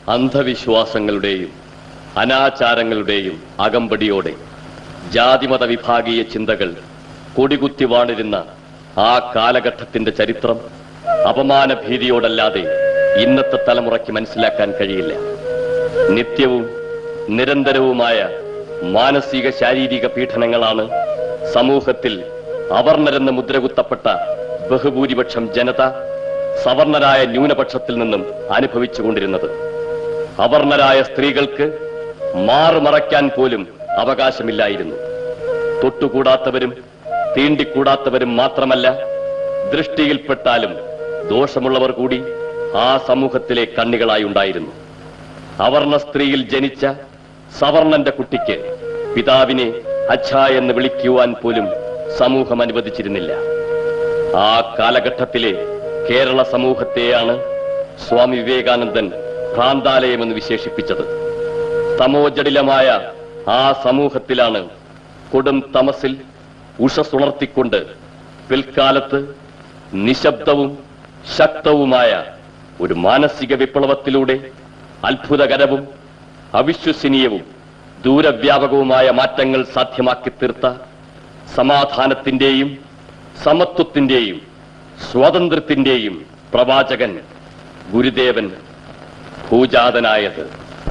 അന്ധവിശ്വാസങ്ങളുടെയും അനാചാരങ്ങളുടെയും അകമ്പടിയോടെ ജാതിമത വിഭാഗീയ ചിന്തകൾ കൊടികുത്തി വാണിരുന്ന ആ കാലഘട്ടത്തിന്റെ ചരിത്രം അപമാന ഭീതിയോടല്ലാതെ ഇന്നത്തെ തലമുറയ്ക്ക് മനസ്സിലാക്കാൻ കഴിയില്ല നിത്യവും നിരന്തരവുമായ മാനസിക ശാരീരിക പീഡനങ്ങളാണ് സമൂഹത്തിൽ അവർണരെന്ന് മുദ്രകുത്തപ്പെട്ട ബഹുഭൂരിപക്ഷം ജനത സവർണരായ ന്യൂനപക്ഷത്തിൽ നിന്നും അനുഭവിച്ചുകൊണ്ടിരുന്നത് അവർണരായ സ്ത്രീകൾക്ക് മാറുമറയ്ക്കാൻ പോലും അവകാശമില്ലായിരുന്നു തൊട്ടുകൂടാത്തവരും തീണ്ടിക്കൂടാത്തവരും മാത്രമല്ല ദൃഷ്ടിയിൽപ്പെട്ടാലും ദോഷമുള്ളവർ കൂടി ആ സമൂഹത്തിലെ കണ്ണികളായി ഉണ്ടായിരുന്നു അവർണ സ്ത്രീയിൽ ജനിച്ച സവർണന്റെ കുട്ടിക്ക് പിതാവിനെ അച്ഛ എന്ന് വിളിക്കുവാൻ പോലും സമൂഹം അനുവദിച്ചിരുന്നില്ല ആ കാലഘട്ടത്തിലെ കേരള സമൂഹത്തെയാണ് സ്വാമി വിവേകാനന്ദൻ ഭ്രാന്താലയമെന്ന് വിശേഷിപ്പിച്ചത് തമോജടിലമായ ആ സമൂഹത്തിലാണ് കൊടും തമസിൽ ഉഷസുണർത്തിക്കൊണ്ട് പിൽക്കാലത്ത് നിശബ്ദവും ശക്തവുമായ ഒരു മാനസിക വിപ്ലവത്തിലൂടെ അത്ഭുതകരവും അവിശ്വസനീയവും ദൂരവ്യാപകവുമായ മാറ്റങ്ങൾ സാധ്യമാക്കി തീർത്ത സമാധാനത്തിന്റെയും സമത്വത്തിന്റെയും സ്വാതന്ത്ര്യത്തിന്റെയും പ്രവാചകൻ ഗുരുദേവൻ ഭൂജാതനായത്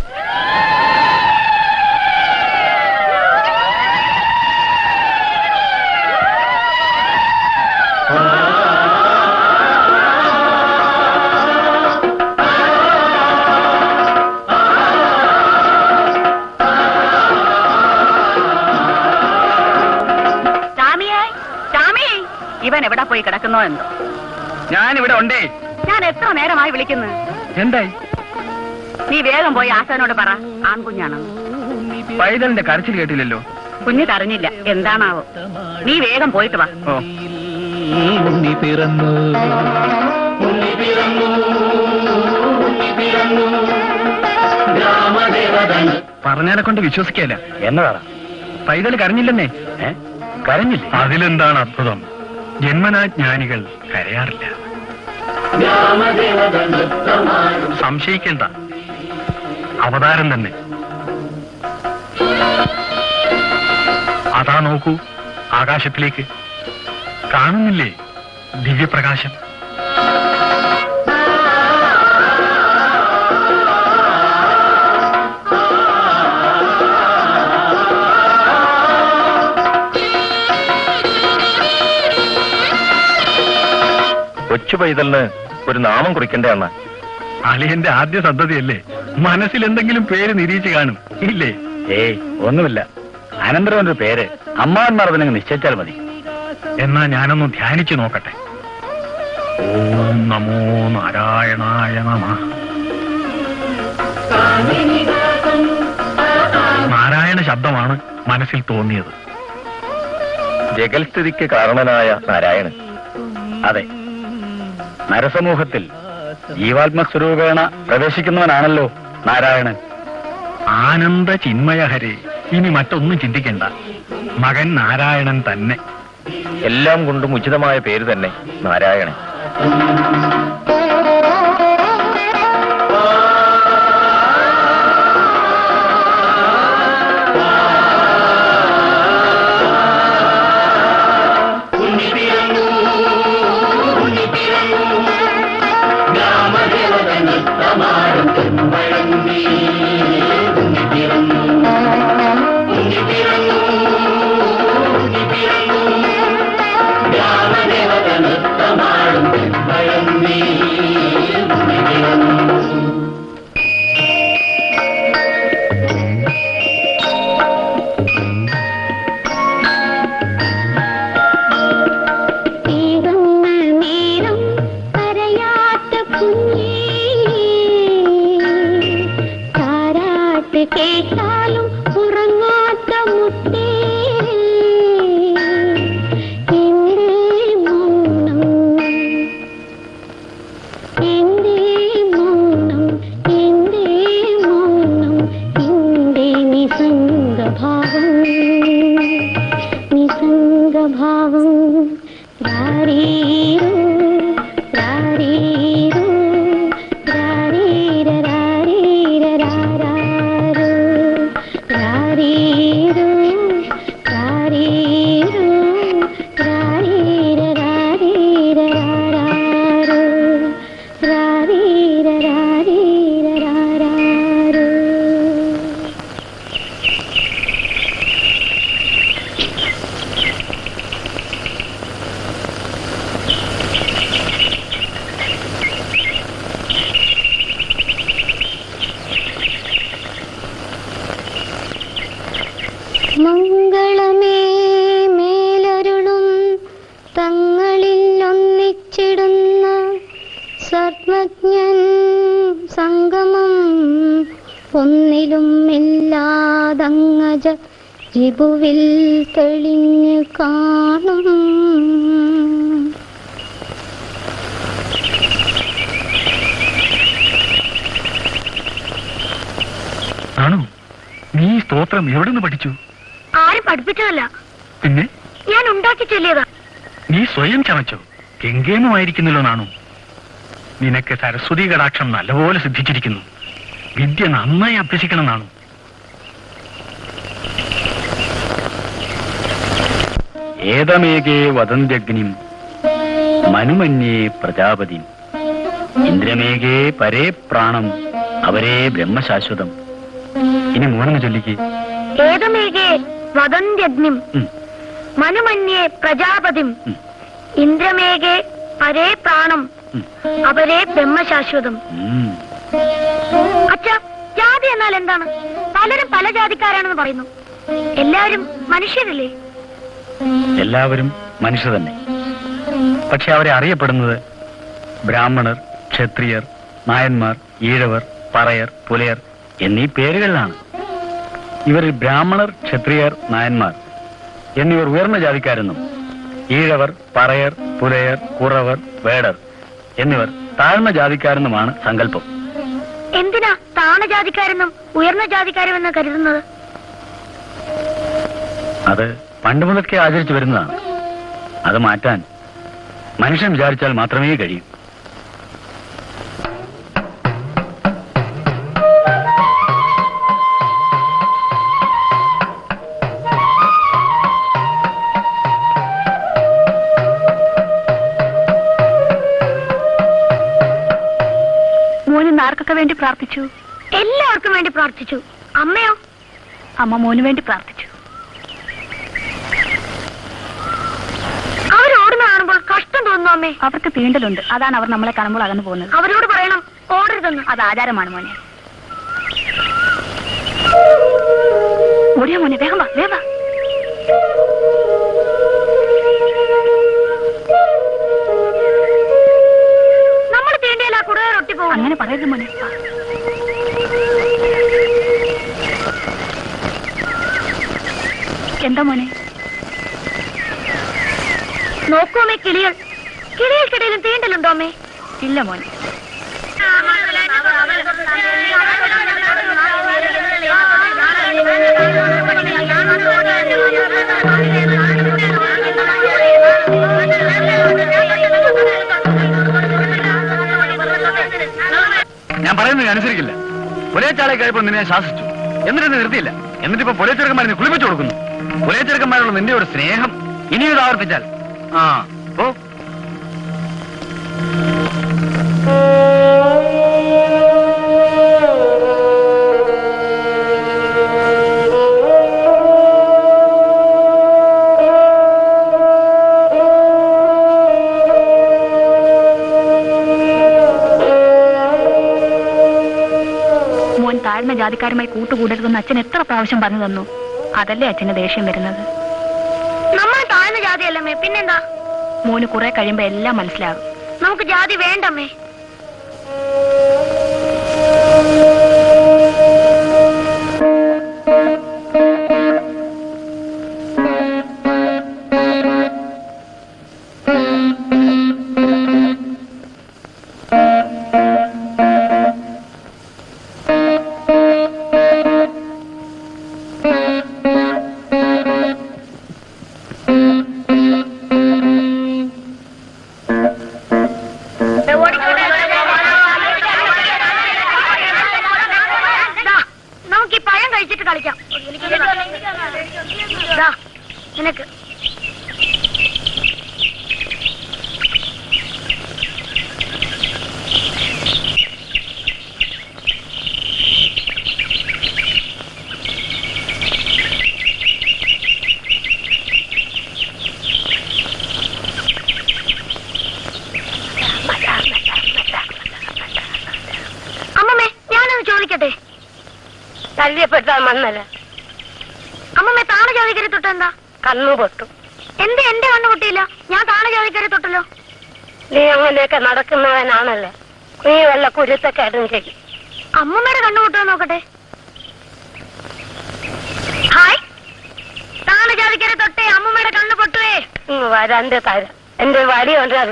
ചാമിയേ ചാമി ഇവൻ എവിടെ പോയി കിടക്കുന്നോ എന്തോ ഞാൻ ഇവിടെ ഉണ്ടേ ഞാൻ എത്ര നേരമായി വിളിക്കുന്നു എന്തായി നീ വേഗം പോയി ആശാനോട് പറ ആൺകുഞ്ഞാണ് പൈതലിന്റെ കരച്ചിൽ കേട്ടില്ലല്ലോ കുഞ്ഞ് കരഞ്ഞില്ല എന്താണാവോ നീ വേഗം പോയിട്ട് വാ ഓ ഉണ്ണി പിറന്നു പറഞ്ഞാലെ കൊണ്ട് വിശ്വസിക്കല്ല എന്നതാണ് പൈതൽ കരഞ്ഞില്ലെന്നേ കരഞ്ഞില്ല അതിലെന്താണ് അത്ഭുതം ജന്മനാ ജ്ഞാനികൾ കരയാറില്ല സംശയിക്കേണ്ട അവതാരം തന്നെ അതാ നോക്കൂ ആകാശത്തിലേക്ക് കാണുന്നില്ലേ ദിവ്യപ്രകാശം കൊച്ചു പൈതലിന് ഒരു നാമം കുറിക്കണ്ടേ അണ്ണ അളിയന്റെ ആദ്യ സന്തതിയല്ലേ മനസ്സിൽ എന്തെങ്കിലും പേര് നിരീച്ച് കാണും ഇല്ലേ ഏയ് ഒന്നുമില്ല അനന്തരം ഒരു പേര് അമ്മാവന്മാർ അതിനങ്ങ് നിശ്ചയിച്ചാൽ മതി എന്നാ ഞാനൊന്ന് ധ്യാനിച്ചു നോക്കട്ടെ ഓം നമോ നാരായണായ നമ നാരായണ ശബ്ദമാണ് മനസ്സിൽ തോന്നിയത് ജഗൽസ്ഥിതിക്ക് കാരണനായ നാരായണൻ അതെ നരസമൂഹത്തിൽ ജീവാത്മസ്വരൂപേണ പ്രവേശിക്കുന്നവനാണല്ലോ നാരായണൻ ആനന്ദ ചിന്മയഹരെ ഇനി മറ്റൊന്നും ചിന്തിക്കണ്ട മകൻ നാരായണൻ തന്നെ എല്ലാം കൊണ്ടും ഉചിതമായ പേര് തന്നെ നാരായണൻ ഗ്രാമദേവത നൃത്തമാടും ത്രിഭുവിൽ തെളിഞ്ഞു കാണും ആണോ നീ ഈ സ്തോത്രം എവിടെ നിന്ന് പഠിച്ചു ആരും പഠിപ്പിച്ചതല്ല പിന്നെ ഞാൻ ഉണ്ടാക്കി ചൊല്ലിയതാ നീ സ്വയം ചമച്ചോ ഗംഗേമമായിരിക്കുന്നല്ലോ നാണു നിനക്ക് സരസ്വതി കടാക്ഷം നല്ലപോലെ സിദ്ധിച്ചിരിക്കുന്നു വിദ്യ നന്നായി അഭ്യസിക്കണം നാണു ഏതമേകേ വദന്ത്യഗ്നിം മനുമന്യേ പ്രജാപതി ഇന്ദ്രമേകേ പരേ പ്രാണം അവരേ ബ്രഹ്മശാശ്വതം ഇനി മൂന്നെന്ന് ചൊല്ലിക്ക് ഏതമേകേ വദന്ത്യഗ്നിം ഉം, മനുമന്യേ പ്രജാപതിം ഉം, ഇന്ദ്രമേകേ പരേ പ്രാണം ഉം, അവരേ ബ്രഹ്മശാശ്വതം ഉം. അച്ഛ ജാതി എന്നാൽ എന്താണ് പലരും പല ജാതിക്കാരാണെന്ന് പറയുന്നു എല്ലാവരും മനുഷ്യരല്ലേ എല്ലാവരും മനുഷ്യർ തന്നെ പക്ഷെ അവരെ അറിയപ്പെടുന്നത് ബ്രാഹ്മണർ ക്ഷത്രിയർ നായന്മാർ ഈഴവർ പറയർ പുലയർ എന്നീ പേരുകളിലാണ് ഇവരിൽ ബ്രാഹ്മണർ ക്ഷത്രിയർ നായന്മാർ എന്നിവർ ഉയർന്ന ജാതിക്കാരെന്നും ഈഴവർ പറയർ പുലയർ കുറവർ വേടർ എന്നിവർ താഴ്ന്ന ജാതിക്കാരെന്നുമാണ് സങ്കല്പം എന്തിനാ താണ ജാതിക്കാരെന്നും ഉയർന്ന ജാതിക്കാരുമെന്ന് കരുതുന്നത് അത് പണ്ട് മുതൽക്കേ ആചരിച്ചു വരുന്നതാണ് അത് മാറ്റാൻ മനുഷ്യൻ വിചാരിച്ചാൽ മാത്രമേ കഴിയൂ മോന് ആർക്കൊക്കെ വേണ്ടി പ്രാർത്ഥിച്ചു എല്ലാവർക്കും വേണ്ടി പ്രാർത്ഥിച്ചു അമ്മയോ അമ്മ മോന് വേണ്ടി പ്രാർത്ഥിച്ചു അവരോടുന്ന കാണുമ്പോൾ കഷ്ടം തോന്നുന്നു അമ്മേ അവർക്ക് തീണ്ടലുണ്ട് അതാണ് അവർ നമ്മളെ കാണുമ്പോൾ അകന്നു പോകുന്നത് അവരോട് പറയണം ഓടരുതെന്ന് അത് ആചാരമാണ് മോനെ ഓടിയോ മോനെ വേഗം വാ വേഗം വാ നമ്മൾ തീണ്ടിയാൽ ആ കുടുക റൊട്ടി പോകും അങ്ങനെ പറയരുത് മോനെ വാ. എന്താ മോനെ നോക്കൂ അമ്മേ കിളികൾ കിളികൾക്കിടയിലും തീണ്ടലുണ്ടോ അമ്മേ ഇല്ല മോനെ ഞാൻ പറയുന്നത് നീ അനുസരിക്കില്ല പുലയച്ചാളെ കഴിയുമ്പോൾ നിന്നെ ഞാൻ ശാസിച്ചു എന്നിട്ട് നീ നിർത്തിയില്ല എന്നിട്ട് ഇപ്പൊ പുലയച്ചെറുക്കന്മാരെ നീ കുളിപ്പിച്ചു കൊടുക്കുന്നു പുലയച്ചെറുക്കന്മാരോട് നിന്റെ ഒരു സ്നേഹം ഇനിയും ഇത് ആവർത്തിച്ചാൽ ആ ഓ മോൻ താഴ്ന്ന ജാതിക്കാരുമായി കൂട്ടുകൂടരുതെന്ന് അച്ഛൻ എത്ര പ്രാവശ്യം പറഞ്ഞു തന്നു അതല്ലേ അച്ഛന് ദേഷ്യം വരുന്നത് നമ്മൾ താഴ്ന്ന ജാതിയല്ലമ്മേ പിന്നെന്താ മോന് കുറെ കഴിയുമ്പോ എല്ലാം മനസ്സിലാകും നമുക്ക് ജാതി വേണ്ടമ്മേ ദാ, നമുക്ക് ഈ പഴം കഴിച്ചിട്ട് കളിക്കാം ദാ, നിനക്ക് അമ്മമ്മേ ഞാനൊന്ന് ചോദിക്കട്ടെ തല്ലിയപ്പെട്ട മണ്ണല്ല അമ്മമ്മേ താണ ജാതിക്കരെ തൊട്ട് എന്താ കണ്ണു പൊട്ടു എന്റെ എന്റെ കണ്ണു പൊട്ടിയില്ല ഞാൻ താണ ജാതിക്കരെ തൊട്ടല്ലോ നീ അങ്ങനെയൊക്കെ നടക്കുന്നവനാണല്ലേ നീ വല്ല കുരുത്തക്കേടും ചെയ്യും അമ്മമ്മയുടെ കണ്ണു പൊട്ടുക നോക്കട്ടെ ഹായ് ജാതിക്കരെ തൊട്ടേ അമ്മമ്മയുടെ കണ്ണ് പൊട്ടുവേ വരാന്റെ തരാം എന്റെ വടി കൊണ്ടല്ല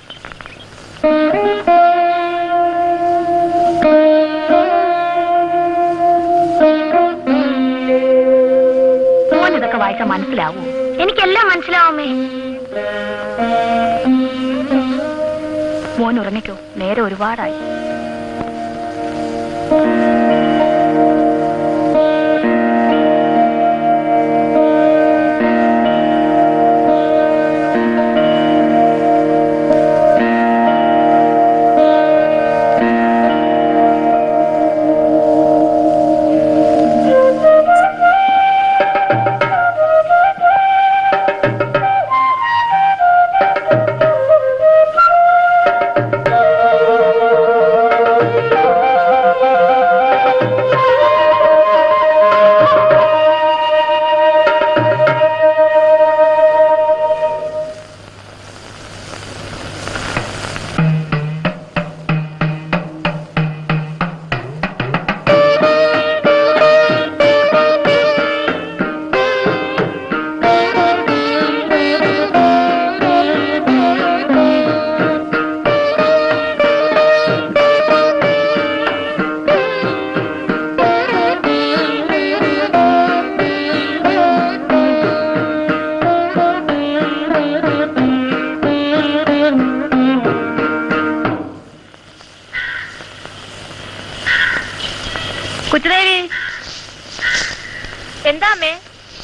മോൻ ഇതൊക്കെ വായിച്ചാൽ മനസ്സിലാവൂ എനിക്കെല്ലാം മനസ്സിലാവുമേ മോൻ ഉറങ്ങിക്കോ നേരെ ഒരുപാടായി കുച്ചുദേവി എന്താ അമ്മേ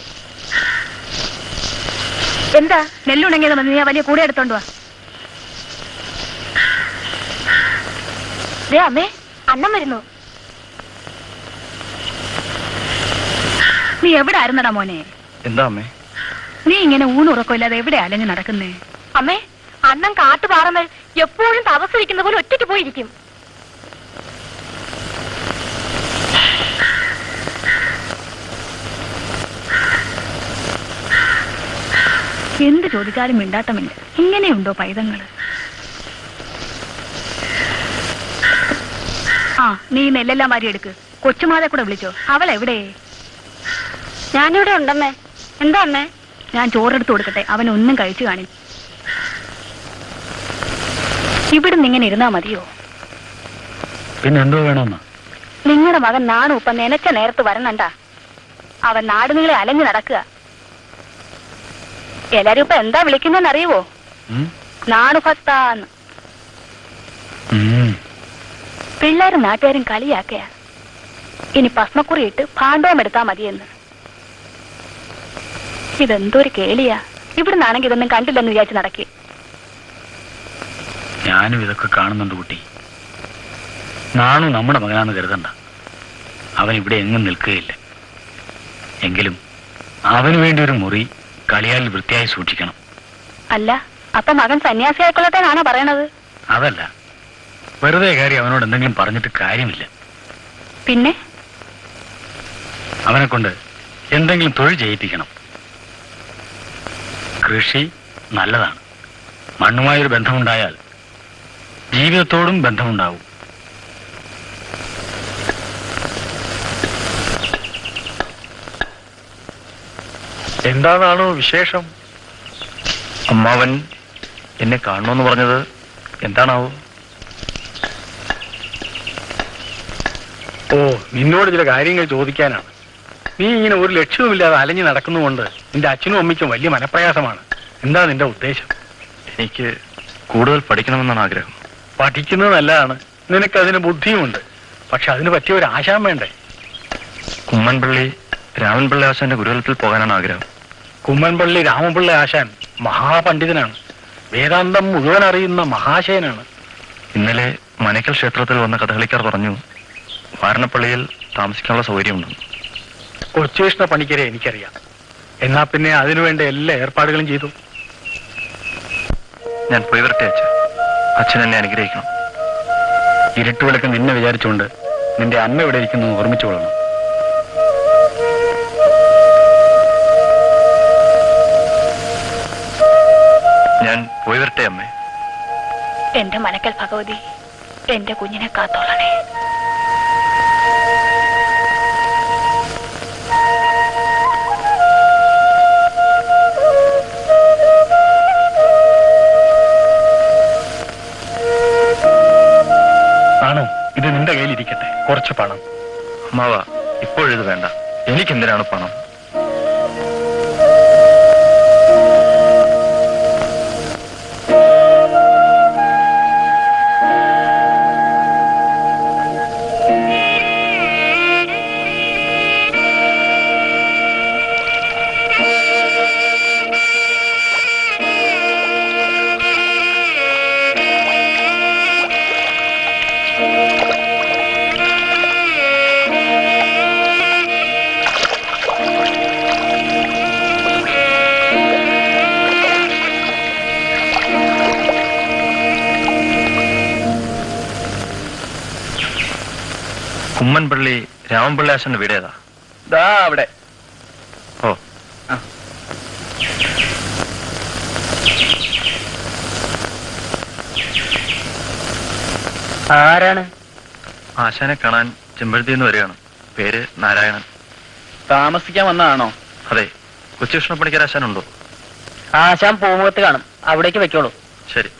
എന്താ നെല്ലുണങ്ങിയത് മതി നീ ആ വലിയ കൂടെ എടുത്തോണ്ട് വാ ദേ അമ്മേ അന്നം വരുന്നു നീ എവിടെ ആയിരുന്നടാ മോനെ എന്താ അമ്മേ നീ ഇങ്ങനെ ഊണുറക്കമില്ലാതെ എവിടെ അലഞ്ഞു നടക്കുന്നേ അമ്മേ അന്നം കാട്ടുപാറമേൽ എപ്പോഴും തപസ്സിരിക്കുന്ന പോലെ ഒറ്റയ്ക്ക് പോയിരിക്കും എന്ത് ചോദിച്ചാലും മിണ്ടാട്ടമില്ല ഇങ്ങനെയുണ്ടോ പൈതങ്ങള് ആ നീ ഈ നെല്ലെല്ലാം വാരി എടുക്ക് കൊച്ചുമാതെ കൂടെ വിളിച്ചോ അവൾ എവിടെ ഞാനിവിടെ ഉണ്ടമ്മേ എന്താ അമ്മേ ഞാൻ ചോറെടുത്ത് കൊടുക്കട്ടെ അവൻ ഒന്നും കഴിച്ചു കാണി ഇവിടുന്ന് ഇങ്ങനെ ഇരുന്നാ മതിയോ പിന്നെ എന്തോ വേണമെന്ന് നിങ്ങളുടെ മകൻ നാണു ഇപ്പൊ നനച്ച നേരത്ത് വരണണ്ട അവൻ നാടുനിങ്ങളെ അലഞ്ഞു നടക്കുക എല്ലാരും ഇപ്പൊ എന്താ വിളിക്കുന്നതെന്ന് അറിയുവോ ഉം? നാണു ഭക്താന്ന് ഉം. പിള്ളേരും നാട്ടുകാരും കളിയാക്കയാ ഇനി ഭസ്മക്കുറി ഇട്ട് ഭാണ്ഡവം എടുത്താ മതിയെന്ന് ഇതെന്തൊരു കേളിയാ ഇവിടുന്നാണെങ്കിൽ ഇതൊന്നും കണ്ടില്ലെന്ന് വിചാരിച്ച് നടക്കി ഞാനും ഇതൊക്കെ കാണുന്നുണ്ട് കുട്ടി നാണു നമ്മുടെ മകനാന്ന് കരുതണ്ട അവൻ ഇവിടെ എങ്ങും നിൽക്കുകയില്ല എങ്കിലും അവന് വേണ്ടി ഒരു മുറി കളിയാലിൽ വൃത്തിയായി സൂക്ഷിക്കണം അല്ല അപ്പൊ മകൻ സന്യാസിയായിക്കൊള്ളട്ടെന്നാണോ പറയണത് അതല്ല വെറുതെ കയറി അവനോട് എന്തെങ്കിലും പറഞ്ഞിട്ട് കാര്യമില്ല പിന്നെ അവനെ കൊണ്ട് എന്തെങ്കിലും തൊഴിൽ ചെയ്യിപ്പിക്കണം കൃഷി നല്ലതാണ് മണ്ണുമായൊരു ബന്ധമുണ്ടായാൽ ജീവിതത്തോടും ബന്ധമുണ്ടാവും എന്താണാണോ വിശേഷം അമ്മാവൻ എന്നെ കാണണമെന്ന് പറഞ്ഞത് എന്താണാവോ ഓ നിന്നോട് ചില കാര്യങ്ങൾ ചോദിക്കാനാണ് നീ ഇങ്ങനെ ഒരു ലക്ഷ്യവുമില്ലാതെ അലഞ്ഞു നടക്കുന്നുകൊണ്ട് നിന്റെ അച്ഛനും അമ്മയ്ക്കും വലിയ മനപ്രയാസമാണ് എന്താ നിന്റെ ഉദ്ദേശം എനിക്ക് കൂടുതൽ പഠിക്കണമെന്നാണ് ആഗ്രഹം പഠിക്കുന്നത് നല്ലതാണ് നിനക്ക് അതിന് ബുദ്ധിയുമുണ്ട് പക്ഷെ അതിന് പറ്റിയ ഒരു ആശാൻ വേണ്ടേ കുമ്മൻപള്ളി രാമൻപിള്ളി ആശാന്റെ ഗുരുകുലത്തിൽ പോകാനാണ് ആഗ്രഹം കുമ്മൻപള്ളി രാമപിള്ള ആശാൻ മഹാപണ്ഡിതനാണ് വേദാന്തം മുഴുവൻ അറിയുന്ന മഹാശയനാണ് ഇന്നലെ മനക്കൽ ക്ഷേത്രത്തിൽ വന്ന കഥകളിക്കാർ പറഞ്ഞു വാരണപ്പള്ളിയിൽ താമസിക്കാനുള്ള സൗകര്യമുണ്ടെന്ന് കൊച്ചുകൃഷ്ണ പണിക്കരെ എനിക്കറിയാം എന്നാ പിന്നെ അതിനുവേണ്ട എല്ലാ ഏർപ്പാടുകളും ചെയ്തു ഞാൻ പോയി വരട്ടെ അച്ഛ അച്ഛൻ എന്നെ അനുഗ്രഹിക്കണം ഇരുട്ടുവിളക്ക് നിന്നെ വിചാരിച്ചുകൊണ്ട് നിന്റെ അമ്മ ഇവിടെ ഇരിക്കുന്നു ഓർമ്മിച്ചുകൊള്ളണം ഞാൻ പോയി വരട്ടെ അമ്മേ എന്റെ മനക്കൽ ഭഗവതി എന്റെ കുഞ്ഞിനെ കാത്തോളണേ കുറച്ച് പണം അമ്മാവ ഇപ്പോഴിത് വേണ്ട എനിക്കെന്തിനാണ് പണം കുമ്മൻപള്ളി രാമൻപിള്ളി ആശന്റെ വീട് ഏതാ ദാ അവിടെ ഓ ആരാണ് ആശാനെ കാണാൻ ചെമ്പഴത്തിൽ നിന്ന് വരികയാണ് പേര് നാരായണൻ താമസിക്കാൻ വന്നതാണോ അതെ കൊച്ചുകൃഷ്ണ പണിക്കർ ആശാനുണ്ടോ ആശാൻ പൂമുഖത്ത് കാണും അവിടേക്ക് വെക്കോളൂ ശരി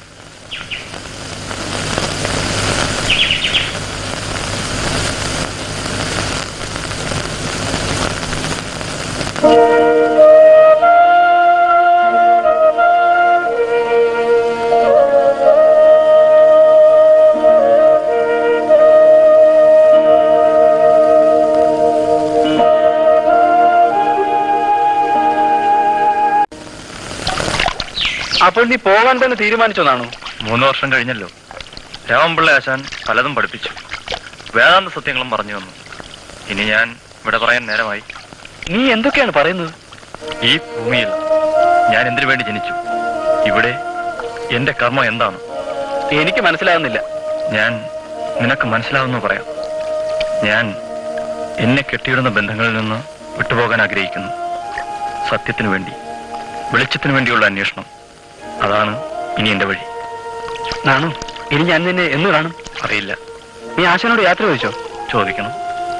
അപ്പോൾ നീ പോകാൻ തന്നെ തീരുമാനിച്ചതാണോ മൂന്ന് വർഷം കഴിഞ്ഞല്ലോ രാമൻപിള്ള ആശാൻ പലതും പഠിപ്പിച്ചു വേദാന്ത സത്യങ്ങളും പറഞ്ഞു തന്നു ഇനി ഞാൻ ഇവിടെ പറയാൻ നേരമായി നീ എന്തൊക്കെയാണ് പറയുന്നത് ഈ ഭൂമിയിൽ ഞാൻ എന്തിനു വേണ്ടി ജനിച്ചു ഇവിടെ എന്റെ കർമ്മം എന്താണ് എനിക്ക് മനസ്സിലാകുന്നില്ല ഞാൻ നിനക്ക് മനസ്സിലാവുന്നു പറയാം ഞാൻ എന്നെ കെട്ടിയിടുന്ന ബന്ധങ്ങളിൽ നിന്ന് വിട്ടുപോകാൻ ആഗ്രഹിക്കുന്നു സത്യത്തിനു വേണ്ടി വെളിച്ചത്തിനു വേണ്ടിയുള്ള അന്വേഷണം അതാണ് ഇനി എന്റെ വഴി നാണു ഇനി ഞാൻ നിന്നെ എന്ന് കാണും അറിയില്ല നീ ആശാനോട് യാത്ര ചോദിച്ചോ ചോദിക്കണം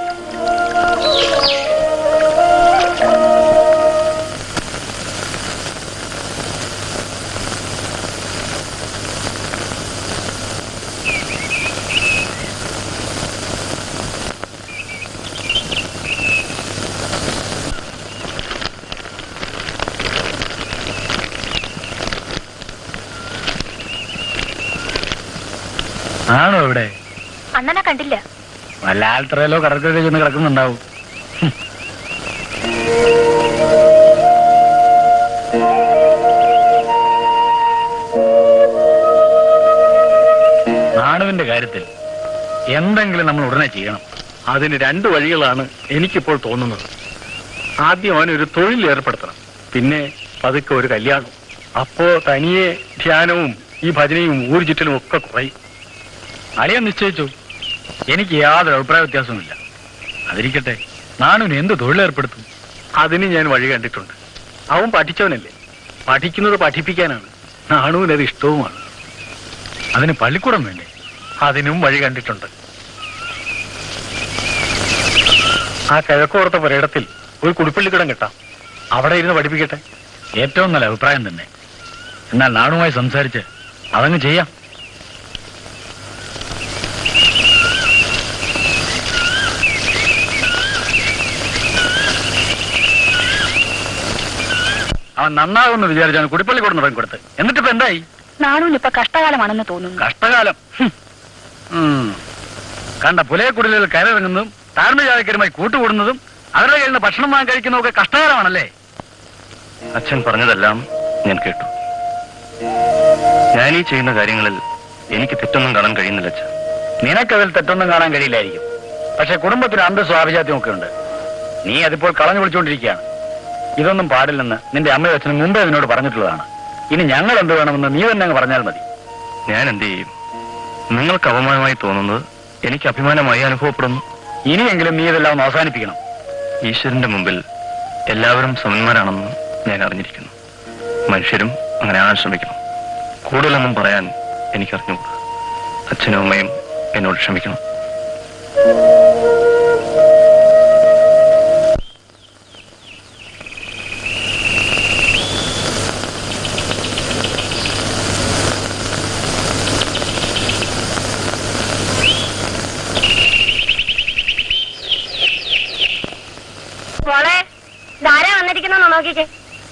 ആണോ ഇവിടെ അണ്ണനെ കണ്ടില്ല വല്ല ആൽത്തറയിലോ കടൽക്കരയിലോ ചെന്ന് കിടക്കുന്നുണ്ടാവും നാണുവിന്റെ കാര്യത്തിൽ എന്തെങ്കിലും നമ്മൾ ഉടനെ ചെയ്യണം അതിന് രണ്ട് വഴികളാണ് എനിക്കിപ്പോൾ തോന്നുന്നത് ആദ്യം അവനൊരു തൊഴിൽ ഏർപ്പെടുത്തണം പിന്നെ പതുക്കെ ഒരു കല്യാണം അപ്പോ തനിയെ ധ്യാനവും ഈ ഭജനയും ഊർജിറ്റലും ഒക്കെ കുറയും അളിയൻ നിശ്ചയിച്ചു എനിക്ക് യാതൊരു അഭിപ്രായ വ്യത്യാസവുമില്ല അതിരിക്കട്ടെ നാണുവിന് എന്ത് തൊഴിലേർപ്പെടുത്തും അതിന് ഞാൻ വഴി കണ്ടിട്ടുണ്ട് അവൻ പഠിച്ചവനല്ലേ പഠിക്കുന്നത് പഠിപ്പിക്കാനാണ് നാണുവിന് അത് ഇഷ്ടവുമാണ് അതിന് പള്ളിക്കൂടം വേണ്ടേ അതിനും വഴി കണ്ടിട്ടുണ്ട് ആ കിഴക്കോർത്ത പുരയിടത്തിൽ ഒരു കുടിപ്പള്ളിക്കിടം കെട്ടാം അവിടെ ഇരുന്ന് പഠിപ്പിക്കട്ടെ ഏറ്റവും നല്ല അഭിപ്രായം തന്നെ എന്നാൽ നാണുമായി സംസാരിച്ച് അതങ്ങ് ചെയ്യാം അവൻ നന്നാകുമെന്ന് വിചാരിച്ചാണ് കുടിപ്പള്ളി കൂടെ തുടങ്ങി കൊടുത്ത് എന്നിട്ടിപ്പോ എന്തായി നാണുവിനിപ്പൊ കഷ്ടകാലമാണെന്ന് തോന്നുന്നു കഷ്ടകാലം ഹും. ഉം. കണ്ട പുലയക്കുടലുകൾ കയറിറങ്ങുന്നതും താഴ്മജാതിക്കരുമായി കൂട്ടുകൂടുന്നതും അവരുടെ കയ്യിൽ നിന്ന് ഭക്ഷണം വാങ്ങി കഴിക്കുന്നതൊക്കെ കഷ്ടകാലമാണല്ലേ അച്ഛൻ പറഞ്ഞതെല്ലാം ഞാൻ കേട്ടു ഞാൻ ഈ ചെയ്യുന്ന കാര്യങ്ങളിൽ എനിക്ക് തെറ്റൊന്നും കാണാൻ കഴിയുന്നില്ല അച്ഛൻ നിനക്കതിൽ തെറ്റൊന്നും കാണാൻ കഴിയില്ലായിരിക്കും പക്ഷെ കുടുംബത്തിന് അന്തസ്വാഭിജാത്യം ഒക്കെ ഉണ്ട് നീ അതിപ്പോൾ കളഞ്ഞു വിളിച്ചുകൊണ്ടിരിക്കുകയാണ് ഇതൊന്നും പാടില്ലെന്ന് നിന്റെ അമ്മയും അച്ഛനും മുമ്പേ അതിനോട് പറഞ്ഞിട്ടുള്ളതാണ് ഇനി ഞങ്ങൾ എന്ത് വേണമെന്ന് നീ തന്നെ അങ്ങ് പറഞ്ഞാൽ മതി ഞാൻ എന്ത് ചെയ്യും നിങ്ങൾക്ക് അപമാനമായി തോന്നുന്നത് എനിക്ക് അഭിമാനമായി അനുഭവപ്പെടുന്നു ഇനിയെങ്കിലും നീ ഇതെല്ലാം ഒന്ന് അവസാനിപ്പിക്കണം ഈശ്വരന്റെ മുമ്പിൽ എല്ലാവരും സമന്മാരാണെന്ന് ഞാൻ അറിഞ്ഞിരിക്കുന്നു മനുഷ്യരും അങ്ങനെ ആകാൻ ശ്രമിക്കണം കൂടുതലൊന്നും പറയാൻ എനിക്കറിഞ്ഞുകൂടാ അച്ഛനും അമ്മയും എന്നോട് ക്ഷമിക്കണം നോക്കിക്കേ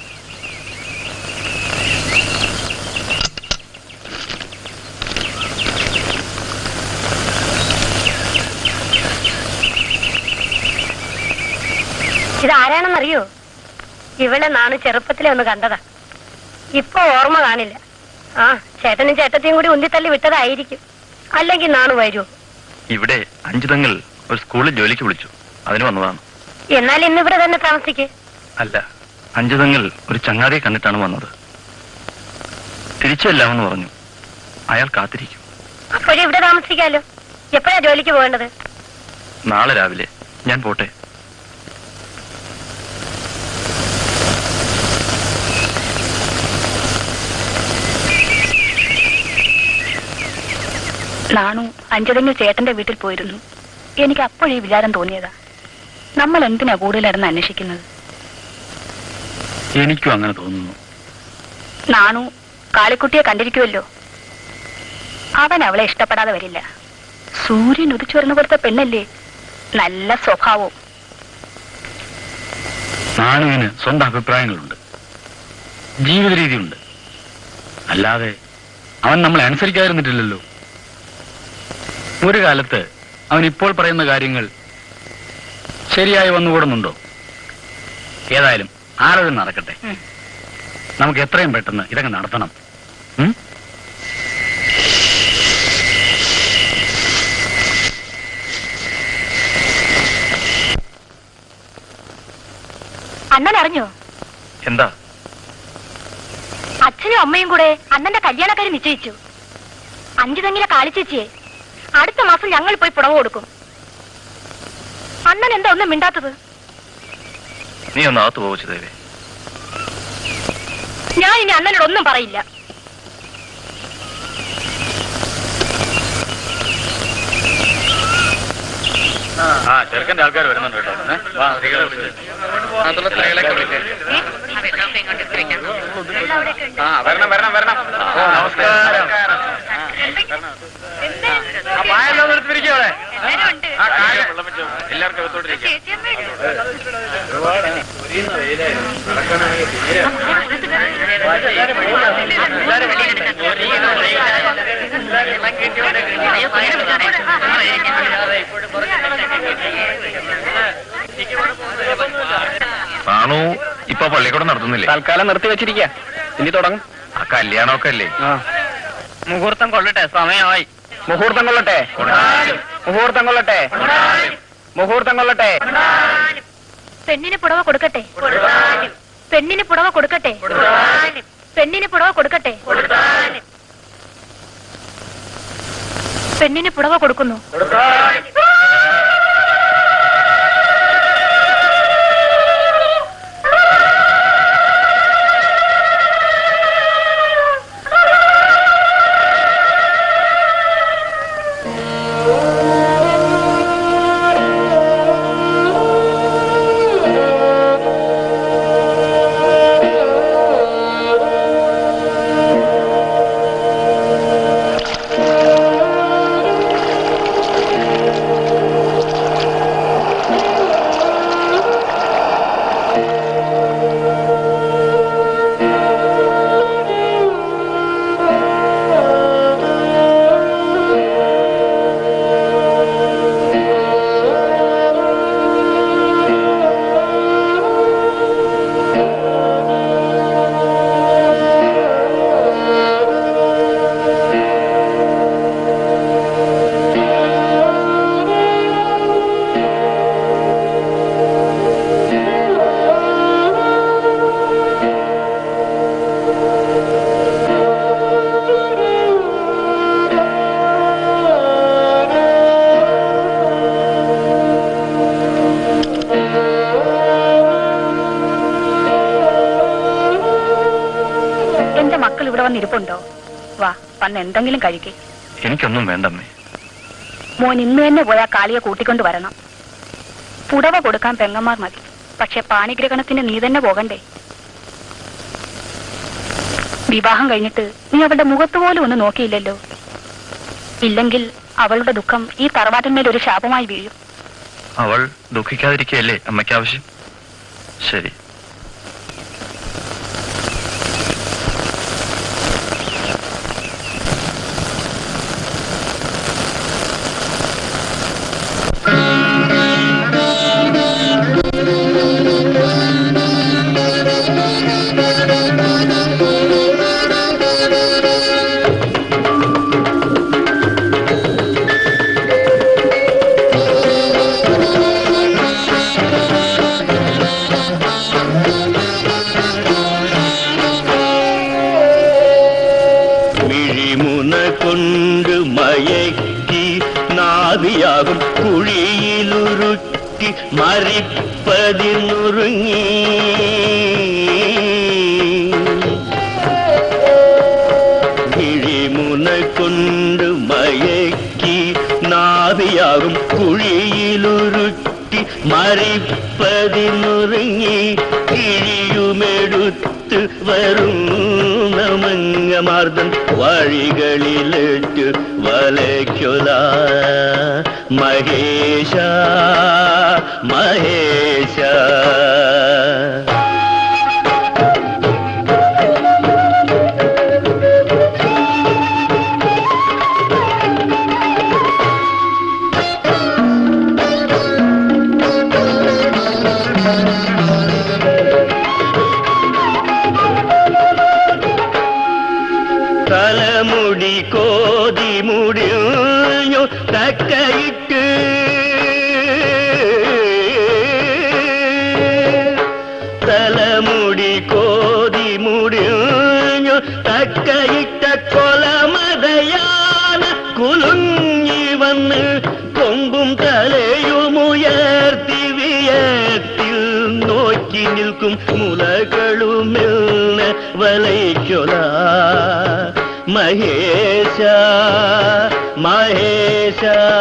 ഇതാരാണെന്നറിയോ ഇവളെ നാണ് ചെറുപ്പത്തിലെ ഒന്ന് കണ്ടതാ ഇപ്പൊ ഓർമ്മ കാണില്ല ആ ചേട്ടനും ചേട്ടത്തെയും കൂടി ഉന്തിത്തള്ളി വിട്ടതായിരിക്കും അല്ലെങ്കിൽ നാണ് വരുമോ ഇവിടെ അഞ്ചു തങ്ങൾ ഒരു സ്കൂളിൽ ജോലിക്ക് വിളിച്ചു അതിന് വന്നതാണ് എന്നാൽ ഇന്നിവിടെ തന്നെ താമസിക്കേ അല്ല അഞ്ചു തങ്ങൾ ഒരു ചങ്ങാതിയെ കണ്ടിട്ടാണ് വന്നത് തിരിച്ചല്ലാമെന്ന് പറഞ്ഞു അയാൾ കാത്തിരിക്കും അപ്പോഴും ഇവിടെ താമസിക്കാലോ എപ്പോഴാ ജോലിക്ക് പോകേണ്ടത് നാളെ രാവിലെ ഞാൻ പോട്ടെ നാണു അഞ്ചതങ്ങ് ചേട്ടന്റെ വീട്ടിൽ പോയിരുന്നു എനിക്ക് അപ്പോഴേ വിചാരം തോന്നിയതാ നമ്മൾ എന്തിനാ കൂടുതലിടന്ന് അന്വേഷിക്കുന്നത് എനിക്കും അങ്ങനെ തോന്നുന്നു നാണു കാളിക്കുട്ടിയെ കണ്ടിരിക്കുമല്ലോ അവൻ അവളെ ഇഷ്ടപ്പെടാതെ വരില്ല സൂര്യൻ ഉദിച്ചു വരുന്ന പോലത്തെ പെണ്ണല്ലേ നല്ല സ്വഭാവവും നാണുവിന് സ്വന്തം അഭിപ്രായങ്ങളുണ്ട് ജീവിത രീതിയുണ്ട് അല്ലാതെ അവൻ നമ്മളെ അനുസരിക്കാതിരുന്നിട്ടില്ലല്ലോ ഒരു കാലത്ത് അവൻ ഇപ്പോൾ പറയുന്ന കാര്യങ്ങൾ ശരിയായി വന്നുകൂടുന്നുണ്ടോ ഏതായാലും ആരോഗ്യം നടക്കട്ടെ ഉം. നമുക്ക് എത്രയും പെട്ടെന്ന് ഇതൊക്കെ നടത്തണം ഉം? അണ്ണൻ അറിഞ്ഞോ എന്താ അച്ഛനും അമ്മയും കൂടെ അണ്ണന്റെ കല്യാണക്കാരി നിശ്ചയിച്ചു അഞ്ചു തെങ്ങിലെ കാളിച്ചേച്ചിയെ അടുത്ത മാസം ഞങ്ങൾ പോയി പുടവ കൊടുക്കും അണ്ണൻ എന്താ ഒന്നും മിണ്ടാത്തത് നീ ഒന്ന് അകത്ത് പോവച്ചു ദേവേ ഞാൻ ഇനി അണ്ണനോട് ഒന്നും പറയില്ല ആ ചെറുക്കന്റെ ആൾക്കാർ വരുന്നുണ്ട് കേട്ടോ ഏ? വാ, സ്ത്രീകളെ വിളിച്ച്. അതുള്ള സ്ത്രീകളെയൊക്കെ വിളിക്ക്. ആ വരണം വരണം വരണം ഓ നമസ്കാരം ആ പായെല്ലാം ഒന്ന് എടുത്ത് പിരിക്കുക അവിടെ ആ കാല് എല്ലാവർക്കും അകത്തോട്ടിരിക്കുക കാണൂ ഇപ്പൊ പള്ളിക്കൂടം നടത്തുന്നില്ലേ തൽക്കാലം നിർത്തി വെച്ചിരിക്കുക ഇനി തുടങ്ങും ആ കല്യാണമൊക്കെ അല്ലേ മുഹൂർത്തം കൊള്ളട്ടെ സമയമായി മുഹൂർത്തം കൊള്ളട്ടെ മുഹൂർത്തം കൊള്ളട്ടെ മുഹൂർത്തം കൊള്ളട്ടെ പെണ്ണിന് പുടവ കൊടുക്കട്ടെ പെണ്ണിന് പുടവ കൊടുക്കട്ടെ പെണ്ണിന് പുടവ കൊടുക്കട്ടെ പെണ്ണിന് പുടവ കൊടുക്കുന്നു എന്റെ മക്കൾ ഇവിടെ വന്നിരിപ്പുണ്ടോ വാ വന്ന് എന്തെങ്കിലും കഴിക്കേ എനിക്കൊന്നും വേണ്ടമ്മേ മോൻ ഇന്ന് തന്നെ പോയാ കാളിയെ കൂട്ടിക്കൊണ്ട് വരണം പുടവ കൊടുക്കാൻ പെങ്ങന്മാർ മതി പക്ഷെ പാണിഗ്രഹണത്തിന് നീ തന്നെ പോകണ്ടേ വിവാഹം കഴിഞ്ഞിട്ട് നീ അവളുടെ മുഖത്ത് പോലും ഒന്ന് നോക്കിയില്ലല്ലോ ഇല്ലെങ്കിൽ അവളുടെ ദുഃഖം ഈ തറവാട്ടിന്മേൽ ഒരു ശാപമായി വീഴും അവൾ ദുഃഖിക്കാതിരിക്കുകയല്ലേ അമ്മയ്ക്ക് ആവശ്യം ശരി കൊണ്ട് മയക്കി നാവിയാകും കുഴിയിലുരുട്ടി മരിപ്പതിനുറുങ്ങി കിഴിമുന കൊണ്ട് മയക്കി നാവിയാകും കുഴിയിലുരുട്ടി മരിപ്പതിനുറുങ്ങി കിഴിയുമെടുത്ത് വരുന്ന മങ്ങമാർദ്ദൻ വഴികളിലിട്ട് വലയ്ക്കൊല മഹേശ മഹേശ തലമുടി കോതി മുടിഞ്ഞു തക്കയിട്ട് തലമുടി കോതി മുടിഞ്ഞു തക്കയിട്ട കൊലമതയാന കുലുങ്ങി വന്ന് കൊമ്പും തലയുമുയർത്തി വിയത്തിൽ നോക്കി നിൽക്കും മുലകളുമെന്ന് വലയ്ക്കൊല മഹേശ മഹേശ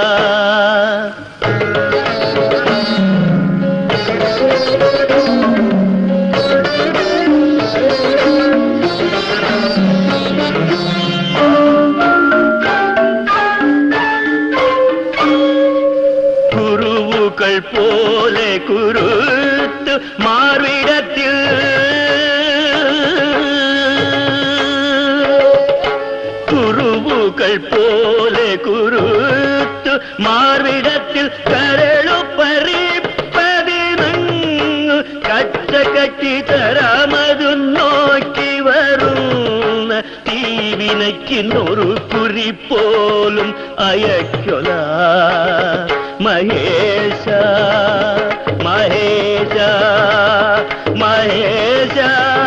കുരുവുകൾ പോലെ കുരുത്ത് മാർവിടത്തിൽ കുരുവുകൾ പോലെ കുരുത്ത് മാർവിടത്തിൽ കരളു പരിപ്പതിനങ്ങ് കച്ച കട്ടി തരാമതു നോക്കി വരുന്ന തീവിനയ്ക്കുന്നൊരു കുരി പോലും അയക്കൊല മഹേശ മഹേശ മഹേശ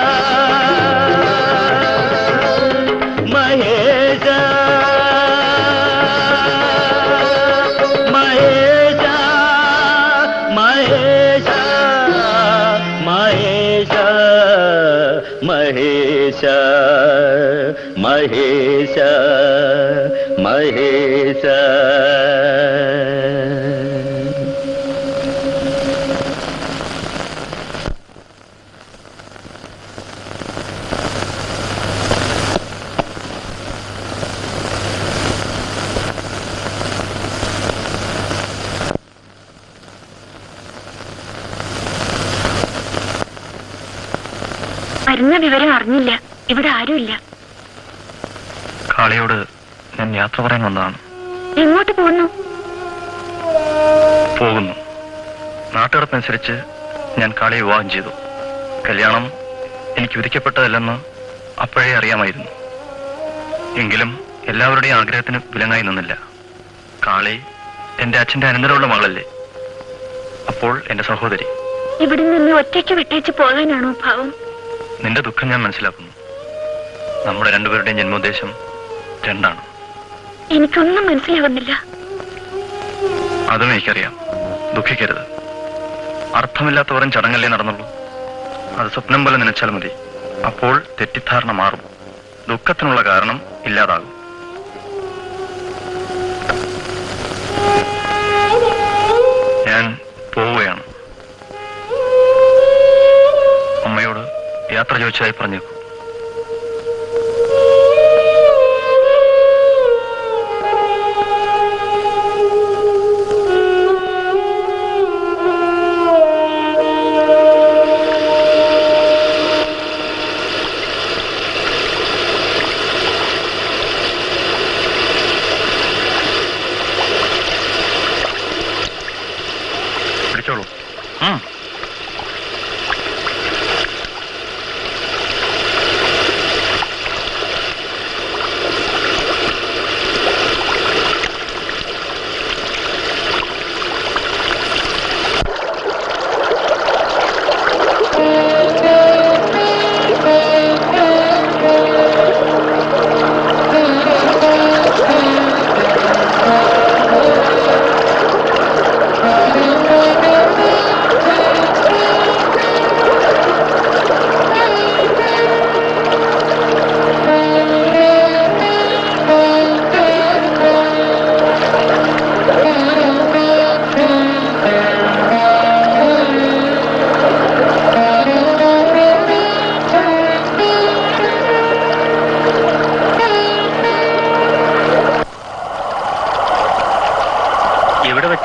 മഹേശ മഹേശ മഹേശ മഹേശ മഹേശ മഹേശ മഹേശ വരുന്ന വിവരം അറിഞ്ഞില്ല ഇവിടെ ആരുമില്ല കാളിയോട് ഞാൻ യാത്ര പറയാൻ വന്നതാണ് എങ്ങോട്ട് പോകുന്നു പോകുന്നു നാട്ടുകടപ്പനുസരിച്ച് ഞാൻ കാളിയെ വിവാഹം ചെയ്തു കല്യാണം എനിക്ക് വിധിക്കപ്പെട്ടതല്ലെന്ന് അപ്പോഴേ അറിയാമായിരുന്നു എങ്കിലും എല്ലാവരുടെയും ആഗ്രഹത്തിന് വിലങ്ങായി നിന്നില്ല കാളി എന്റെ അച്ഛന്റെ അനന്തരമുള്ള മകളല്ലേ അപ്പോൾ എന്റെ സഹോദരി ഇവിടെ നിന്ന് ഒറ്റയ്ക്ക് വിട്ടേച്ച് പോകാനാണോ ഭാവം നിന്റെ ദുഃഖം ഞാൻ മനസ്സിലാക്കുന്നു നമ്മുടെ രണ്ടുപേരുടെയും ജന്മോദ്ദേശം രണ്ടാണ് എനിക്കൊന്നും മനസ്സിലാവുന്നില്ല അതും എനിക്കറിയാം ദുഃഖിക്കരുത് അർത്ഥമില്ലാത്ത വെറും ചടങ്ങല്ലേ നടന്നുള്ളൂ അത് സ്വപ്നം പോലെ നനച്ചാൽ മതി അപ്പോൾ തെറ്റിദ്ധാരണ മാറും ദുഃഖത്തിനുള്ള കാരണം ഇല്ലാതാകും ഞാൻ പോവുകയാണ് അമ്മയോട് യാത്ര ചോദിച്ചതായി പറഞ്ഞേക്കൂ പിടിച്ചോളൂ ഉം.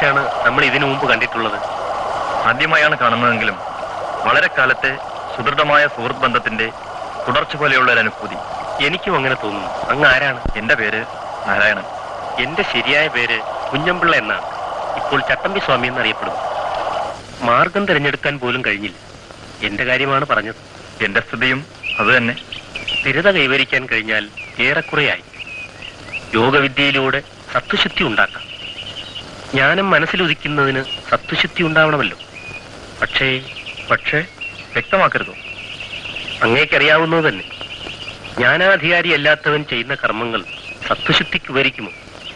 വെച്ചാണ് നമ്മൾ ഇതിനു മുമ്പ് കണ്ടിട്ടുള്ളത് ആദ്യമായാണ് കാണുന്നതെങ്കിലും വളരെ കാലത്തെ സുദൃഢമായ സുഹൃത്ത് ബന്ധത്തിന്റെ തുടർച്ച പോലെയുള്ള ഒരു അനുഭൂതി എനിക്കും അങ്ങനെ തോന്നുന്നു അങ്ങ് ആരാണ് എന്റെ പേര് നാരായണൻ എന്റെ ശരിയായ പേര് കുഞ്ഞമ്പിള്ള എന്നാണ് ഇപ്പോൾ ചട്ടമ്പി സ്വാമി എന്നറിയപ്പെടുന്നു മാർഗം തിരഞ്ഞെടുക്കാൻ പോലും കഴിഞ്ഞില്ല എന്റെ കാര്യമാണ് പറഞ്ഞത് എന്റെ സ്ഥിതിയും അത് തന്നെ സ്ഥിരത കൈവരിക്കാൻ കഴിഞ്ഞാൽ ഏറെക്കുറെയായി യോഗവിദ്യയിലൂടെ സത്വശുദ്ധി ഉണ്ടാക്കാം ജ്ഞാനം മനസ്സിലുദിക്കുന്നതിന് സത്വശുദ്ധി ഉണ്ടാവണമല്ലോ പക്ഷേ പക്ഷേ വ്യക്തമാക്കരുതോ അങ്ങേക്കറിയാവുന്നത് തന്നെ ജ്ഞാനാധികാരി അല്ലാത്തവൻ ചെയ്യുന്ന കർമ്മങ്ങൾ സത്വശുദ്ധിക്ക് ഉപകരിക്കുമോ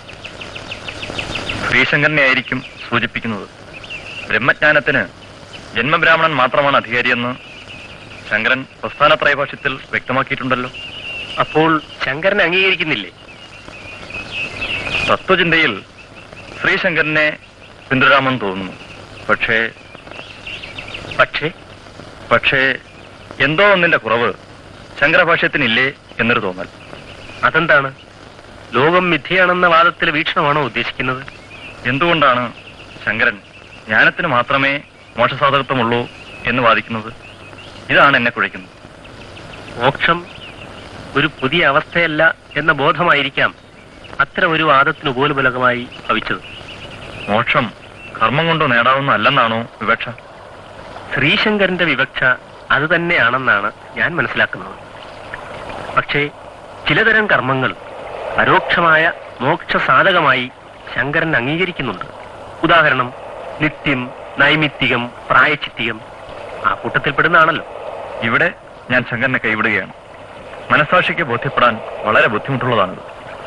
ശ്രീശങ്കരനെ ആയിരിക്കും സൂചിപ്പിക്കുന്നത് ബ്രഹ്മജ്ഞാനത്തിന് ജന്മബ്രാഹ്മണൻ മാത്രമാണ് അധികാരിയെന്ന് ശങ്കരൻ പ്രസ്ഥാന ത്രൈഭാഷ്യത്തിൽ വ്യക്തമാക്കിയിട്ടുണ്ടല്ലോ അപ്പോൾ ശങ്കരനെ അംഗീകരിക്കുന്നില്ലേ തത്വചിന്തയിൽ ശ്രീശങ്കരനെ പിന്തുടരാമെന്ന് തോന്നുന്നു പക്ഷേ പക്ഷേ പക്ഷേ എന്തോ ഒന്നിന്റെ കുറവ് ശങ്കരഭാഷ്യത്തിനില്ലേ എന്നൊരു തോന്നൽ അതെന്താണ് ലോകം മിഥ്യയാണെന്ന വാദത്തിലെ വീക്ഷണമാണോ ഉദ്ദേശിക്കുന്നത് എന്തുകൊണ്ടാണ് ശങ്കരൻ ജ്ഞാനത്തിന് മാത്രമേ മോക്ഷസാധകത്വമുള്ളൂ എന്ന് വാദിക്കുന്നത് ഇതാണ് എന്നെ കുഴയ്ക്കുന്നത് മോക്ഷം ഒരു പുതിയ അവസ്ഥയല്ല എന്ന ബോധമായിരിക്കാം അത്തരം ഒരു വാദത്തിന് ഉപോത്ബലകമായി ഭവിച്ചത് മോക്ഷം കർമ്മം കൊണ്ട് നേടാവുന്ന അല്ലെന്നാണോ വിവക്ഷ ശ്രീശങ്കരന്റെ വിവക്ഷ അത് തന്നെയാണെന്നാണ് ഞാൻ മനസ്സിലാക്കുന്നത് പക്ഷേ ചിലതരം കർമ്മങ്ങൾ പരോക്ഷമായ മോക്ഷ സാധകമായി ശങ്കരൻ അംഗീകരിക്കുന്നുണ്ട് ഉദാഹരണം നിത്യം നൈമിത്തികം പ്രായച്ചിത്തികം ആ കൂട്ടത്തിൽപ്പെടുന്നതാണല്ലോ ഇവിടെ ഞാൻ ശങ്കരനെ കൈവിടുകയാണ് മനസാക്ഷിക്ക് ബോധ്യപ്പെടാൻ വളരെ ബുദ്ധിമുട്ടുള്ളതാണിത്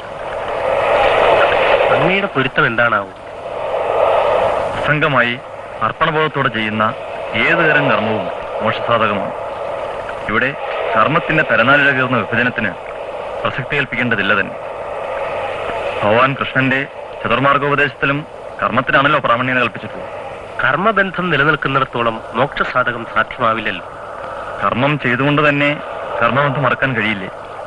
അങ്ങയുടെ പൊരുത്തം എന്താണാവും അസംഗമായി അർപ്പണബോധത്തോടെ ചെയ്യുന്ന ഏതുതരം കർമ്മവും മോക്ഷസാധകമാണ് ഇവിടെ കർമ്മത്തിന്റെ തരനാലിഴകീർന്ന വിഭജനത്തിന് പ്രസക്തി കൽപ്പിക്കേണ്ടതില്ല തന്നെ ഭഗവാൻ കൃഷ്ണന്റെ ചതുർമാർഗോപദേശത്തിലും കർമ്മത്തിനാണല്ലോ പ്രാമണ്യത കൽപ്പിച്ചിട്ടുള്ളത് കർമ്മബന്ധം നിലനിൽക്കുന്നിടത്തോളം മോക്ഷസാധകം സാധ്യമാവില്ലല്ലോ കർമ്മം ചെയ്തുകൊണ്ട് തന്നെ കർമ്മബന്ധം മറക്കാൻ കഴിയില്ലേ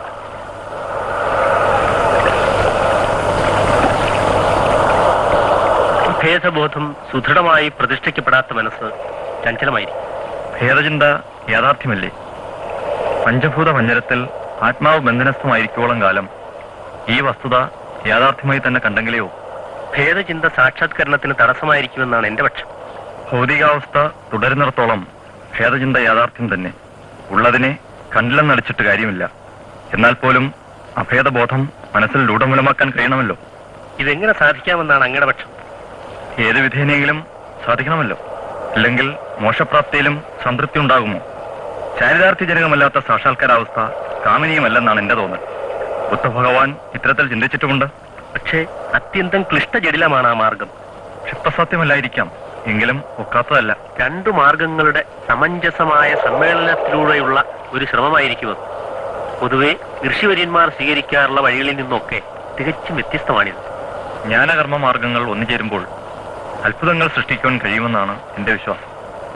ഭേദബോധം സുദൃഢമായി പ്രതിഷ്ഠിക്കപ്പെടാത്ത മനസ്സ് ചഞ്ചലമായിരിക്കും ഭേദചിന്ത യാഥാർത്ഥ്യമല്ലേ പഞ്ചഭൂത പഞ്ചരത്തിൽ ആത്മാവ് ബന്ധനസ്ഥമായിരിക്കോളം കാലം ഈ വസ്തുത യാഥാർത്ഥ്യമായി തന്നെ കണ്ടെങ്കിലെയോ ഭേദചിന്ത സാക്ഷാത്കരണത്തിന് തടസ്സമായിരിക്കുമെന്നാണ് എന്റെ പക്ഷം ഭൗതികാവസ്ഥ തുടരുന്നിടത്തോളം ഭേദചിന്ത യാഥാർത്ഥ്യം തന്നെ ഉള്ളതിനെ കണ്ടില്ലെന്നടിച്ചിട്ട് കാര്യമില്ല എന്നാൽ പോലും അഭേദബോധം മനസ്സിൽ രൂഢമൂലമാക്കാൻ കഴിയണമല്ലോ ഇതെങ്ങനെ സാധിക്കാമെന്നാണ് അങ്ങയുടെ പക്ഷം ഏത് വിധേനയെങ്കിലും സാധിക്കണമല്ലോ ഇല്ലെങ്കിൽ മോശപ്രാപ്തിയിലും സംതൃപ്തി ഉണ്ടാകുമോ ചാരിതാർത്ഥ്യജനകമല്ലാത്ത സാക്ഷാത്കാരാവസ്ഥ കാമനീയമല്ലെന്നാണ് എന്റെ തോന്നൽ ബുദ്ധഭഗവാൻ ഇത്തരത്തിൽ ചിന്തിച്ചിട്ടുമുണ്ട് പക്ഷേ അത്യന്തം ക്ലിഷ്ടജടിലമാണ് ആ മാർഗം ക്ഷിപ്തസത്യമല്ലായിരിക്കാം എങ്കിലും ഒക്കാത്തതല്ല രണ്ടു മാർഗങ്ങളുടെ സമഞ്ജസമായ സമ്മേളനത്തിലൂടെയുള്ള ഒരു ശ്രമമായിരിക്കും അത് പൊതുവെ ഋഷിവര്യന്മാർ സ്വീകരിക്കാറുള്ള വഴികളിൽ നിന്നൊക്കെ തികച്ചും വ്യത്യസ്തമാണിത് ജ്ഞാനകർമ്മ മാർഗങ്ങൾ ഒന്നുചേരുമ്പോൾ അത്ഭുതങ്ങൾ സൃഷ്ടിക്കുവാൻ കഴിയുമെന്നാണ് എന്റെ വിശ്വാസം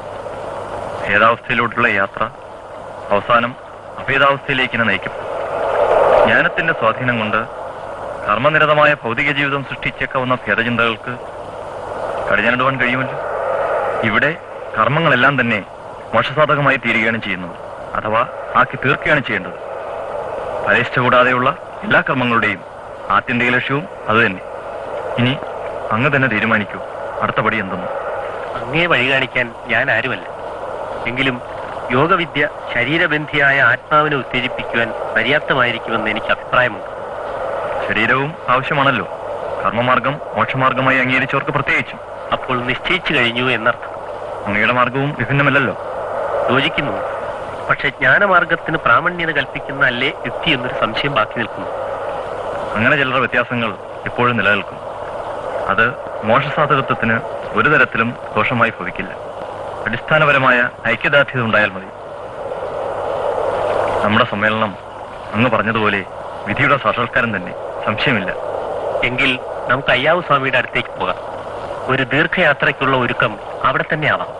ഭേദാവസ്ഥയിലോട്ടുള്ള യാത്ര അവസാനം അഭേദാവസ്ഥയിലേക്ക് തന്നെ നയിക്കും ജ്ഞാനത്തിന്റെ സ്വാധീനം കൊണ്ട് കർമ്മനിരതമായ ഭൗതിക ജീവിതം സൃഷ്ടിച്ചേക്കാവുന്ന ഭേദചിന്തകൾക്ക് കടിഞ്ഞാനിടുവാൻ കഴിയുമല്ലോ ഇവിടെ കർമ്മങ്ങളെല്ലാം തന്നെ മോക്ഷസാധകമായി തീരുകയാണ് ചെയ്യുന്നത് അഥവാ ആക്കി തീർക്കുകയാണ് ചെയ്യേണ്ടത് പരീക്ഷ കൂടാതെയുള്ള എല്ലാ കർമ്മങ്ങളുടെയും ആത്യന്തിക ലക്ഷ്യവും അതുതന്നെ ഇനി അങ്ങ് തന്നെ തീരുമാനിക്കൂ അടുത്ത പടി എന്തെന്ന് അങ്ങേ വഴി കാണിക്കാൻ ഞാൻ ആരുമല്ല എങ്കിലും യോഗവിദ്യ ശരീരബന്ധിയായ ആത്മാവിനെ ഉത്തേജിപ്പിക്കുവാൻ പര്യാപ്തമായിരിക്കുമെന്ന് എനിക്ക് അഭിപ്രായമുണ്ട് ശരീരവും ആവശ്യമാണല്ലോ കർമ്മമാർഗം മോക്ഷമാർഗമായി അംഗീകരിച്ചവർക്ക് പ്രത്യേകിച്ചും അപ്പോൾ നിശ്ചയിച്ചു കഴിഞ്ഞു എന്നർത്ഥം അങ്ങയുടെ മാർഗവും വിഭിന്നമല്ലല്ലോ യോജിക്കുന്നു പക്ഷെ ജ്ഞാനമാർഗത്തിന് പ്രാമണ്യത കൽപ്പിക്കുന്ന അല്ലേ യുക്തി എന്നൊരു സംശയം ബാക്കി നിൽക്കുന്നു അങ്ങനെ ചിലരുടെ വ്യത്യാസങ്ങൾ എപ്പോഴും നിലനിൽക്കും അത് മോക്ഷസാധകത്വത്തിന് ഒരു തരത്തിലും ദോഷമായി ഭവിക്കില്ല അടിസ്ഥാനപരമായ ഐക്യദാർഢ്യത ഉണ്ടായാൽ മതി നമ്മുടെ സമ്മേളനം അങ്ങ് പറഞ്ഞതുപോലെ വിധിയുടെ സാക്ഷാത്കാരം തന്നെ സംശയമില്ല എങ്കിൽ നമുക്ക് അയ്യാവ് സ്വാമിയുടെ അടുത്തേക്ക് പോകാം ഒരു ദീർഘയാത്രയ്ക്കുള്ള ഒരുക്കം അവിടെ തന്നെ ആവാം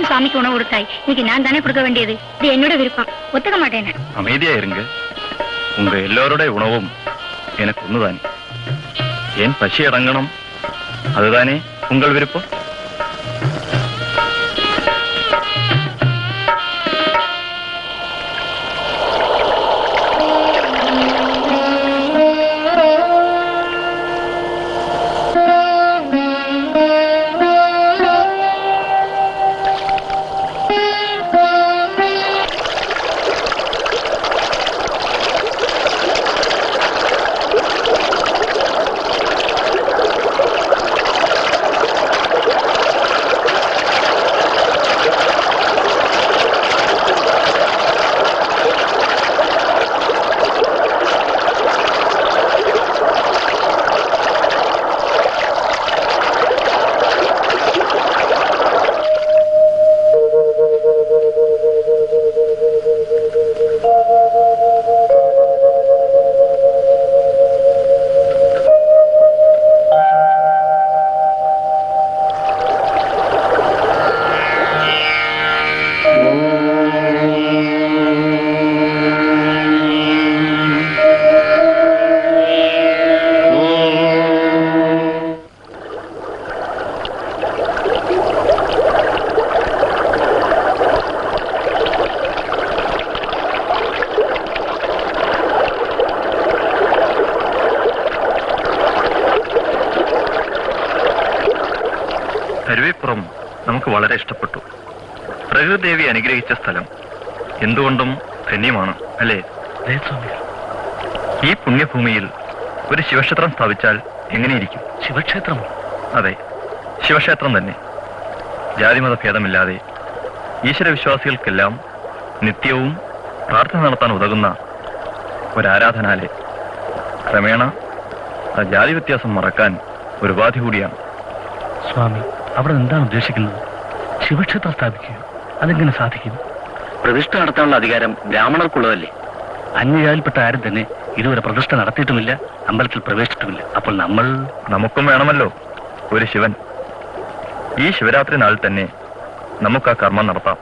சுவாமிக்கு உணவு கொடுத்தாய் இன்னைக்கு நான் தானே கொடுக்க வேண்டியது இது என்னோட விருப்பம் ஒத்துக்க மாட்டேன் அமைதியா இருங்க உங்க எல்லோருடைய உணவும் எனக்கு ஒண்ணுதானே ஏன் பசி அடங்கணும் அதுதானே உங்கள் விருப்பம் കരുവേപ്പുറം നമുക്ക് വളരെ ഇഷ്ടപ്പെട്ടു പ്രകൃതിദേവി അനുഗ്രഹിച്ച സ്ഥലം എന്തുകൊണ്ടും ധന്യമാണ് അല്ലേ ഈ പുണ്യഭൂമിയിൽ ഒരു ശിവക്ഷേത്രം സ്ഥാപിച്ചാൽ എങ്ങനെയിരിക്കും ശിവക്ഷേത്രം അതെ ശിവക്ഷേത്രം തന്നെ ജാതിമത ഭേദമില്ലാതെ ഈശ്വരവിശ്വാസികൾക്കെല്ലാം നിത്യവും പ്രാർത്ഥന നടത്താൻ ഉതകുന്ന ഒരാരാധനാലയം ക്രമേണ ആ ജാതി വ്യത്യാസം മറക്കാൻ ഒരു ഉപാധി കൂടിയാണ് സ്വാമി അവിടെ എന്താണ് ഉദ്ദേശിക്കുന്നത് ശിവക്ഷേത്രം സ്ഥാപിക്കുക അതെങ്ങനെ സാധിക്കും പ്രതിഷ്ഠ നടത്താനുള്ള അധികാരം ബ്രാഹ്മണർക്കുള്ളതല്ലേ അന്യജാതിൽപ്പെട്ട ആരും തന്നെ ഇതുവരെ പ്രതിഷ്ഠ നടത്തിയിട്ടുമില്ല അമ്പലത്തിൽ പ്രവേശിച്ചിട്ടുമില്ല അപ്പോൾ നമ്മൾ നമുക്കും വേണമല്ലോ ഒരു ശിവൻ ഈ ശിവരാത്രി നാളിൽ തന്നെ നമുക്ക് ആ കർമ്മം നടത്താം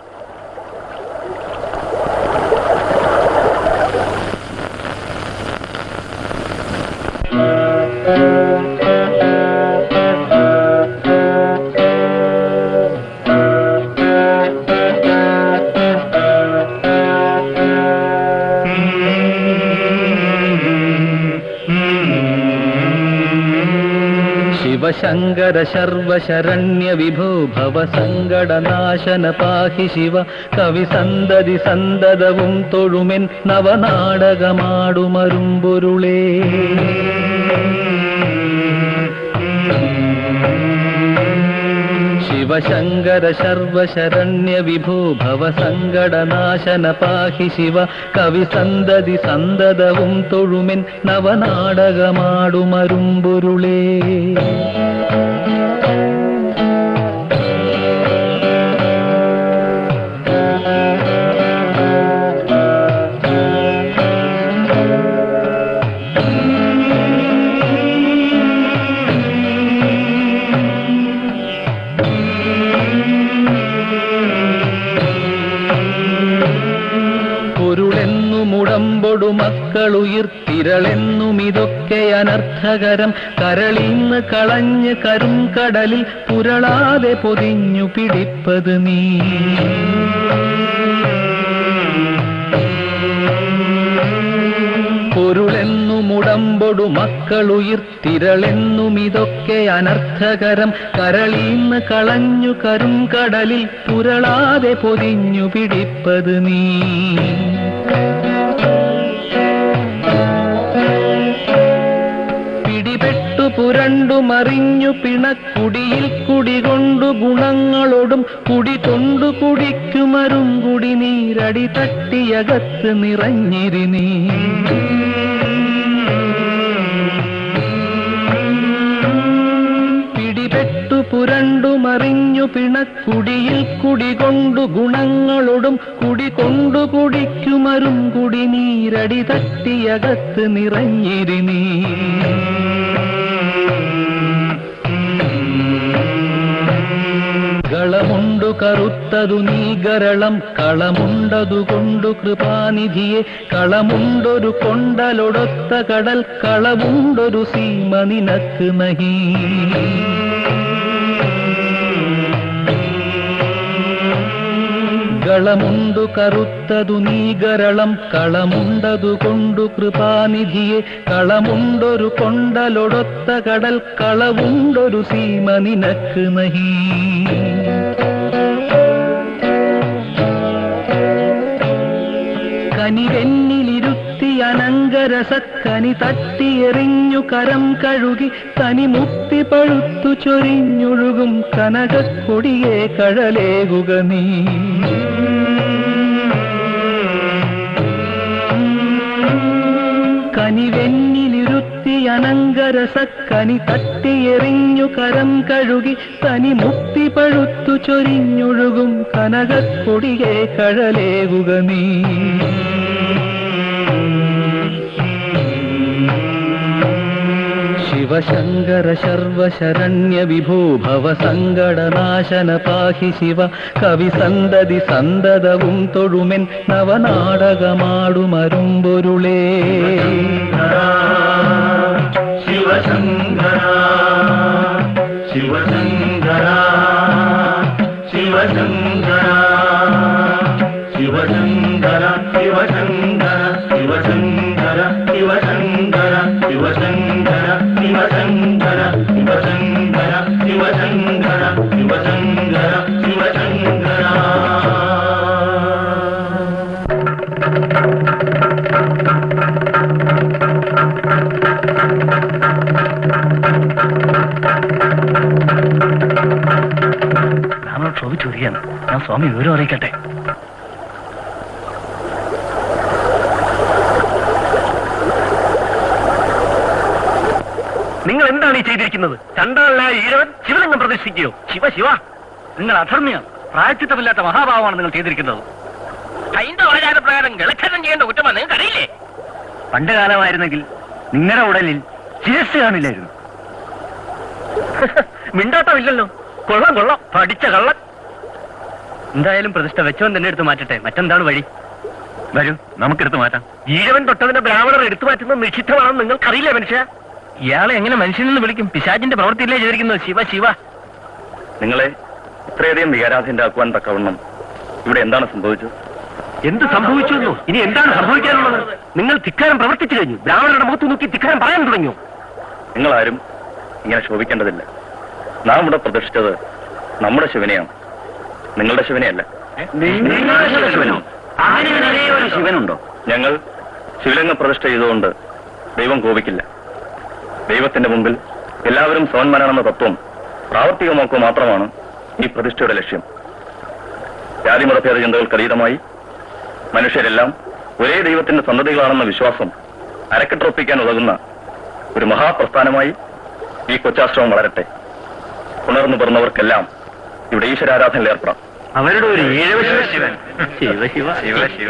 ശിവശങ്കര ശർവശരണ്യ വിഭോ ഭവ സങ്കടനാശന പാഹി ശിവ കവി സന്തതി സന്തതവും തൊഴുമെൻ നവനാടകമാടുമരുമ്പൊരുളേ ശിവശങ്കര ശർവശരണ്യ വിഭോ ഭവ സങ്കടനാശന പാഹി ശിവ കവി സന്തതി സന്തതവും തൊഴുമെൻ നവനാടകമാടുമരുമ്പൊരുളേ പൊരുളെന്നു മുടമ്പൊടു മക്കളുയിർത്തിരളെന്നും ഇതൊക്കെ അനർത്ഥകരം കരളിന്ന് കളഞ്ഞ് കരും കടലിൽ പുരളാതെ പൊതിഞ്ഞു പിടിപ്പത് നീ പൊരുളെന്നു മുടമ്പൊടു മക്കളുയിർത്തിരളെന്നും ഇതൊക്കെ അനർത്ഥകരം കരളീന്ന് കളഞ്ഞു കരും കടലിൽ പുരളാതെ പൊതിഞ്ഞു പിടിപ്പത് നീ പിടിപെട്ടു പുരണ്ടു മറിഞ്ഞു പിണക്കുടിയിൽ കുടികൊണ്ടു ഗുണങ്ങളോടും കുടി കൊണ്ടു കുടിക്കുമരും കുടി നീരടി തട്ടിയകത്ത് നിറഞ്ഞിരി നീ പിടിപെട്ടു പുരണ്ടു മറിഞ്ഞു പിണക്കുടിയിൽ കുടികൊണ്ടു ഗുണങ്ങളോടും കുടി കൊണ്ടു കുടിക്കുമരും കുടി നീരടി തട്ടിയകത്ത് നിറഞ്ഞിരി നീ കളമുണ്ടു കറുത്തതു നീ ഗരളം കളമുണ്ടതു കൊണ്ടു കൃപാനിധിയെ കളമുണ്ടൊരു കൊണ്ടലൊടൊത്ത കടൽ കളവുണ്ടൊരു സീമ നിനക്ക് നഹീ കളമുണ്ടു കറുത്തതു നീ ഗരളം കളമുണ്ടതു കൊണ്ടു കൃപാനിധിയെ കളമുണ്ടൊരു കൊണ്ടലൊടൊത്ത കടൽ കളവുണ്ടൊരു സീമ നിനക്ക് നഹീ കനിവെന്നിലിരുത്തി അനങ്കരസക്കനി തട്ടിയെറിഞ്ഞു കരം കഴുകി തനി മുക്തി പഴുത്തു ചൊരിഞ്ഞൊഴുകും കനകക്കൊടിയെ കഴലേകുക നീ കനിവെന്നിലിരുത്തി അനങ്കരസക്കനി തട്ടിയെറിഞ്ഞു കരം കഴുകി തനി മുക്തി പഴുത്തു ചൊരിഞ്ഞൊഴുകും കനകക്കൊടിയെ കഴലേകുക നീ ശിവശങ്കര ശർവശരണ്യ വിഭോ ഭവ സങ്കടനാശന പാഹി ശിവ കവി സന്തതി സന്തതവും തൊഴുമെൻ നവനാടകമാടുമരുമ്പൊരുളേ ശിവശങ്കര ശിവശങ്കര ശിവശങ്കര ശിവശങ്കര ശിവശങ്കര ശിവശങ്കര ശിവശങ്കര ശിവശങ്കര ശിവശങ്കര ശിവശങ്കര ശിവശങ്കര ശിവശങ്കര ശിവശങ്കര നമ്മൾ ക്ഷോഭിച്ചു വരികയാണ് ഞാൻ സ്വാമി വിവരം അറിയിക്കട്ടെ നിങ്ങൾ എന്താണ് ഈ ചെയ്തിരിക്കുന്നത് ചണ്ടാളനായ ഈഴവൻ ശിവലിംഗം പ്രതിഷ്ഠിക്കുകയോ ശിവ ശിവ നിങ്ങൾ അധർമ്മിയാണ് പ്രായച്ചിത്തമില്ലാത്ത മഹാഭാവമാണ് നിങ്ങൾ ചെയ്തിരിക്കുന്നത് ഹൈന്ദവ ആചാരപ്രകാരം ഗളച്ഛേദം ചെയ്യേണ്ട കുറ്റമാണ് നിങ്ങൾക്ക് അറിയില്ലേ പണ്ട് കാലമായിരുന്നെങ്കിൽ നിങ്ങളുടെ ഉടലിൽ ശിരസ് കാണില്ലായിരുന്നു മിണ്ടാട്ടമില്ലല്ലോ കൊള്ളാം കൊള്ളാം പഠിച്ച കള്ളൻ എന്തായാലും പ്രതിഷ്ഠ വെച്ചവൻ തന്നെ എടുത്ത് മാറ്റട്ടെ മറ്റെന്താണ് വഴി വരൂ നമുക്കെടുത്ത് മാറ്റാം ഈഴവൻ തൊട്ടതിന്റെ ബ്രാഹ്മണർ എടുത്തു മാറ്റുന്നത് നിഷിദ്ധമാണെന്ന് നിങ്ങൾക്കറിയില്ല മനുഷ്യ ഇയാളെ എങ്ങനെ മനുഷ്യനെന്ന് വിളിക്കും പിശാചിന്റെ പ്രവൃത്തിയില്ലേ ചെയ്തിരിക്കുന്നത് ശിവ ശിവ നിങ്ങളെ ഇത്രയധികം വികാരാധീനരാക്കുവാൻ തക്കവണ്ണം ഇവിടെ എന്താണ് സംഭവിച്ചത് എന്ത് സംഭവിച്ചു എന്നോ ഇനി എന്താണ് സംഭവിക്കാനുള്ളത് നിങ്ങൾ ധിക്കാരം പ്രവർത്തിച്ചു കഴിഞ്ഞു ബ്രാഹ്മണരുടെ മുഖത്ത് നോക്കി ധിക്കാരം പറയാൻ തുടങ്ങിയോ നിങ്ങളാരും ഇങ്ങനെ ശോഭിക്കേണ്ടതില്ല നാം ഇവിടെ പ്രതിഷ്ഠിച്ചത് നമ്മുടെ ശിവനെയാണ് നിങ്ങളുടെ ശിവനെയല്ല ശിവനുണ്ടോ ഞങ്ങൾ ശിവലിംഗ പ്രതിഷ്ഠ ചെയ്തുകൊണ്ട് ദൈവം കോപിക്കില്ല ദൈവത്തിന്റെ മുമ്പിൽ എല്ലാവരും സമന്മാരാണെന്ന തത്വം പ്രാവർത്തികമാക്കുക മാത്രമാണ് ഈ പ്രതിഷ്ഠയുടെ ലക്ഷ്യം ജാതിമതഭേദ ചിന്തകൾക്കതീതമായി മനുഷ്യരെല്ലാം ഒരേ ദൈവത്തിന്റെ സന്തതികളാണെന്ന വിശ്വാസം അരക്കെട്ടുറപ്പിക്കാൻ ഉതകുന്ന ഒരു മഹാപ്രസ്ഥാനമായി ഈ കൊച്ചാശ്രമം വളരട്ടെ ഉണർന്നു പിറന്നവർക്കെല്ലാം ഇവിടെ ഈശ്വരാരാധനയിൽ ഏർപ്പെടാം അവരുടെ ഒരു ഏഴവ ശിവൻ ശിവ ശിവ ശിവ ശിവ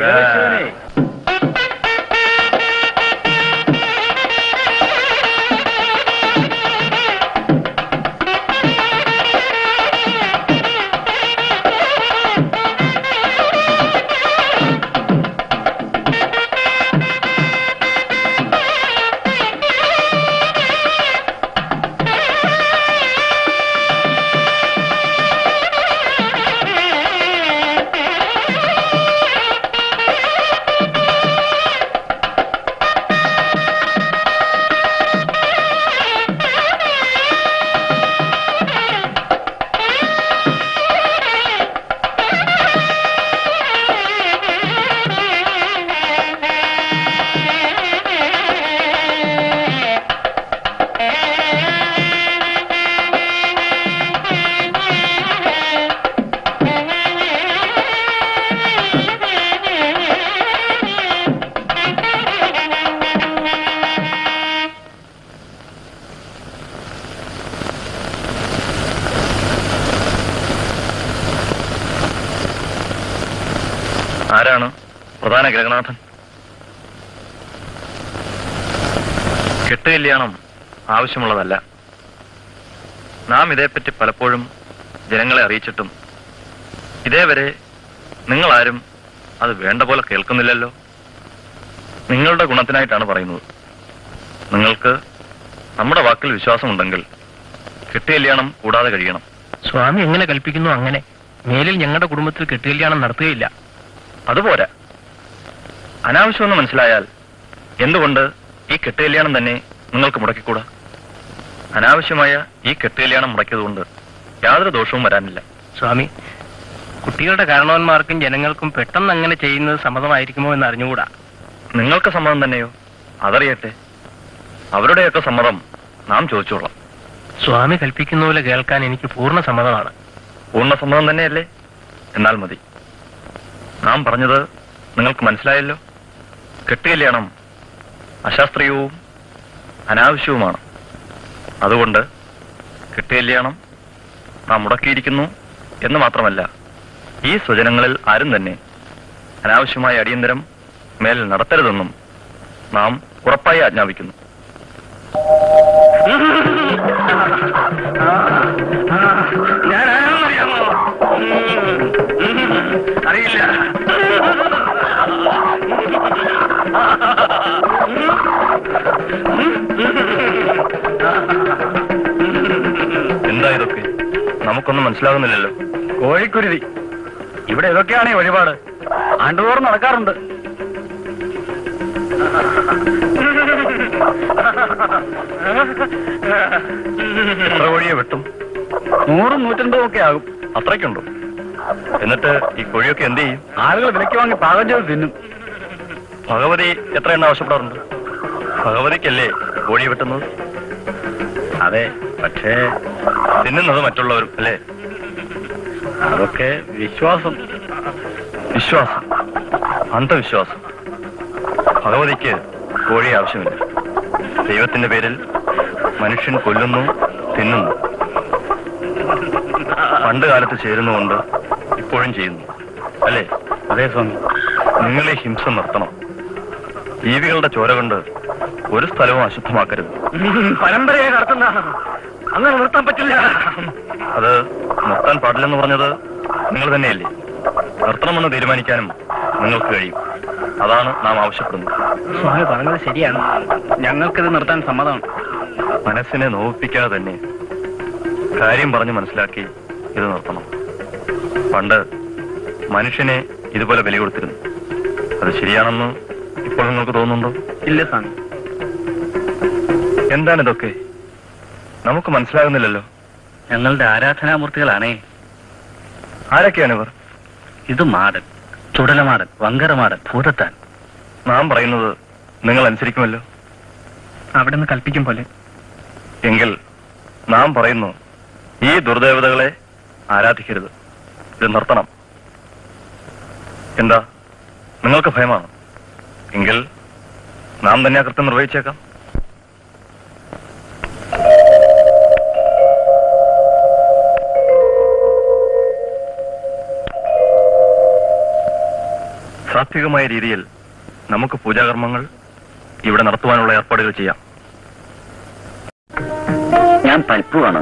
ആരാണ് പ്രധാന ഗ്രഹനാഥൻ കെട്ടുകല്യാണം ആവശ്യമുള്ളതല്ല നാം ഇതേപ്പറ്റി പലപ്പോഴും ജനങ്ങളെ അറിയിച്ചിട്ടും ഇതേവരെ നിങ്ങളാരും അത് വേണ്ട പോലെ കേൾക്കുന്നില്ലല്ലോ നിങ്ങളുടെ ഗുണത്തിനായിട്ടാണ് പറയുന്നത് നിങ്ങൾക്ക് നമ്മുടെ വാക്കിൽ വിശ്വാസമുണ്ടെങ്കിൽ കെട്ടുകല്യാണം കൂടാതെ കഴിയണം സ്വാമി എങ്ങനെ കൽപ്പിക്കുന്നു അങ്ങനെ മേലിൽ ഞങ്ങളുടെ കുടുംബത്തിൽ കെട്ടുകല്യാണം നടത്തുകയില്ല അതുപോരാ അനാവശ്യമെന്ന് മനസ്സിലായാൽ എന്തുകൊണ്ട് ഈ കെട്ടുകല്യാണം തന്നെ നിങ്ങൾക്ക് മുടക്കിക്കൂടാ അനാവശ്യമായ ഈ കെട്ടുകല്യാണം മുടക്കിയതുകൊണ്ട് യാതൊരു ദോഷവും വരാനില്ല സ്വാമി കുട്ടികളുടെ കാരണവന്മാർക്കും ജനങ്ങൾക്കും പെട്ടെന്ന് അങ്ങനെ ചെയ്യുന്നത് സമ്മതമായിരിക്കുമോ എന്ന് അറിഞ്ഞുകൂടാ നിങ്ങൾക്ക് സമ്മതം തന്നെയോ അതറിയട്ടെ അവരുടെയൊക്കെ സമ്മതം നാം ചോദിച്ചോളാം സ്വാമി കൽപ്പിക്കുന്ന പോലെ കേൾക്കാൻ എനിക്ക് പൂർണ്ണ സമ്മതമാണ് പൂർണ്ണ സമ്മതം തന്നെയല്ലേ എന്നാൽ മതി നാം പറഞ്ഞത് നിങ്ങൾക്ക് മനസ്സിലായല്ലോ കെട്ടുകല്യാണം അശാസ്ത്രീയവും അനാവശ്യവുമാണ് അതുകൊണ്ട് കെട്ടുകല്യാണം നാം മുടക്കിയിരിക്കുന്നു എന്ന് മാത്രമല്ല ഈ സ്വജനങ്ങളിൽ ആരും തന്നെ അനാവശ്യമായ അടിയന്തരം മേൽ നടത്തരുതെന്നും നാം ഉറപ്പായി ആജ്ഞാപിക്കുന്നു ഞാൻ ആരാണെന്നറിയാമോ അറിയില്ല എന്താ ഇതൊക്കെ നമുക്കൊന്നും മനസ്സിലാകുന്നില്ലല്ലോ കോഴിക്കുരുതി ഇവിടെ ഇതൊക്കെയാണ് ഈ വഴിപാട് ആണ്ടുതോറും നടക്കാറുണ്ട് എത്ര കോഴിയെ വെട്ടും നൂറും നൂറ്റൻപതും ഒക്കെ ആകും അത്രയ്ക്കുണ്ടോ എന്നിട്ട് ഈ കോഴിയൊക്കെ എന്ത് ചെയ്യും ആളുകൾ വിലയ്ക്ക് വാങ്ങി പാകം ചെയ്ത് തിന്നും ഭഗവതി എത്ര എണ്ണ ആവശ്യപ്പെടാറുണ്ട് ഭഗവതിക്കല്ലേ കോഴി വെട്ടുന്നത് അതെ പക്ഷേ തിന്നുന്നത് മറ്റുള്ളവരും അല്ലേ അതൊക്കെ വിശ്വാസം വിശ്വാസം അന്ധവിശ്വാസം ഭഗവതിക്ക് കോഴി ആവശ്യമില്ല ദൈവത്തിന്റെ പേരിൽ മനുഷ്യൻ കൊല്ലുന്നു തിന്നുന്നു പണ്ട് കാലത്ത് ചേരുന്നുകൊണ്ട് ഇപ്പോഴും ചെയ്യുന്നു അല്ലേ അതെ സ്വാമി നിങ്ങൾ ഈ ഹിംസ നിർത്തണം ജീവികളുടെ ചോര കൊണ്ട് ഒരു സ്ഥലവും അശുദ്ധമാക്കരുത് പരമ്പരയെ നടത്തുന്നതാണ് അങ്ങനെ നിർത്താൻ പറ്റില്ല അത് നിർത്താൻ പാടില്ലെന്ന് പറഞ്ഞത് നിങ്ങൾ തന്നെയല്ലേ നിർത്തണമെന്ന് തീരുമാനിക്കാനും നിങ്ങൾക്ക് കഴിയും അതാണ് നാം ആവശ്യപ്പെടുന്നത് സ്വാമി പറഞ്ഞത് ശരിയാണ് ഞങ്ങൾക്കിത് നിർത്താൻ സമ്മതമാണ് മനസ്സിനെ നോവിപ്പിക്കാതെ തന്നെ കാര്യം പറഞ്ഞ് മനസ്സിലാക്കി ഇത് നിർത്തണം പണ്ട് മനുഷ്യനെ ഇതുപോലെ ബലി കൊടുത്തിരുന്നു അത് ശരിയാണെന്ന് ഇപ്പോൾ നിങ്ങൾക്ക് തോന്നുന്നുണ്ടോ ഇല്ല സ്വാമി എന്താണിതൊക്കെ നമുക്ക് മനസ്സിലാകുന്നില്ലല്ലോ ഞങ്ങളുടെ ആരാധനാമൂർത്തികളാണേ ആരൊക്കെയാണ് ഇവർ ഇത് മാടൻ ചുടലമാടൻ വങ്കരമാടൻ ഭൂതത്താൻ നാം പറയുന്നത് നിങ്ങൾ അനുസരിക്കുമല്ലോ അവിടെ നിന്ന് കൽപ്പിക്കും പോലെ എങ്കിൽ നാം പറയുന്നു ഈ ദുർദേവതകളെ ആരാധിക്കരുത് ഇത് നിർത്തണം എന്താ നിങ്ങൾക്ക് ഭയമാണ് എങ്കിൽ നാം തന്നെ ആ കൃത്യം നിർവഹിച്ചേക്കാം സാത്വികമായ രീതിയിൽ നമുക്ക് പൂജാകർമ്മങ്ങൾ ഇവിടെ നടത്തുവാനുള്ള ഏർപ്പാടുകൾ ചെയ്യാം ഞാൻ പൽപ്പുവാണ്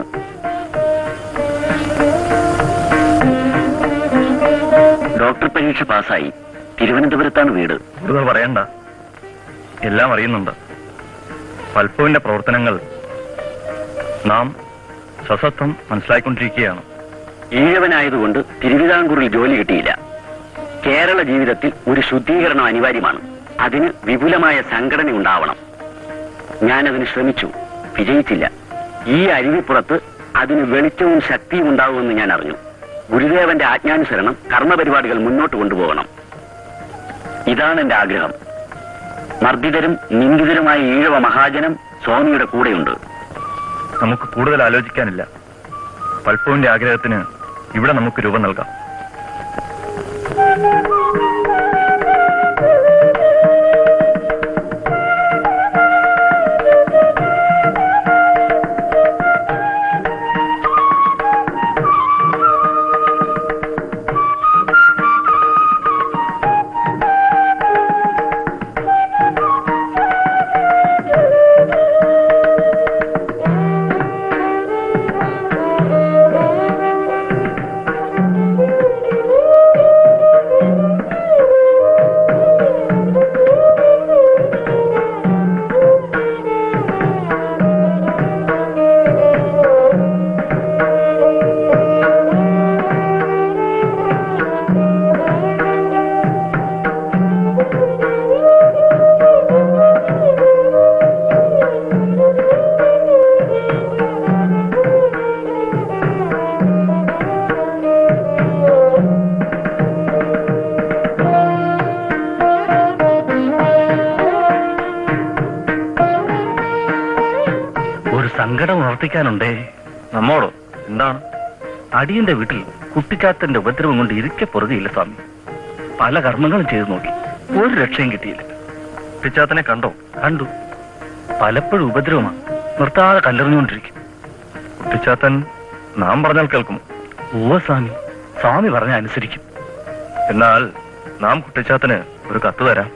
ഡോക്ടർ പരീക്ഷ പാസ്സായി തിരുവനന്തപുരത്താണ് വീട് കൂടുതൽ പറയണ്ട എല്ലാം അറിയുന്നുണ്ട് പൽപ്പുവിന്റെ പ്രവർത്തനങ്ങൾ നാം സസത്വം മനസ്സിലാക്കിക്കൊണ്ടിരിക്കുകയാണ് ഈഴവനായതുകൊണ്ട് തിരുവിതാംകൂറിൽ ജോലി കിട്ടിയില്ല കേരള ജീവിതത്തിൽ ഒരു ശുദ്ധീകരണം അനിവാര്യമാണ് അതിന് വിപുലമായ സംഘടന ഉണ്ടാവണം ഞാനതിന് ശ്രമിച്ചു വിജയിച്ചില്ല ഈ അരുവിപ്പുറത്ത് അതിന് വെളിച്ചവും ശക്തിയും ഉണ്ടാവുമെന്ന് ഞാൻ അറിഞ്ഞു ഗുരുദേവന്റെ ആജ്ഞാനുസരണം കർമ്മപരിപാടികൾ മുന്നോട്ട് കൊണ്ടുപോകണം ഇതാണ് എന്റെ ആഗ്രഹം മർദ്ദിതരും നിന്ദിതരുമായ ഈഴവ മഹാജനം സ്വാമിയുടെ കൂടെയുണ്ട് നമുക്ക് കൂടുതൽ ആലോചിക്കാനില്ല പൽപ്പുവിന്റെ ആഗ്രഹത്തിന് ഇവിടെ നമുക്ക് രൂപം നൽകാം സങ്കടം ഉണർത്തിക്കാനുണ്ടേ നമ്മോടോ എന്താണ് അടിയന്റെ വീട്ടിൽ കുട്ടിച്ചാത്തന്റെ ഉപദ്രവം കൊണ്ട് ഇരിക്കെ പൊറുകയില്ല സ്വാമി പല കർമ്മങ്ങളും ചെയ്തു നോക്കി ഒരു രക്ഷയും കിട്ടിയില്ല പിച്ചാത്തനെ കണ്ടോ കണ്ടു പലപ്പോഴും ഉപദ്രവമാണ് നിർത്താതെ കല്ലെറിഞ്ഞുകൊണ്ടിരിക്കും കുട്ടിച്ചാത്തൻ നാം പറഞ്ഞാൽ കേൾക്കും ഓ സ്വാമി സ്വാമി പറഞ്ഞ അനുസരിക്കും എന്നാൽ നാം കുട്ടിച്ചാത്തന് ഒരു കത്ത് തരാം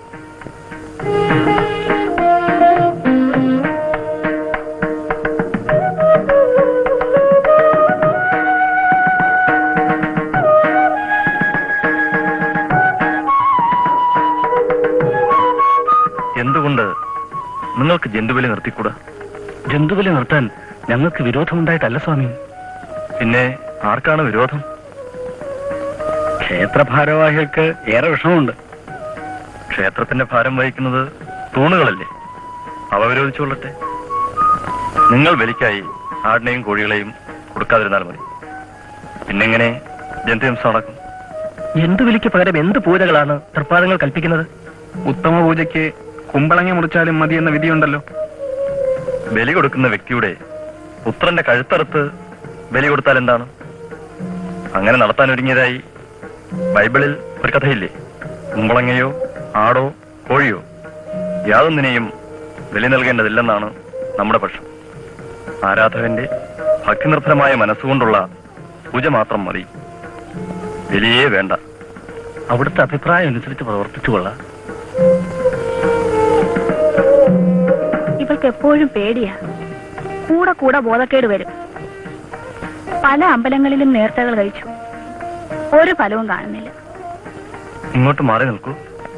എന്തുകൊണ്ട് നിങ്ങൾക്ക് ജന്തുബലി നിർത്തിക്കൂടാ ജന്തുബലി നിർത്താൻ ഞങ്ങൾക്ക് വിരോധമുണ്ടായിട്ടല്ല സ്വാമി പിന്നെ ആർക്കാണ് വിരോധം ക്ഷേത്ര ഭാരവാഹികൾക്ക് ഏറെ വിഷമമുണ്ട് ക്ഷേത്രത്തിന്റെ ഭാരം വഹിക്കുന്നത് തൂണുകളല്ലേ അവ വിരോധിച്ചുകൊള്ളട്ടെ നിങ്ങൾ ബലിക്കായി ആടിനെയും കോഴികളെയും കൊടുക്കാതിരുന്നാൽ മതി പിന്നെങ്ങനെ ജന്തുഹിംസ നടക്കും എന്ത് വിളിക്ക് പകരം എന്ത് പൂജകളാണ് തൃപ്പാദങ്ങൾ കൽപ്പിക്കുന്നത് ഉത്തമ പൂജയ്ക്ക് കുമ്പളങ്ങ മുറിച്ചാലും മതി എന്ന വിധിയുണ്ടല്ലോ ബലി കൊടുക്കുന്ന വ്യക്തിയുടെ പുത്രന്റെ കഴുത്തറുത്ത് ബലി കൊടുത്താൽ എന്താണ് അങ്ങനെ നടത്താൻ ഒരുങ്ങിയതായി ബൈബിളിൽ ഒരു കഥയില്ലേ കുമ്പളങ്ങയോ ആടോ കോഴിയോ യാതൊന്നിനെയും ബലി നൽകേണ്ടതില്ലെന്നാണ് നമ്മുടെ പക്ഷം ആരാധകന്റെ ഭക്തിനിർഭരമായ മനസ്സുകൊണ്ടുള്ള പൂജ മാത്രം മതി ബലിയേ വേണ്ട അവിടുത്തെ അഭിപ്രായം അനുസരിച്ച് പ്രവർത്തിച്ചു കൊള്ളാം ഇവൾക്ക് എപ്പോഴും പേടിയാ കൂടെ കൂടെ ബോധക്കേട് വരും പല അമ്പലങ്ങളിലും നേർച്ചകൾ കഴിച്ചു ഒരു ഫലവും കാണുന്നില്ല ഇങ്ങോട്ട് മാറി നിൽക്കൂ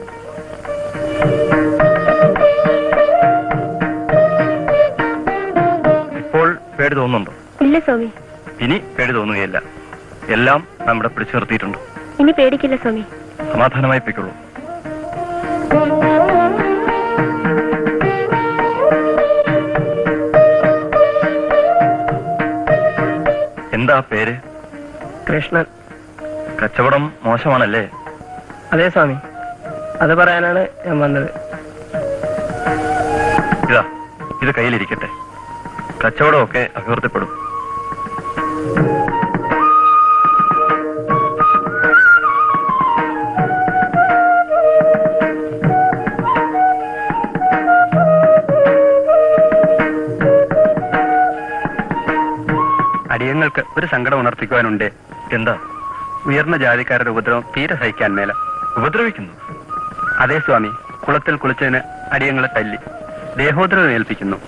ഇപ്പോൾ പേടി തോന്നുന്നുണ്ടോ ഇല്ല സ്വാമി ഇനി പേടി തോന്നുകയില്ല എല്ലാം നമ്മുടെ പിടിച്ചു നിർത്തിയിട്ടുണ്ട് ഇനി പേടിക്കില്ല സ്വാമി സമാധാനമായി പൊയ്ക്കുള്ളൂ എന്താ പേര് കൃഷ്ണൻ കച്ചവടം മോശമാണല്ലേ അതെ സ്വാമി അത് പറയാനാണ് ഞാൻ വന്നത് ഇതാ ഇത് കയ്യിലിരിക്കട്ടെ കച്ചവടമൊക്കെ അഭിവൃദ്ധിപ്പെടും അടിയങ്ങൾക്ക് ഒരു സങ്കടം ഉണർത്തിക്കുവാനുണ്ട് എന്താ ഉയർന്ന ജാതിക്കാരുടെ ഉപദ്രവം തീരെ സഹിക്കാൻ മേല ഉപദ്രവിക്കുന്നു അതേ സ്വാമി കുളത്തിൽ കുളിച്ചതിന് അടിയങ്ങളെ തല്ലി ദേഹോദ്രവം ഏൽപ്പിക്കുന്നു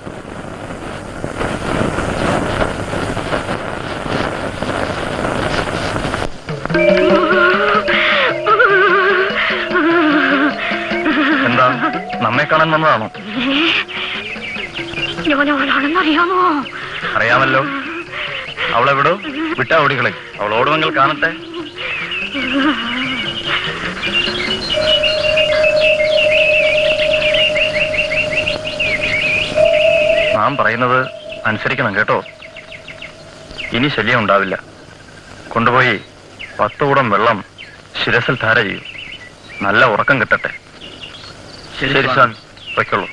എന്താ നമ്മെ കാണാൻ വന്നതാണോ ഞാനാണെന്നറിയാമോ അറിയാമല്ലോ അവളെ വിടൂ വിട്ടാ ഓടിക്കളെ അവൾ ഓടുമെങ്കിൽ കാണട്ടെ നാം പറയുന്നത് അനുസരിക്കണം കേട്ടോ ഇനി ശല്യം ഉണ്ടാവില്ല കൊണ്ടുപോയി പത്ത് കൂടം വെള്ളം ശിരസിൽ ധാര ചെയ്യും നല്ല ഉറക്കം കിട്ടട്ടെ ശരി സാൻ വയ്ക്കുള്ളൂ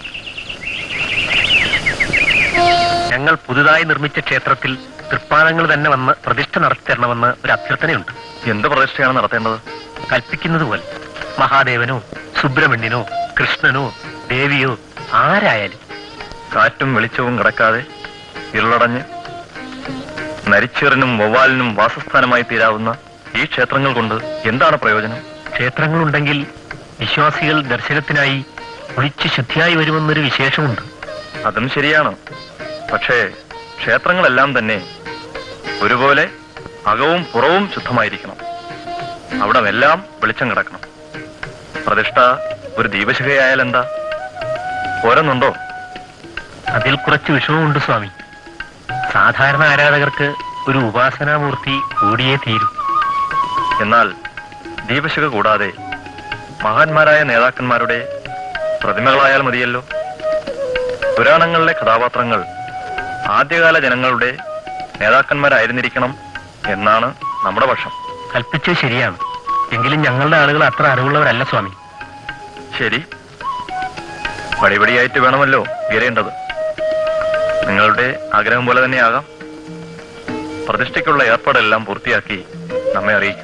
ഞങ്ങൾ പുതുതായി നിർമ്മിച്ച ക്ഷേത്രത്തിൽ തൃപ്പാദങ്ങൾ തന്നെ വന്ന് പ്രതിഷ്ഠ നടത്തി തരണമെന്ന് ഒരു അഭ്യർത്ഥനയുണ്ട് എന്ത് പ്രതിഷ്ഠയാണ് നടത്തേണ്ടത് കൽപ്പിക്കുന്നത് പോലെ മഹാദേവനോ സുബ്രഹ്മണ്യനോ കൃഷ്ണനോ ദേവിയോ ആരായാലും കാറ്റും വെളിച്ചവും കിടക്കാതെ ഇരുളടഞ്ഞ് നരിച്ചീറിനും വവ്വാലിനും വാസസ്ഥാനമായി തീരാവുന്ന ഈ ക്ഷേത്രങ്ങൾ കൊണ്ട് എന്താണ് പ്രയോജനം ക്ഷേത്രങ്ങളുണ്ടെങ്കിൽ വിശ്വാസികൾ ദർശനത്തിനായി ഒളിച്ച് ശുദ്ധിയായി വരുമെന്നൊരു വിശേഷമുണ്ട് അതും ശരിയാണ് പക്ഷേ ക്ഷേത്രങ്ങളെല്ലാം തന്നെ ഒരുപോലെ അകവും പുറവും ശുദ്ധമായിരിക്കണം അവിടെ എല്ലാം വെളിച്ചം കിടക്കണം പ്രതിഷ്ഠ ഒരു ദീപശിഖയായാൽ എന്താ പോരുന്നുണ്ടോ അതിൽ കുറച്ച് വിഷമമുണ്ട് സ്വാമി സാധാരണ ആരാധകർക്ക് ഒരു ഉപാസനാമൂർത്തി കൂടിയേ തീരൂ എന്നാൽ ദീപശിഖ കൂടാതെ മഹാന്മാരായ നേതാക്കന്മാരുടെ പ്രതിമകളായാൽ മതിയല്ലോ പുരാണങ്ങളിലെ കഥാപാത്രങ്ങൾ ആദ്യകാല ജനങ്ങളുടെ നേതാക്കന്മാരായിരുന്നിരിക്കണം എന്നാണ് നമ്മുടെ പക്ഷം കൽപ്പിച്ചത് ശരിയാണ് എങ്കിലും ഞങ്ങളുടെ ആളുകൾ അത്ര അറിവുള്ളവരല്ല സ്വാമി ശരി പടിപടിയായിട്ട് വേണമല്ലോ ഉയരേണ്ടത് നിങ്ങളുടെ ആഗ്രഹം പോലെ തന്നെയാകാം പ്രതിഷ്ഠയ്ക്കുള്ള ഏർപ്പാടെല്ലാം പൂർത്തിയാക്കി നമ്മെ അറിയിക്കും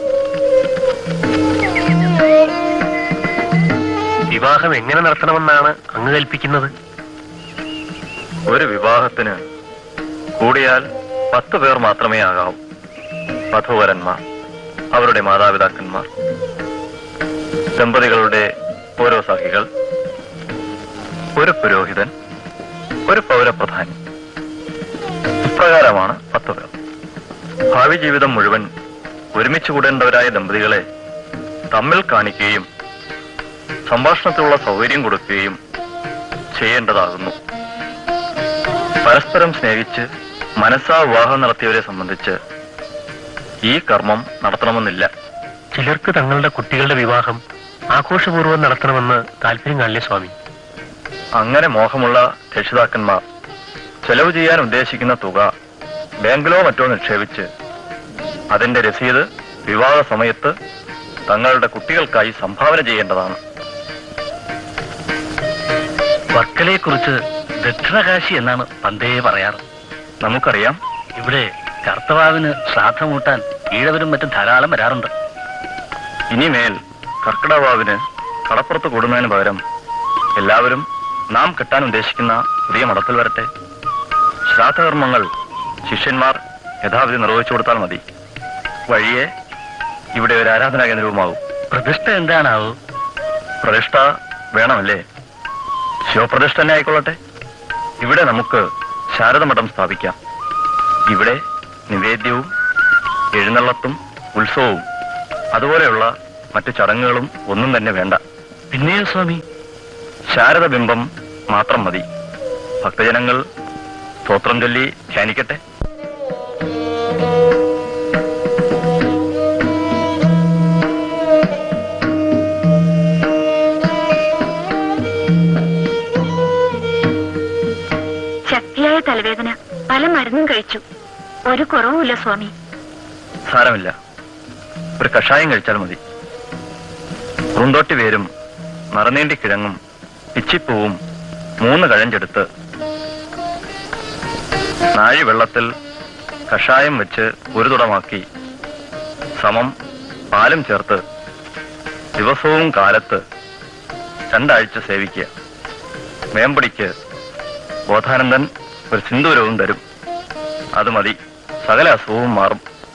വിവാഹം എങ്ങനെ നടത്തണമെന്നാണ് അങ്ങ് കൽപ്പിക്കുന്നത് ഒരു വിവാഹത്തിന് കൂടിയാൽ പത്ത് പേർ മാത്രമേ ആകാവൂ വധുവരന്മാർ അവരുടെ മാതാപിതാക്കന്മാർ ദമ്പതികളുടെ ഓരോ സഖികൾ ഒരു പുരോഹിതൻ ഒരു പൗരപ്രധാനി ഇപ്രകാരമാണ് പത്ത് പേർ ഭാവി ജീവിതം മുഴുവൻ ഒരുമിച്ച് കൂടേണ്ടവരായ ദമ്പതികളെ തമ്മിൽ കാണിക്കുകയും സംഭാഷണത്തിലുള്ള സൗകര്യം കൊടുക്കുകയും ചെയ്യേണ്ടതാകുന്നു പരസ്പരം സ്നേഹിച്ച് മനസ്സാ വിവാഹം നടത്തിയവരെ സംബന്ധിച്ച് ഈ കർമ്മം നടത്തണമെന്നില്ല ചിലർക്ക് തങ്ങളുടെ കുട്ടികളുടെ വിവാഹം ആഘോഷപൂർവ്വം നടത്തണമെന്ന് താല്പര്യം കാണില്ലേ സ്വാമി അങ്ങനെ മോഹമുള്ള രക്ഷിതാക്കന്മാർ ചെലവ് ചെയ്യാൻ ഉദ്ദേശിക്കുന്ന തുക ബാങ്കിലോ മറ്റോ നിക്ഷേപിച്ച് അതിന്റെ രസീത് വിവാഹ സമയത്ത് തങ്ങളുടെ കുട്ടികൾക്കായി സംഭാവന ചെയ്യേണ്ടതാണ് വർക്കലയെ കുറിച്ച് ദക്ഷിണകാശി എന്നാണ് പണ്ടേ പറയാറ് നമുക്കറിയാം ഇവിടെ കർത്തവാവിന് ശ്രാദ്ധമൂട്ടാൻ ഈഴവരും മറ്റും ധാരാളം വരാറുണ്ട് ഇനിമേൽ കർക്കിടവാവിന് കടപ്പുറത്ത് കൂടുന്നതിന് പകരം എല്ലാവരും നാം കെട്ടാൻ ഉദ്ദേശിക്കുന്ന പുതിയ മഠത്തിൽ വരട്ടെ ശ്രാദ്ധകർമ്മങ്ങൾ ശിഷ്യന്മാർ യഥാവിധി നിർവഹിച്ചു കൊടുത്താൽ മതി വഴിയെ ഇവിടെ ഒരു ആരാധനാ കേന്ദ്രവുമാകും പ്രതിഷ്ഠ എന്താണാവൂ പ്രതിഷ്ഠ വേണമല്ലേ ശിവപ്രതിഷ്ഠ തന്നെ ആയിക്കൊള്ളട്ടെ ഇവിടെ നമുക്ക് ശാരദമഠം സ്ഥാപിക്കാം ഇവിടെ നിവേദ്യവും എഴുന്നള്ളത്തും ഉത്സവവും അതുപോലെയുള്ള മറ്റു ചടങ്ങുകളും ഒന്നും തന്നെ വേണ്ട പിന്നെയോ സ്വാമി ശാരദ ബിംബം മാത്രം മതി ഭക്തജനങ്ങൾ സ്തോത്രം ചൊല്ലി ധ്യാനിക്കട്ടെ ശക്തിയായ തലവേദന പല മരുന്നും കഴിച്ചു ഒരു കുറവുമില്ല സ്വാമി സാരമില്ല ഒരു കഷായം കഴിച്ചാൽ മതി പൂന്തോട്ടി വേരും നറനീണ്ടി കിഴങ്ങും പിച്ചിപ്പൂവും മൂന്ന് കഴഞ്ചെടുത്ത് നാഴി വെള്ളത്തിൽ കഷായം വെച്ച് ഒരു തുടമാക്കി സമം പാലും ചേർത്ത് ദിവസവും കാലത്ത് രണ്ടാഴ്ച സേവിക്കുക മേമ്പടിക്ക് ബോധാനന്ദൻ ഒരു സിന്ദൂരവും തരും അത് മതി സകല അസുഖവും മാറും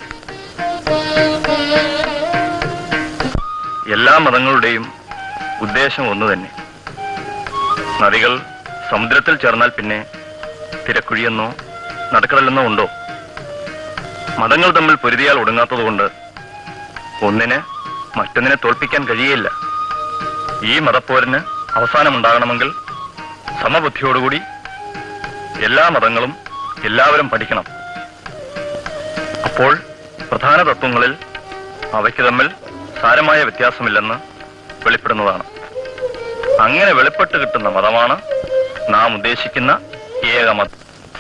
എല്ലാ മതങ്ങളുടെയും ഉദ്ദേശം ഒന്നു തന്നെ നദികൾ സമുദ്രത്തിൽ ചേർന്നാൽ പിന്നെ തിരക്കുഴിയെന്നോ നടുക്കടലെന്നോ ഉണ്ടോ മതങ്ങൾ തമ്മിൽ പൊരുതിയാൽ ഒടുങ്ങാത്തതുകൊണ്ട് ഒന്നിന് മറ്റൊന്നിനെ തോൽപ്പിക്കാൻ കഴിയില്ല ഈ മതപ്പോരിന് അവസാനമുണ്ടാകണമെങ്കിൽ സമബുദ്ധിയോടുകൂടി എല്ലാ മതങ്ങളും എല്ലാവരും പഠിക്കണം അപ്പോൾ പ്രധാന തത്വങ്ങളിൽ അവയ്ക്ക് തമ്മിൽ സാരമായ വ്യത്യാസമില്ലെന്ന് വെളിപ്പെടുന്നതാണ് അങ്ങനെ വെളിപ്പെട്ട് കിട്ടുന്ന മതമാണ് നാം ഉദ്ദേശിക്കുന്ന ഏകമതം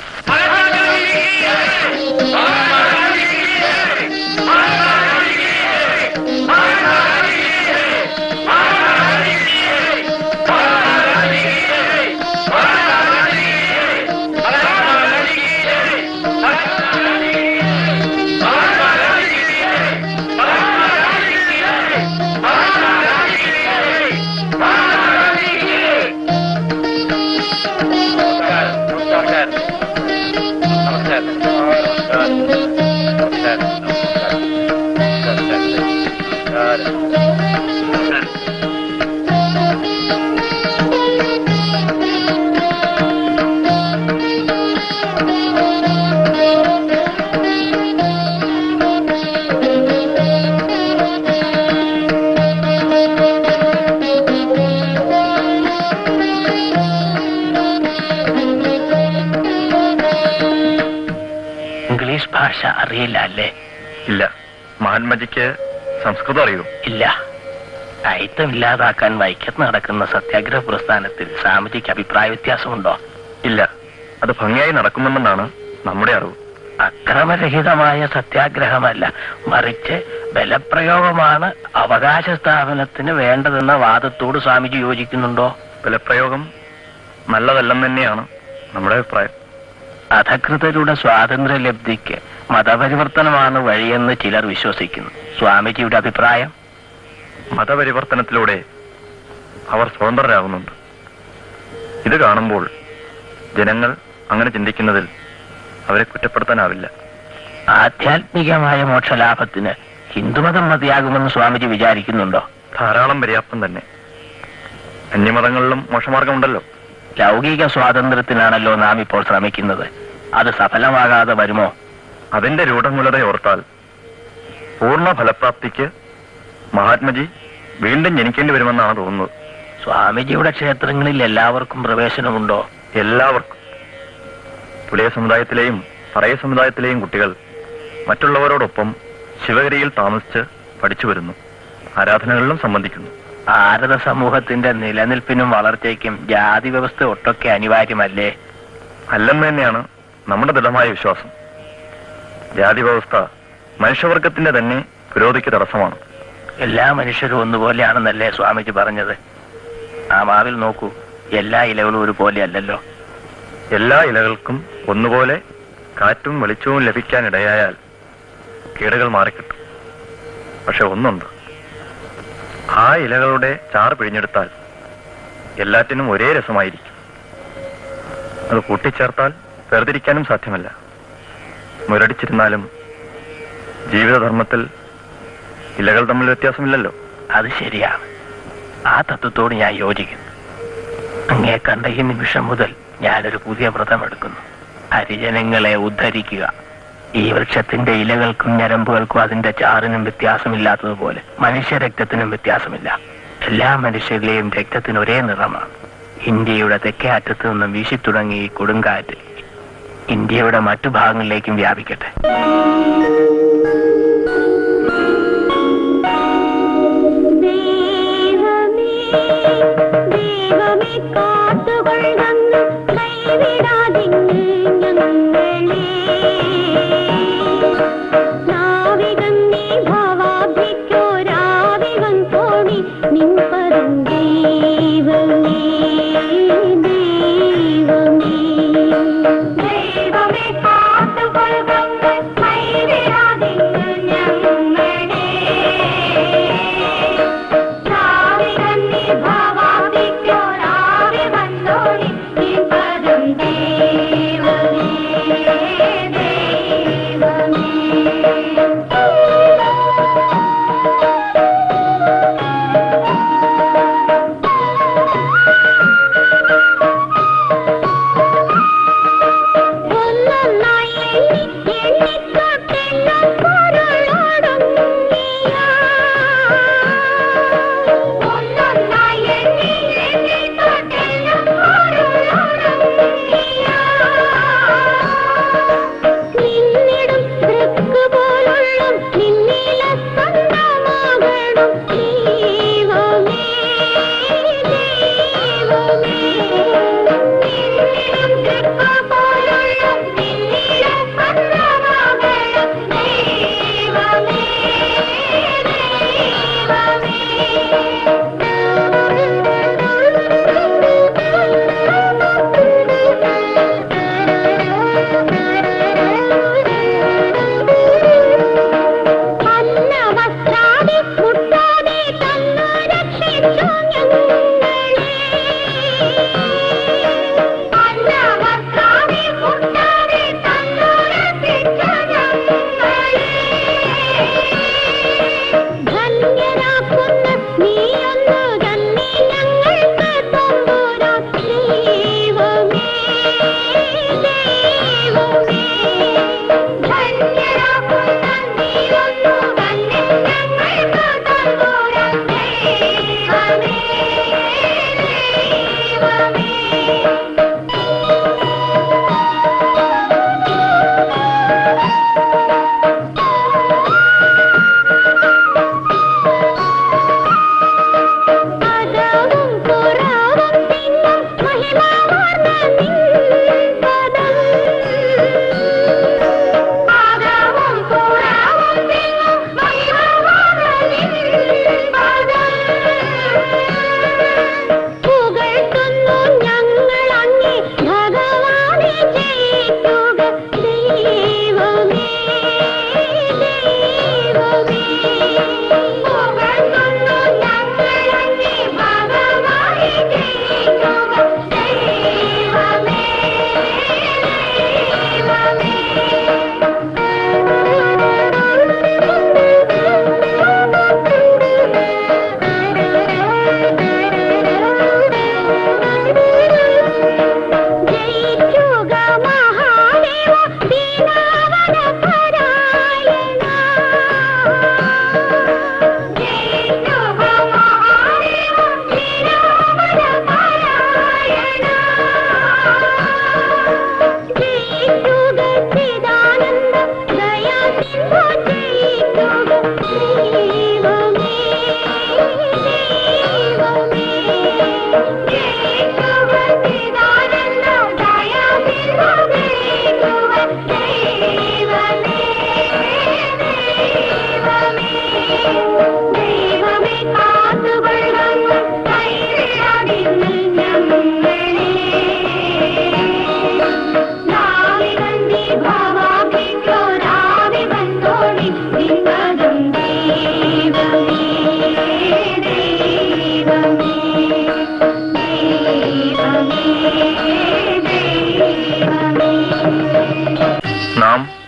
ഇംഗ്ലീഷ് ഭാഷ അറിയില്ല അല്ലേ ഇല്ല മഹാത്മജിക്ക് സംസ്കൃതം അറിയൂ ഇല്ല അയിത്തം ഇല്ലാതാക്കാൻ വൈക്കത്ത് നടക്കുന്ന സത്യാഗ്രഹ പ്രസ്ഥാനത്തിൽ സ്വാമിജിക്ക് അഭിപ്രായ വ്യത്യാസമുണ്ടോ ഇല്ല അത് ഭംഗിയായി നടക്കുമെന്നാണ് നമ്മുടെ അറിവ് അക്രമരഹിതമായ സത്യാഗ്രഹമല്ല മറിച്ച് ബലപ്രയോഗമാണ് അവകാശ സ്ഥാപനത്തിന് വേണ്ടതെന്ന വാദത്തോട് സ്വാമിജി യോജിക്കുന്നുണ്ടോ ബലപ്രയോഗം നല്ലതല്ലെന്ന് തന്നെയാണ് നമ്മുടെ അഭിപ്രായം അധകൃതരുടെ സ്വാതന്ത്ര്യലബ്ധിക്ക് മതപരിവർത്തനമാണ് വഴിയെന്ന് ചിലർ വിശ്വസിക്കുന്നു സ്വാമിജിയുടെ അഭിപ്രായം മതപരിവർത്തനത്തിലൂടെ അവർ സ്വതന്ത്രരാകുന്നുണ്ട് ഇത് കാണുമ്പോൾ ജനങ്ങൾ അങ്ങനെ ചിന്തിക്കുന്നതിൽ അവരെ കുറ്റപ്പെടുത്താനാവില്ല ആധ്യാത്മികമായ മോക്ഷലാഭത്തിന് ഹിന്ദുമതം മതിയാകുമെന്ന് സ്വാമിജി വിചാരിക്കുന്നുണ്ടോ ധാരാളം പര്യാപ്തം തന്നെ അന്യമതങ്ങളിലും മോശമാർഗമുണ്ടല്ലോ ലൗകിക സ്വാതന്ത്ര്യത്തിനാണല്ലോ നാം ഇപ്പോൾ ശ്രമിക്കുന്നത് അത് സഫലമാകാതെ വരുമോ അതിന്റെ രൂഢമൂലത ഓർത്താൽ പൂർണ്ണ ഫലപ്രാപ്തിക്ക് മഹാത്മജി വീണ്ടും ജനിക്കേണ്ടി വരുമെന്നാണ് തോന്നുന്നത് സ്വാമിജിയുടെ ക്ഷേത്രങ്ങളിൽ എല്ലാവർക്കും പ്രവേശനമുണ്ടോ എല്ലാവർക്കും പുലയ സമുദായത്തിലെയും പറയ സമുദായത്തിലെയും കുട്ടികൾ മറ്റുള്ളവരോടൊപ്പം ശിവഗിരിയിൽ താമസിച്ച് പഠിച്ചു വരുന്നു ആരാധനകളിലും സംബന്ധിക്കുന്നു ഭാരത സമൂഹത്തിന്റെ നിലനിൽപ്പിനും വളർച്ചയ്ക്കും ജാതി വ്യവസ്ഥ ഒട്ടൊക്കെ അനിവാര്യമല്ലേ അല്ലെന്ന് തന്നെയാണ് നമ്മുടെ ദൃഢമായ വിശ്വാസം ജാതി വ്യവസ്ഥ മനുഷ്യവർഗത്തിന്റെ തന്നെ പുരോഗതിക്ക് തടസ്സമാണ് എല്ലാ മനുഷ്യരും ഒന്നുപോലെയാണെന്നല്ലേ സ്വാമിജി പറഞ്ഞത് ആ മാവിൽ നോക്കൂ എല്ലാ ഇലകളും ഒരുപോലെ അല്ലല്ലോ എല്ലാ ഇലകൾക്കും ഒന്നുപോലെ കാറ്റും വെളിച്ചവും ലഭിക്കാനിടയായാൽ കേടുകൾ മാറിക്കിട്ടും പക്ഷെ ഒന്നുണ്ട് ആ ഇലകളുടെ ചാറ് പിഴിഞ്ഞെടുത്താൽ എല്ലാറ്റിനും ഒരേ രസമായിരിക്കും അത് കൂട്ടിച്ചേർത്താൽ വേർതിരിക്കാനും സാധ്യമല്ല മുരടിച്ചിരുന്നാലും ജീവിതധർമ്മത്തിൽ ഇലകൾ തമ്മിൽ വ്യത്യാസമില്ലല്ലോ അത് ശരിയാണ് ആ തത്വത്തോട് ഞാൻ യോജിക്കുന്നു അങ്ങേ കണ്ട ഈ നിമിഷം മുതൽ ഞാനൊരു പുതിയ വ്രതം എടുക്കുന്നു ഹരിജനങ്ങളെ ഉദ്ധരിക്കുക ഈ വൃക്ഷത്തിന്റെ ഇലകൾക്കും ഞരമ്പുകൾക്കും അതിന്റെ ചാറിനും വ്യത്യാസമില്ലാത്തതുപോലെ മനുഷ്യരക്തത്തിനും വ്യത്യാസമില്ല എല്ലാ മനുഷ്യരുടെയും രക്തത്തിന് ഒരേ നിറമാണ് ഇന്ത്യയുടെ തെക്കേ അറ്റത്ത് നിന്നും വീശിത്തുടങ്ങി ഈ കൊടുങ്കാറ്റ് ഇന്ത്യയുടെ മറ്റു ഭാഗങ്ങളിലേക്കും വ്യാപിക്കട്ടെ ഭാവാദിക്കോരാവി വന്നോടി നീ പദം ദൈവമേ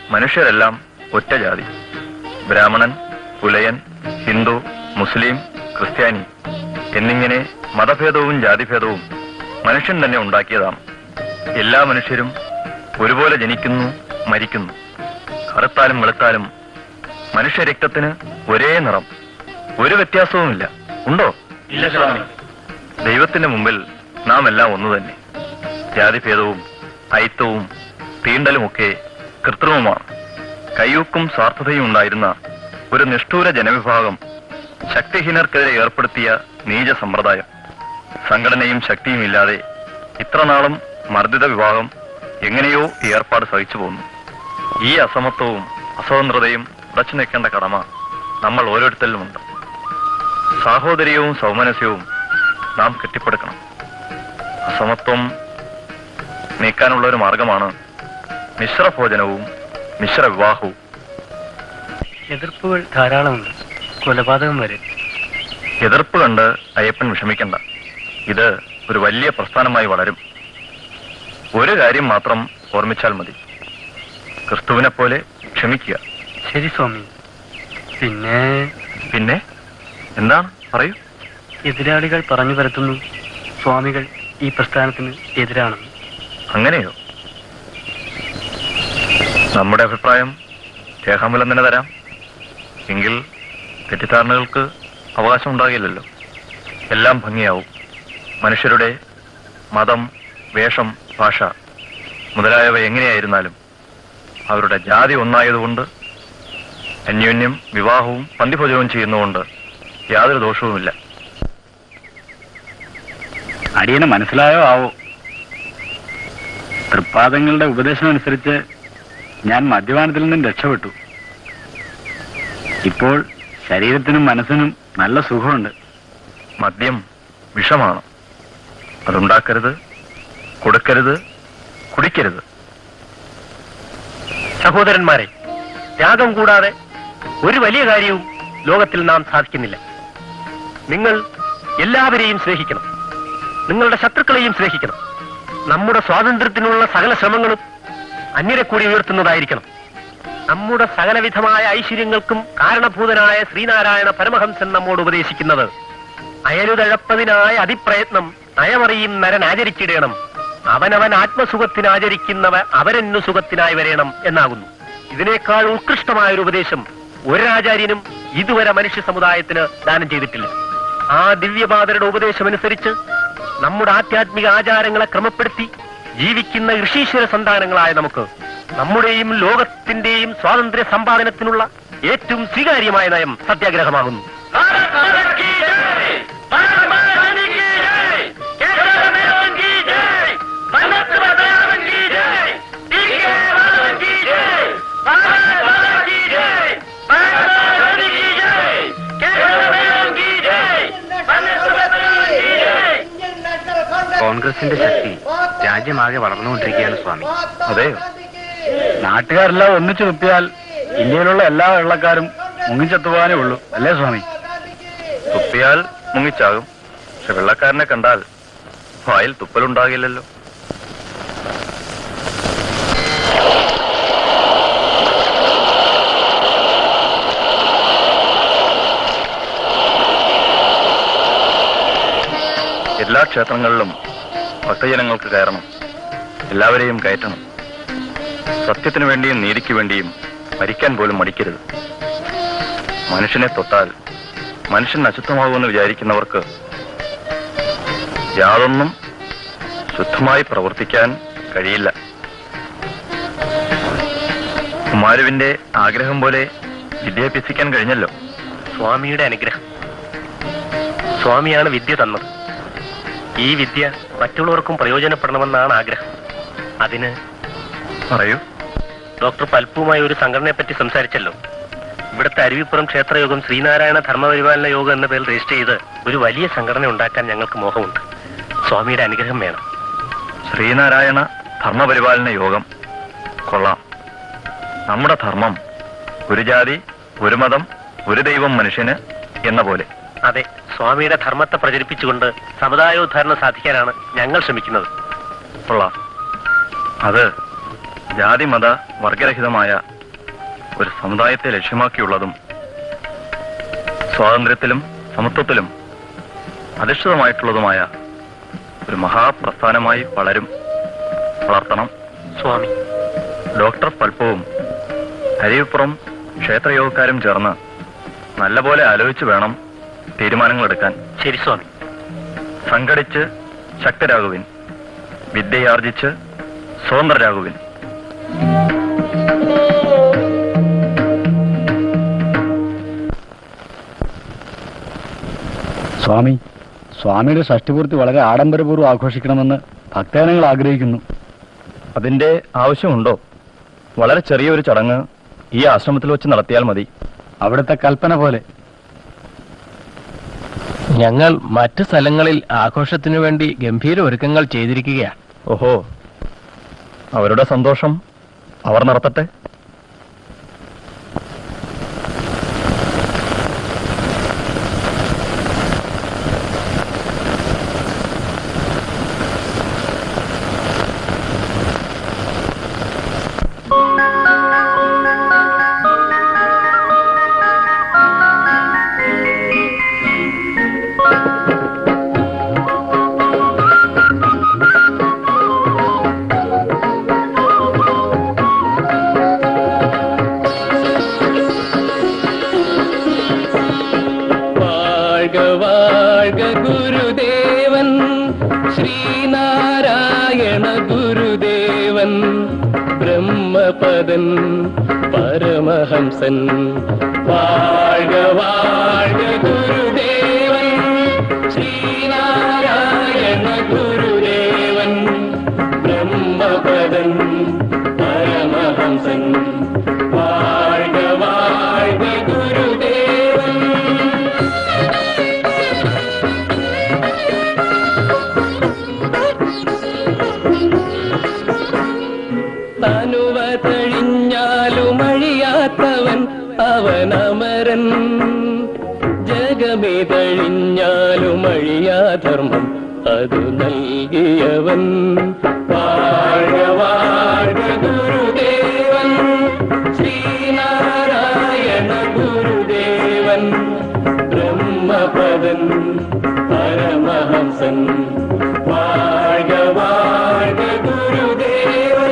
മനുഷ്യരെല്ലാം ഒറ്റ ജാതി ബ്രാഹ്മണൻ പുലയൻ ഹിന്ദു മുസ്ലിം ക്രിസ്ത്യാനി എന്നിങ്ങനെ മതഭേദവും ജാതിഭേദവും മനുഷ്യൻ തന്നെ ഉണ്ടാക്കിയതാണ് എല്ലാ മനുഷ്യരും ഒരുപോലെ ജനിക്കുന്നു മരിക്കുന്നു കറുത്താലും വെളുത്താലും മനുഷ്യരക്തത്തിന് ഒരേ നിറം ഒരു വ്യത്യാസവുമില്ല ഉണ്ടോ ഇല്ല സ്വാമി ദൈവത്തിന്റെ മുമ്പിൽ നാം എല്ലാം ഒന്നു തന്നെ ജാതിഭേദവും അയിത്തവും തീണ്ടലുമൊക്കെ കൃത്രിമമാണ് കയ്യൂക്കും സ്വാർത്ഥതയും ഉണ്ടായിരുന്ന ഒരു നിഷ്ഠൂര ജനവിഭാഗം ശക്തിഹീനർക്കെതിരെ ഏർപ്പെടുത്തിയ നീച സമ്പ്രദായം സംഘടനയും ശക്തിയും ഇല്ലാതെ ഇത്രനാളും മർദ്ദിത വിഭാഗം എങ്ങനെയോ ഈ ഏർപ്പാട് സഹിച്ചു പോന്നു ഈ അസമത്വവും അസ്വതന്ത്രതയും ഉടച്ചു നിൽക്കേണ്ട കടമ നമ്മൾ ഓരോരുത്തരിലുമുണ്ട് സാഹോദര്യവും സൗമനസ്യവും നാം കെട്ടിപ്പടുക്കണം അസമത്വം നീക്കാനുള്ള ഒരു മാർഗമാണ് മിശ്രഭോജനവും മിശ്ര വിവാഹവും എതിർപ്പുകൾ ധാരാളമുണ്ട് കൊലപാതകം വരെ എതിർപ്പ് കണ്ട് അയ്യപ്പൻ വിഷമിക്കണ്ട ഇത് ഒരു വലിയ പ്രസ്ഥാനമായി വളരും ഒരു കാര്യം മാത്രം ഓർമ്മിച്ചാൽ മതി ക്രിസ്തുവിനെ പോലെ ക്ഷമിക്കുക ശരി സ്വാമി പിന്നെ പിന്നെ എന്താണ് പറയൂ എതിരാളികൾ പറഞ്ഞു പരത്തുന്നു സ്വാമികൾ ഈ പ്രസ്ഥാനത്തിന് എതിരാണെന്ന് അങ്ങനെയോ നമ്മുടെ അഭിപ്രായം രേഖാമൂലം തന്നെ തരാം എങ്കിൽ തെറ്റിദ്ധാരണകൾക്ക് അവകാശം ഉണ്ടാകില്ലല്ലോ എല്ലാം ഭംഗിയാവും മനുഷ്യരുടെ മതം വേഷം ഭാഷ മുതലായവ എങ്ങനെയായിരുന്നാലും അവരുടെ ജാതി ഒന്നായതുകൊണ്ട് അന്യോന്യം വിവാഹവും പന്തിഭോജനവും ചെയ്യുന്നതുകൊണ്ട് യാതൊരു ദോഷവുമില്ല അടിയന് മനസ്സിലായോ ആവോ തൃപ്പാദങ്ങളുടെ ഉപദേശം അനുസരിച്ച് ഞാൻ മദ്യപാനത്തിൽ നിന്നും രക്ഷപ്പെട്ടു ഇപ്പോൾ ശരീരത്തിനും മനസ്സിനും നല്ല സുഖമുണ്ട് മദ്യം വിഷമാണ് അതുണ്ടാക്കരുത് കൊടുക്കരുത് കുടിക്കരുത് സഹോദരന്മാരെ ത്യാഗം കൂടാതെ ഒരു വലിയ കാര്യവും ലോകത്തിൽ നാം സാധിക്കുന്നില്ല നിങ്ങൾ എല്ലാവരെയും സ്നേഹിക്കണം നിങ്ങളുടെ ശത്രുക്കളെയും സ്നേഹിക്കണം നമ്മുടെ സ്വാതന്ത്ര്യത്തിനുള്ള സകല ശ്രമങ്ങളും അന്യരെ കൂടി ഉയർത്തുന്നതായിരിക്കണം നമ്മുടെ സകലവിധമായ ഐശ്വര്യങ്ങൾക്കും കാരണഭൂതനായ ശ്രീനാരായണ പരമഹംസൻ നമ്മോട് ഉപദേശിക്കുന്നത് അയലുതഴപ്പതിനായ അതിപ്രയത്നം നയമറിയും നരൻ ആചരിച്ചിടണം അവനവൻ ആത്മസുഖത്തിനാചരിക്കുന്നവ അവരെന്നു സുഖത്തിനായി വരേണം എന്നാകുന്നു ഇതിനേക്കാൾ ഉത്കൃഷ്ടമായ ഒരു ഉപദേശം ഒരാചാര്യനും ഇതുവരെ മനുഷ്യ സമുദായത്തിന് ദാനം ചെയ്തിട്ടില്ല ആ ദിവ്യപാതരുടെ ഉപദേശമനുസരിച്ച് നമ്മുടെ ആധ്യാത്മിക ആചാരങ്ങളെ ക്രമപ്പെടുത്തി ജീവിക്കുന്ന ഋഷീശ്വര സന്താനങ്ങളായ നമുക്ക് നമ്മുടെയും ലോകത്തിന്റെയും സ്വാതന്ത്ര്യ സമ്പാദനത്തിനുള്ള ഏറ്റവും സ്വീകാര്യമായ നയം സത്യാഗ്രഹമാകുന്നു കോൺഗ്രസിന്റെ ശക്തി രാജ്യമാകെ വളർന്നുകൊണ്ടിരിക്കുകയാണ് സ്വാമി അതെയോ നാട്ടുകാരെല്ലാം ഒന്നിച്ചു തുപ്പിയാൽ ഇന്ത്യയിലുള്ള എല്ലാ വെള്ളക്കാരും മുങ്ങിച്ചെത്തുവാനേ ഉള്ളൂ അല്ലേ സ്വാമി തുപ്പിയാൽ മുങ്ങിച്ചാകും പക്ഷെ വെള്ളക്കാരനെ കണ്ടാൽ വായിൽ തുപ്പലുണ്ടാകില്ലല്ലോ എല്ലാ ക്ഷേത്രങ്ങളിലും ഭക്തജനങ്ങൾക്ക് കയറണം എല്ലാവരെയും കയറ്റണം സത്യത്തിനു വേണ്ടിയും നീതിക്ക് വേണ്ടിയും മരിക്കാൻ പോലും മടിക്കരുത് മനുഷ്യനെ തൊട്ടാൽ മനുഷ്യൻ അശുദ്ധമാകുമെന്ന് വിചാരിക്കുന്നവർക്ക് യാതൊന്നും ശുദ്ധമായി പ്രവർത്തിക്കാൻ കഴിയില്ല കുമാരുവിന്റെ ആഗ്രഹം പോലെ വിദ്യാഭ്യസിക്കാൻ കഴിഞ്ഞല്ലോ സ്വാമിയുടെ അനുഗ്രഹം സ്വാമിയാണ് വിദ്യ തന്നത് ഈ വിദ്യ മറ്റുള്ളവർക്കും പ്രയോജനപ്പെടണമെന്നാണ് ആഗ്രഹം അതിന് പറയൂ ഡോക്ടർ പൽപ്പുമായി ഒരു സംഘടനയെ പറ്റി സംസാരിച്ചല്ലോ ഇവിടുത്തെ അരുവിപ്പുറം ക്ഷേത്രയോഗം ശ്രീനാരായണ ധർമ്മപരിപാലന യോഗം എന്ന പേരിൽ രജിസ്റ്റർ ചെയ്ത് ഒരു വലിയ സംഘടന ഉണ്ടാക്കാൻ ഞങ്ങൾക്ക് മോഹമുണ്ട് സ്വാമിയുടെ അനുഗ്രഹം വേണം ശ്രീനാരായണ ധർമ്മപരിപാലന യോഗം കൊള്ളാം നമ്മുടെ ധർമ്മം ഒരു ജാതി ഒരു മതം ഒരു ദൈവം മനുഷ്യന് എന്ന പോലെ അതെ സ്വാമിയുടെ ധർമ്മത്തെ പ്രചരിപ്പിച്ചുകൊണ്ട് സമുദായോദ്ധാരണം സാധിക്കാനാണ് ഞങ്ങൾ ശ്രമിക്കുന്നത് കൊള്ളാം അത് ജാതി മത വർഗരഹിതമായ ഒരു സമുദായത്തെ ലക്ഷ്യമാക്കിയുള്ളതും സ്വാതന്ത്ര്യത്തിലും സമത്വത്തിലും അധിഷ്ഠിതമായിട്ടുള്ളതുമായ ഒരു മഹാപ്രസ്ഥാനമായി വളരും വളർത്തണം സ്വാമി ഡോക്ടർ പൽപ്പവും അരിവിപ്പുറം ക്ഷേത്രയോഗക്കാരും ചേർന്ന് നല്ലപോലെ ആലോചിച്ച് വേണം തീരുമാനങ്ങൾ എടുക്കാൻ ശരി സ്വാമി സംഘടിച്ച് ശക്തരാകുവിൻ വിദ്യയാർജിച്ച് സ്വതന്ത്രരാകുവിൻ സ്വാമി സ്വാമിയുടെ ഷഷ്ടിപൂർത്തി വളരെ ആഡംബരപൂർവ്വം ആഘോഷിക്കണമെന്ന് ഭക്തജനങ്ങൾ ആഗ്രഹിക്കുന്നു അതിന്റെ ആവശ്യമുണ്ടോ വളരെ ചെറിയൊരു ചടങ്ങ് ഈ ആശ്രമത്തിൽ വെച്ച് നടത്തിയാൽ മതി അവിടുത്തെ കൽപ്പന പോലെ ഞങ്ങൾ മറ്റ് സ്ഥലങ്ങളിൽ ആഘോഷത്തിനു വേണ്ടി ഗംഭീര ഒരുക്കങ്ങൾ ചെയ്തിരിക്കുകയാണ് ഓഹോ അവരുടെ സന്തോഷം അവർ നടത്തട്ടെ வாழ்க வாழ்க குருதேவன் ஸ்ரீநாராயண குருதேவன் பிரம்மபதன் பரமஹம்சன் வாழ்க வாழ்க குருதேவன் ஸ்ரீநாராயண குருதேவன் பிரம்மபதன் பரமஹம்சன் வாழ்க வாழ்க குருதேவன் തനുവതഴിഞ്ഞാലും അഴിയാത്തവൻ അവൻ അമരൻ ജഗമേതഴിഞ്ഞാലും അഴിയാധർമ്മം അതു നൽകിയവൻ വാഴ വാഴ ഗുരുദേവൻ ശ്രീനാരായണ ഗുരുദേവൻ ബ്രഹ്മപദൻ പരമഹംസൻ വാഴ വാഴ ഗുരുദേവൻ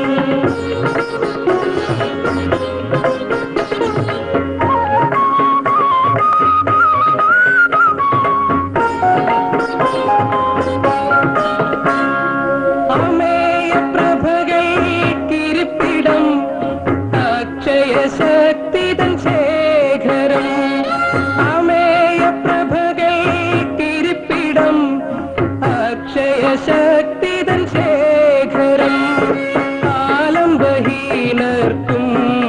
അമേയ പ്രഭകൾക്കിരിപ്പിടം അക്ഷയ ശക്തിതൻ ശേഖരം അമേയ പ്രഭകൾക്കിരിപ്പിടം അക്ഷയ ശക്തിതൻ ശേഖരം ആലംബഹീനർക്കും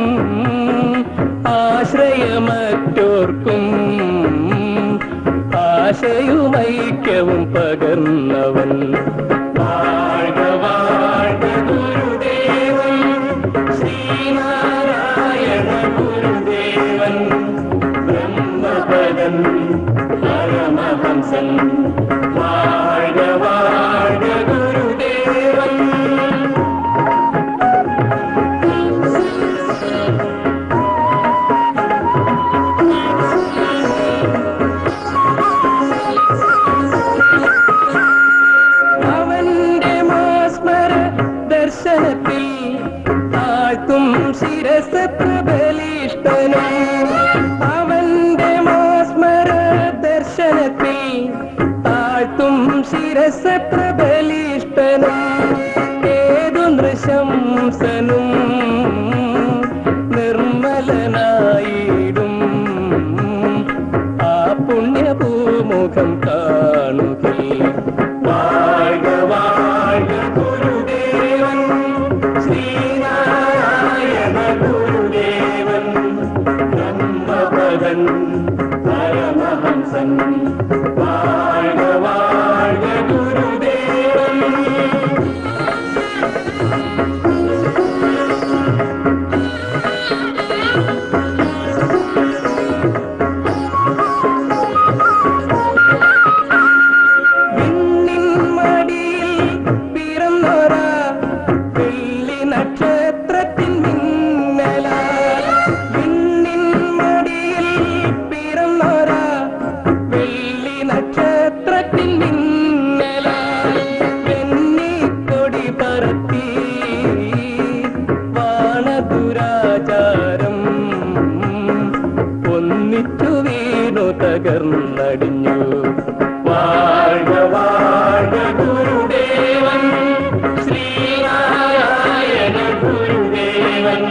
ആശ്രയമറ്റോർക്കും ആശയുമൈക്യവും പകർന്നവൻ വാഴ്ക വാഴ്ക ഗുരുദേവൻ ശ്രീനാരായണ ഗുരുദേവൻ ബ്രഹ്മപദൻ പരമഹംസൻ വാഴ്ക വാഴ്ക ഗുരുദേവൻ അവന്റെ മാസ്മര ദർശനത്തിൽ താഴ്ത്തും ശിരസ് പ്രബലിഷ്ടനും അവന്റെ മാസ്മര ദർശനത്തിൽ താഴ്ത്തും ശിരസ് പ്രബലിഷ്ടനും ഏതു നൃശംസനും നിർമ്മലനായിടും ആ പുണ്യഭൂമുഖം കാണുകയിൽ വാഴ്ക വാഴ്ക ഗുരുദേവൻ ശ്രീനാരായണ ഗുരുദേവൻ ബ്രഹ്മപദൻ പരമഹംസൻ വാഴ്ക വാഴ്ക ഗുരുദേവൻ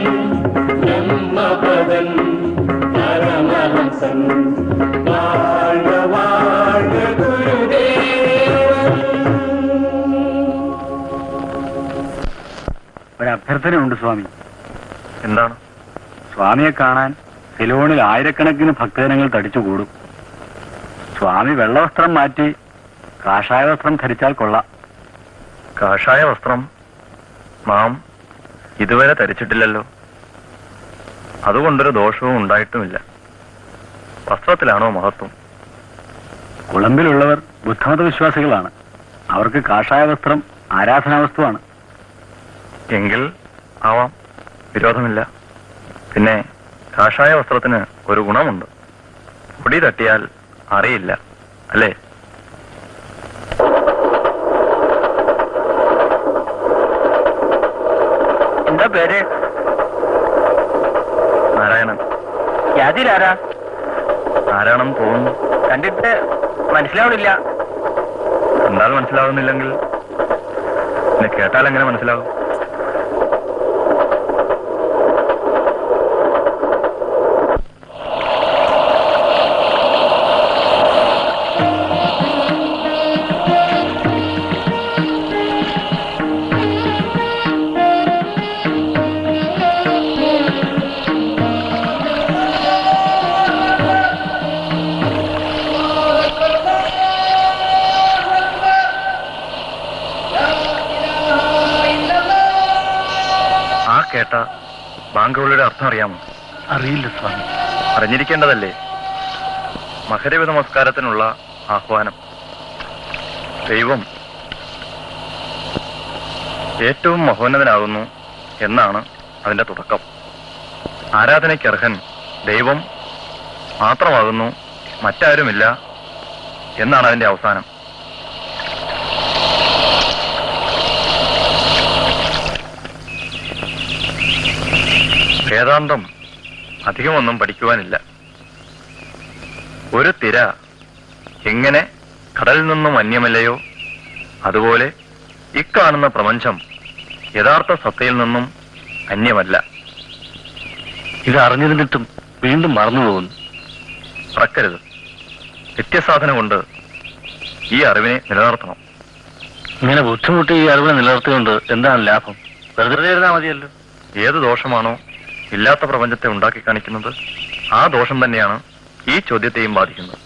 ബ്രഹ്മപദൻ പരമഹംസൻ വാഴ്ക വാഴ്ക ഗുരുദേവൻ ഒരു അഭ്യർത്ഥനയുണ്ട് സ്വാമി എന്താണ് സ്വാമിയെ കാണാൻ സിലോണിൽ ആയിരക്കണക്കിന് ഭക്തജനങ്ങൾ തടിച്ചുകൂടും സ്വാമി വെള്ളവസ്ത്രം മാറ്റി കാഷായ വസ്ത്രം ധരിച്ചാൽ കൊള്ളാം കാഷായ വസ്ത്രം നാം ഇതുവരെ ധരിച്ചിട്ടില്ലല്ലോ അതുകൊണ്ടൊരു ദോഷവും ഉണ്ടായിട്ടുമില്ല വസ്ത്രത്തിലാണോ മഹത്വം കുളമ്പിലുള്ളവർ ബുദ്ധമത വിശ്വാസികളാണ് അവർക്ക് കാഷായ വസ്ത്രം ആരാധനാ വസ്തുവാണ് എങ്കിൽ ആവാം വിരോധമില്ല പിന്നെ കാഷായ വസ്ത്രത്തിന് ഒരു ഗുണമുണ്ട് പൊടി തട്ടിയാൽ അറിയില്ല അല്ലേ എന്താ പേര് നാരായണൻ യാതിരാരാ ആരാണെന്ന് തോന്നുന്നു കണ്ടിട്ട് മനസ്സിലാവണില്ല കണ്ടാൽ മനസ്സിലാകുന്നില്ലെങ്കിൽ പിന്നെ കേട്ടാൽ എങ്ങനെ മനസ്സിലാകും ആ കേട്ട ബാങ്കുകളുടെ അർത്ഥം അറിയാമോ അറിയില്ല സ്വാമി അറിഞ്ഞിരിക്കേണ്ടതല്ലേ മകരവി നമസ്കാരത്തിനുള്ള ആഹ്വാനം ദൈവം ഏറ്റവും മഹോന്നതനാകുന്നു എന്നാണ് അതിന്റെ തുടക്കം ആരാധനയ്ക്ക് അർഹൻ ദൈവം മാത്രമാകുന്നു മറ്റാരുമില്ല എന്നാണ് അതിന്റെ അവസാനം വേദാന്തം അധികമൊന്നും പഠിക്കുവാനില്ല ഒരു തിര എങ്ങനെ കടലിൽ നിന്നും അന്യമല്ലയോ അതുപോലെ ഇക്കാണുന്ന പ്രപഞ്ചം യഥാർത്ഥ സത്തയിൽ നിന്നും അന്യമല്ല ഇത് അറിഞ്ഞിരുന്നിട്ടും വീണ്ടും മറന്നു പോകുന്നു മറക്കരുത് നിത്യസാധന കൊണ്ട് ഈ അറിവിനെ നിലനിർത്തണം ഇങ്ങനെ ബുദ്ധിമുട്ടി ഈ അറിവിനെ നിലനിർത്തിക്കൊണ്ട് എന്താണ് ലാഭം വെറുതെ ഇരുന്നാ മതിയല്ലോ ഏത് ദോഷമാണോ ഇല്ലാത്ത പ്രപഞ്ചത്തെ ഉണ്ടാക്കി കാണിക്കുന്നത് ആ ദോഷം തന്നെയാണ് ഈ ചോദ്യത്തെയും ബാധിക്കുന്നത്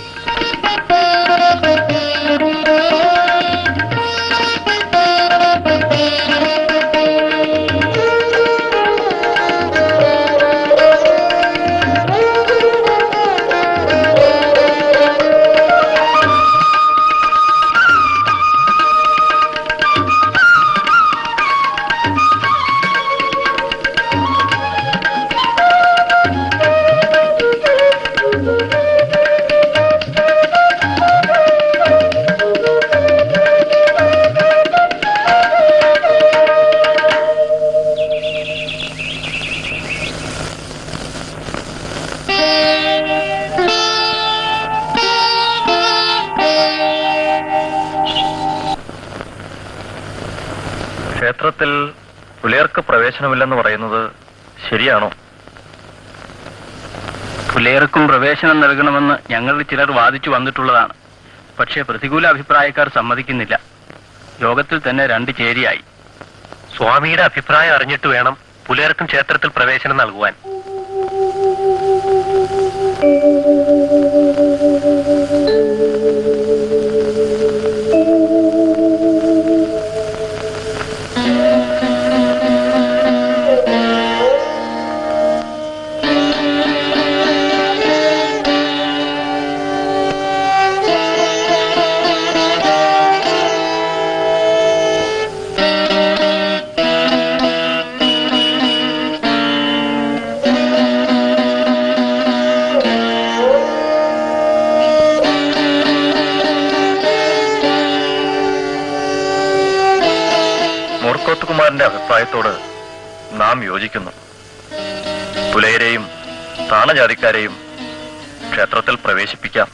ക്ഷേത്രത്തിൽ പുലയർക്ക് പ്രവേശനമില്ലെന്ന് പറയുന്നത് ശരിയാണോ പുലയർക്കും പ്രവേശനം നൽകണമെന്ന് ഞങ്ങളിൽ ചിലർ വാദിച്ചു വന്നിട്ടുള്ളതാണ് പക്ഷേ പ്രതികൂല അഭിപ്രായക്കാർ സമ്മതിക്കുന്നില്ല യോഗത്തിൽ തന്നെ രണ്ട് ചേരിയായി സ്വാമിയുടെ അഭിപ്രായം അറിഞ്ഞിട്ട് വേണം പുലർക്കും ക്ഷേത്രത്തിൽ പ്രവേശനം നൽകുവാൻ മൂർക്കോത്തുകുമാരന്റെ അഭിപ്രായത്തോട് നാം യോജിക്കുന്നു പുലയരെയും താണജാതിക്കാരെയും ക്ഷേത്രത്തിൽ പ്രവേശിപ്പിക്കാം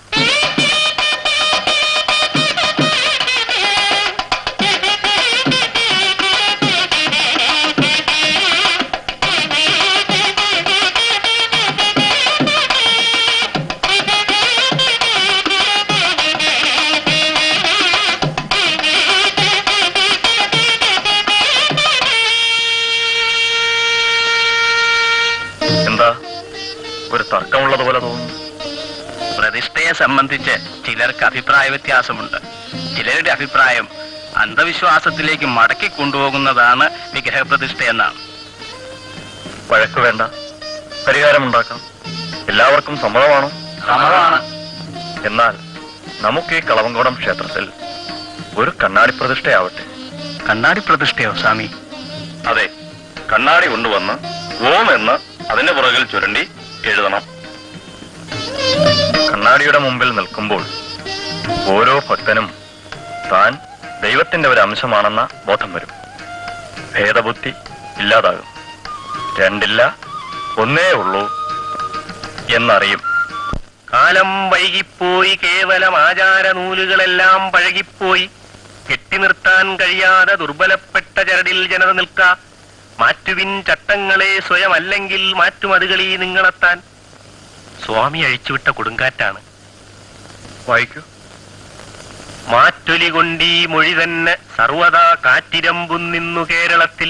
സംബന്ധിച്ച് ചിലർക്ക് അഭിപ്രായ വ്യത്യാസമുണ്ട് ചിലരുടെ അഭിപ്രായം അന്ധവിശ്വാസത്തിലേക്ക് മടക്കി കൊണ്ടുപോകുന്നതാണ് വിഗ്രഹപ്രതിഷ്ഠ എന്നാണ് വഴക്ക് വേണ്ട പരിഹാരമുണ്ടാക്കാം എല്ലാവർക്കും സമ്മതമാണോ സമ്മതമാണ് എന്നാൽ നമുക്ക് ഈ കളവങ്കോടം ക്ഷേത്രത്തിൽ ഒരു കണ്ണാടി പ്രതിഷ്ഠയാവട്ടെ കണ്ണാടി പ്രതിഷ്ഠയോ സ്വാമി അതെ കണ്ണാടി കൊണ്ടുവന്ന് ഓം എന്ന് അതിന്റെ പുറകിൽ ചുരണ്ടി എഴുതണം കണ്ണാടിയുടെ മുമ്പിൽ നിൽക്കുമ്പോൾ ഓരോ ഭക്തനും താൻ ദൈവത്തിന്റെ ഒരു അംശമാണെന്ന ബോധം വരും ഭേദബുദ്ധി ഇല്ലാതാകും രണ്ടില്ല ഒന്നേ ഉള്ളൂ എന്നറിയും കാലം വൈകിപ്പോയി കേവലം ആചാര നൂലുകളെല്ലാം പഴകിപ്പോയി കെട്ടി നിർത്താൻ കഴിയാതെ ദുർബലപ്പെട്ട ചരടിൽ ജനത നിൽക്ക മാറ്റുവിൻ ചട്ടങ്ങളെ സ്വയം അല്ലെങ്കിൽ മാറ്റുമതുകളീ നിങ്ങളെത്താൻ സ്വാമി അഴിച്ചുവിട്ട കൊടുങ്കാറ്റാണ് വായിക്കൂ മാറ്റൊലി കൊണ്ടീ മൊഴി തന്നെ സർവദാ കാറ്റിരമ്പും നിന്നു കേരളത്തിൽ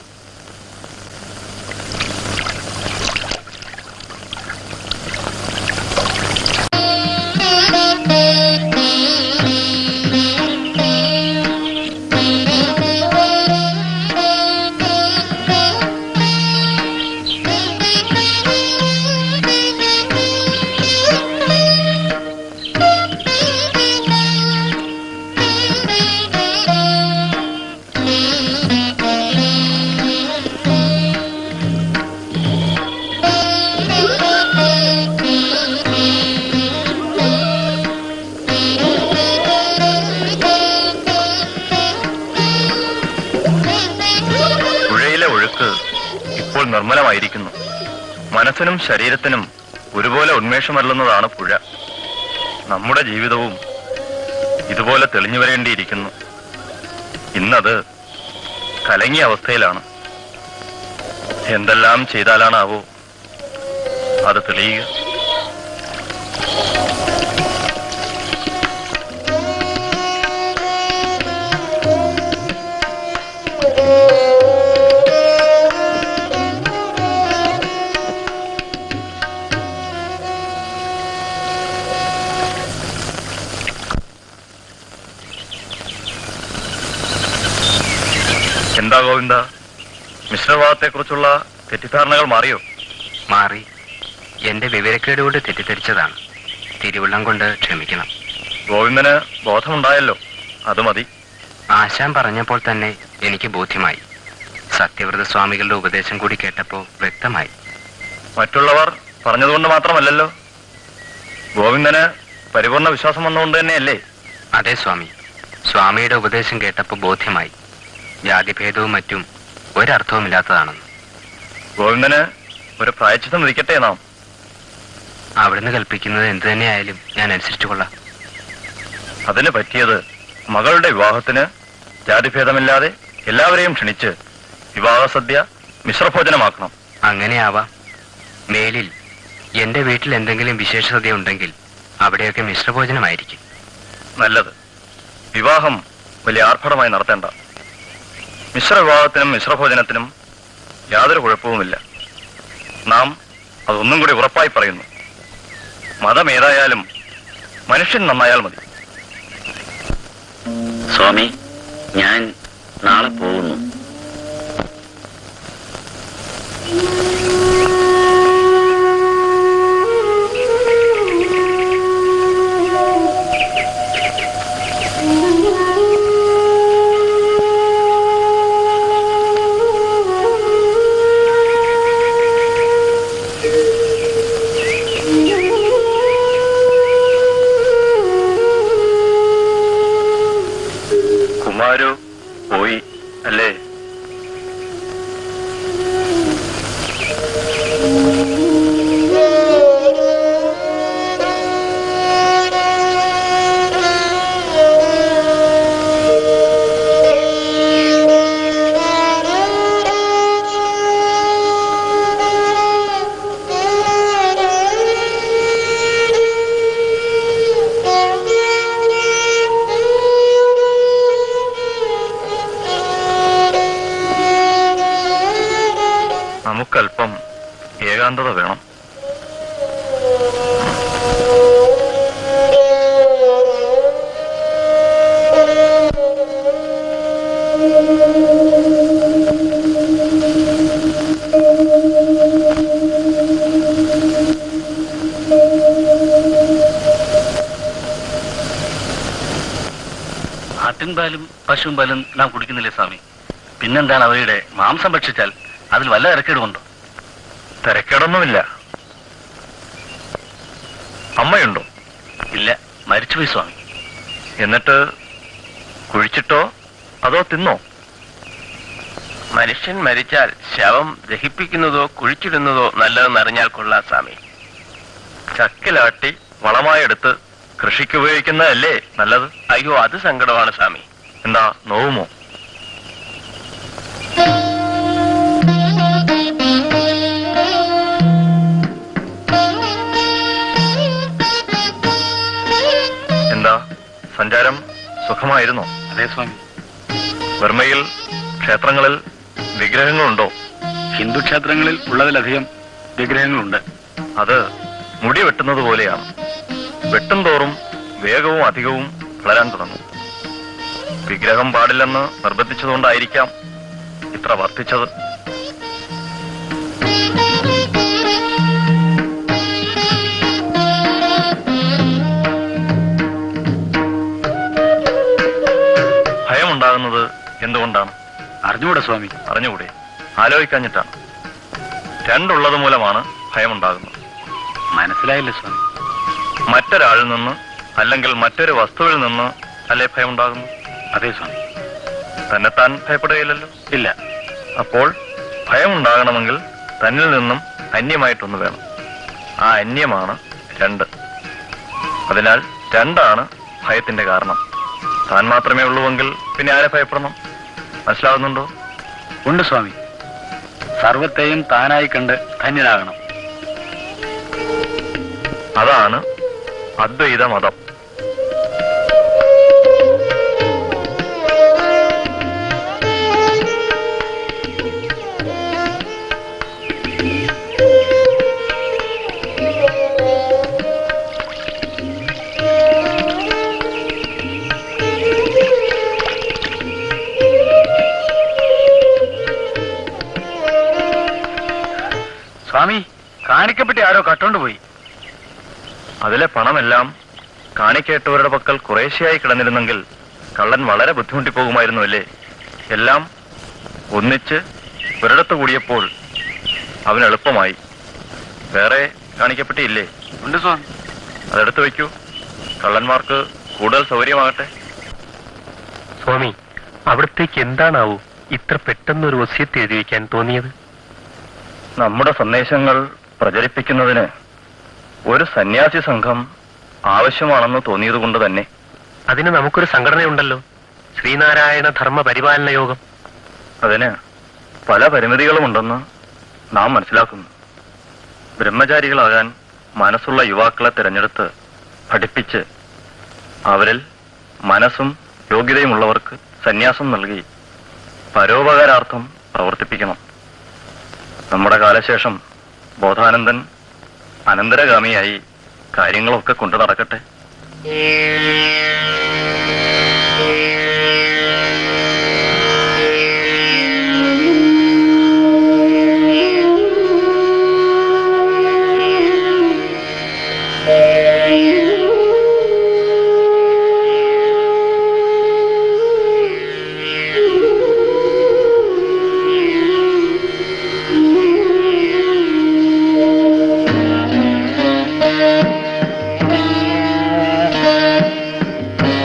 പുഴയിലെ ഒഴുക്ക് ഇപ്പോൾ നിർമ്മലമായിരിക്കുന്നു മനസ്സിനും ശരീരത്തിനും ഒരുപോലെ ഉന്മേഷമല്ലുന്നതാണ് പുഴ നമ്മുടെ ജീവിതവും ഇതുപോലെ തെളിഞ്ഞു വരേണ്ടിയിരിക്കുന്നു ഇന്നത് കലങ്ങിയ അവസ്ഥയിലാണ് എന്തെല്ലാം ചെയ്താലാണാവോ അത് തെളിയുക എന്താ ഗോവിന്ദ മിശ്രഭാവത്തെക്കുറിച്ചുള്ള തെറ്റിദ്ധാരണകൾ മാറിയോ മാറി എന്റെ വിവരക്കേട് കൊണ്ട് തെറ്റിദ്ധരിച്ചതാണ് തിരുവുള്ളം കൊണ്ട് ക്ഷമിക്കണം ഗോവിന്ദന് ബോധമുണ്ടായല്ലോ അത് മതി ആശാൻ പറഞ്ഞപ്പോൾ തന്നെ എനിക്ക് ബോധ്യമായി സത്യവ്രത സ്വാമികളുടെ ഉപദേശം കൂടി കേട്ടപ്പോൾ വ്യക്തമായി മറ്റുള്ളവർ പറഞ്ഞതുകൊണ്ട് മാത്രമല്ലല്ലോ ഗോവിന്ദന് പരിപൂർണ വിശ്വാസം വന്നുകൊണ്ട് തന്നെയല്ലേ അതെ സ്വാമി സ്വാമിയുടെ ഉപദേശം കേട്ടപ്പോൾ ബോധ്യമായി ജാതിഭേദവും മറ്റും ഒരർത്ഥവുമില്ലാത്തതാണെന്ന് ഗോവിന്ദന് ഒരു പ്രായച്ചിത്തം വിധിക്കട്ടെ നാം അവിടുന്ന് കൽപ്പിക്കുന്നത് എന്തു തന്നെയായാലും ഞാൻ അനുസരിച്ചു കൊള്ളാം അതിന് പറ്റിയത് മകളുടെ വിവാഹത്തിന് ജാതിഭേദമില്ലാതെ എല്ലാവരെയും ക്ഷണിച്ച് വിവാഹസദ്യ മിശ്രഭോജനമാക്കണം അങ്ങനെയാവാം മേലിൽ എന്റെ വീട്ടിൽ എന്തെങ്കിലും വിശേഷത ഉണ്ടെങ്കിൽ അവിടെയൊക്കെ മിശ്രഭോജനമായിരിക്കും നല്ലത് വിവാഹം വലിയ ആർഭാടമായി നടത്തേണ്ട മിശ്രവിവാഹത്തിനും മിശ്രഭോജനത്തിനും യാതൊരു കുഴപ്പവുമില്ല നാം അതൊന്നും കൂടി ഉറപ്പായി പറയുന്നു മതം ഏതായാലും മനുഷ്യൻ നന്നായാൽ മതി സ്വാമി ഞാൻ നാളെ പോകുന്നു കുമാരു പോയി അല്ലേ നമുക്കല്പം ഏകാന്തത വേണം ആട്ടുംപാലും പശുവും പാലും നാം കുടിക്കുന്നില്ലേ സ്വാമി പിന്നെന്താണ് അവയുടെ മാംസം ഭക്ഷിച്ചാൽ അതിൽ വല്ല ഇറക്കേടുമുണ്ടോ തിരക്കേടൊന്നുമില്ല അമ്മയുണ്ടോ ഇല്ല മരിച്ചുപോയി സ്വാമി എന്നിട്ട് കുഴിച്ചിട്ടോ അതോ തിന്നോ മനുഷ്യൻ മരിച്ചാൽ ശവം ദഹിപ്പിക്കുന്നതോ കുഴിച്ചിടുന്നതോ നല്ലതെന്ന് അറിഞ്ഞാൽ കൊള്ളാം സ്വാമി ചക്കിലാട്ടി വളമായെടുത്ത് കൃഷിക്ക് ഉപയോഗിക്കുന്നതല്ലേ നല്ലത് അയ്യോ അത് സങ്കടമാണ് സ്വാമി എന്താ നോവുമോ എന്താ സഞ്ചാരം സുഖമായിരുന്നോ അതെ സ്വാമി ബർമയിൽ ക്ഷേത്രങ്ങളിൽ വിഗ്രഹങ്ങളുണ്ടോ ഹിന്ദു ക്ഷേത്രങ്ങളിൽ ഉള്ളതിലധികം വിഗ്രഹങ്ങളുണ്ട് അത് മുടി വെട്ടുന്നത് പോലെയാണ് വെട്ടും തോറും വേഗവും അധികവും വളരാൻ തുടങ്ങും വിഗ്രഹം പാടില്ലെന്ന് നിർബന്ധിച്ചതുകൊണ്ടായിരിക്കാം ഇത്ര വർദ്ധിച്ചത് ഭയമുണ്ടാകുന്നത് എന്തുകൊണ്ടാണ് അറിഞ്ഞുകൂടെ സ്വാമി അറിഞ്ഞുകൂടെ ആലോചിക്കാഞ്ഞിട്ടാണ് രണ്ടുള്ളത് മൂലമാണ് ഭയമുണ്ടാകുന്നത് മനസ്സിലായില്ല സ്വാമി മറ്റൊരാളിൽ നിന്ന് അല്ലെങ്കിൽ മറ്റൊരു വസ്തുവിൽ നിന്ന് അല്ലേ ഭയമുണ്ടാകുന്നു അതെ സ്വാമി തന്നെത്താൻ ഭയപ്പെടുകയില്ലല്ലോ ഇല്ല അപ്പോൾ ഭയമുണ്ടാകണമെങ്കിൽ തന്നിൽ നിന്നും അന്യമായിട്ടൊന്ന് വേണം ആ അന്യമാണ് രണ്ട് അതിനാൽ രണ്ടാണ് ഭയത്തിന്റെ കാരണം താൻ മാത്രമേ ഉള്ളുവെങ്കിൽ പിന്നെ ആരെ ഭയപ്പെടണം മനസ്സിലാകുന്നുണ്ടോ ഉണ്ട് സ്വാമി സർവത്തെയും താനായി കണ്ട് ധന്യനാകണം അതാണ് അദ്വൈത മതം സ്വാമി കാണിക്കപ്പെട്ടി ആരോ കട്ടോണ്ട് പോയി അതിലെ പണമെല്ലാം കാണിക്കേട്ടവരുടെ പക്കൽ കുറേശ്ശെയായി കിടന്നിരുന്നെങ്കിൽ കള്ളൻ വളരെ ബുദ്ധിമുട്ടിപ്പോകുമായിരുന്നു അല്ലേ എല്ലാം ഒന്നിച്ച് ഒരിടത്ത് കൂടിയപ്പോൾ അവന് എളുപ്പമായി വേറെ കാണിക്കപ്പെട്ടിയില്ലേ ഉണ്ട് സ്വാമി അതെടുത്ത് വയ്ക്കൂ കള്ളന്മാർക്ക് കൂടുതൽ സൗകര്യമാകട്ടെ സ്വാമി അവിടത്തേക്ക് എന്താണാവൂ ഇത്ര പെട്ടെന്ന് ഒരു വസ്യത്ത് എഴുതി വയ്ക്കാൻ തോന്നിയത് നമ്മുടെ സന്ദേശങ്ങൾ പ്രചരിപ്പിക്കുന്നതിന് ഒരു സന്യാസി സംഘം ആവശ്യമാണെന്ന് തോന്നിയതുകൊണ്ട് തന്നെ അതിന് നമുക്കൊരു സംഘടനയുണ്ടല്ലോ ശ്രീനാരായണ ധർമ്മ പരിപാലന യോഗം അതിന് പല പരിമിതികളുമുണ്ടെന്ന് നാം മനസ്സിലാക്കുന്നു ബ്രഹ്മചാരികളാകാൻ മനസ്സുള്ള യുവാക്കളെ തിരഞ്ഞെടുത്ത് പഠിപ്പിച്ച് അവരിൽ മനസ്സും യോഗ്യതയുമുള്ളവർക്ക് സന്യാസം നൽകി പരോപകാരാർത്ഥം പ്രവർത്തിപ്പിക്കണം നമ്മുടെ കാലശേഷം ബോധാനന്ദൻ അനന്തരഗാമിയായി കാര്യങ്ങളൊക്കെ കൊണ്ടു നടക്കട്ടെ Thank you.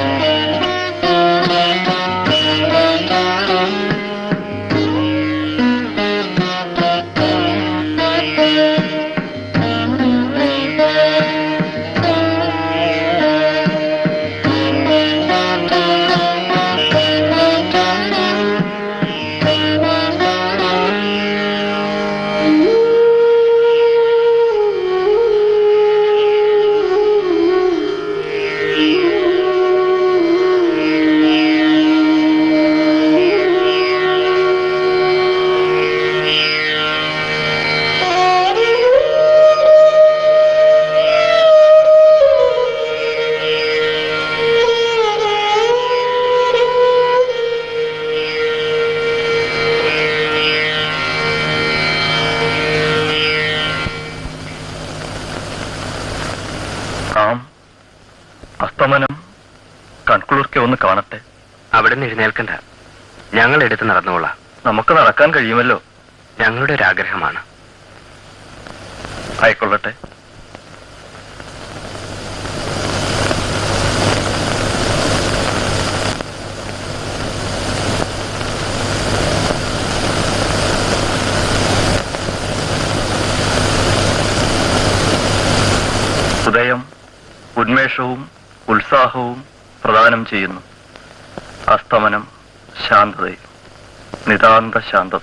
അവിടെ നിന്ന് എഴുന്നേൽക്കണ്ട ഞങ്ങൾ എടുത്ത് നടന്നോളാം നമുക്ക് നടക്കാൻ കഴിയുമല്ലോ ഞങ്ങളുടെ ഒരു ആഗ്രഹമാണ് ആയിക്കൊള്ളട്ടെ ഉദയം ഉന്മേഷവും ഉത്സാഹവും പ്രദാനം ചെയ്യുന്നു അസ്തമനം ശാന്തതയും നിതാന്ത ശാന്തത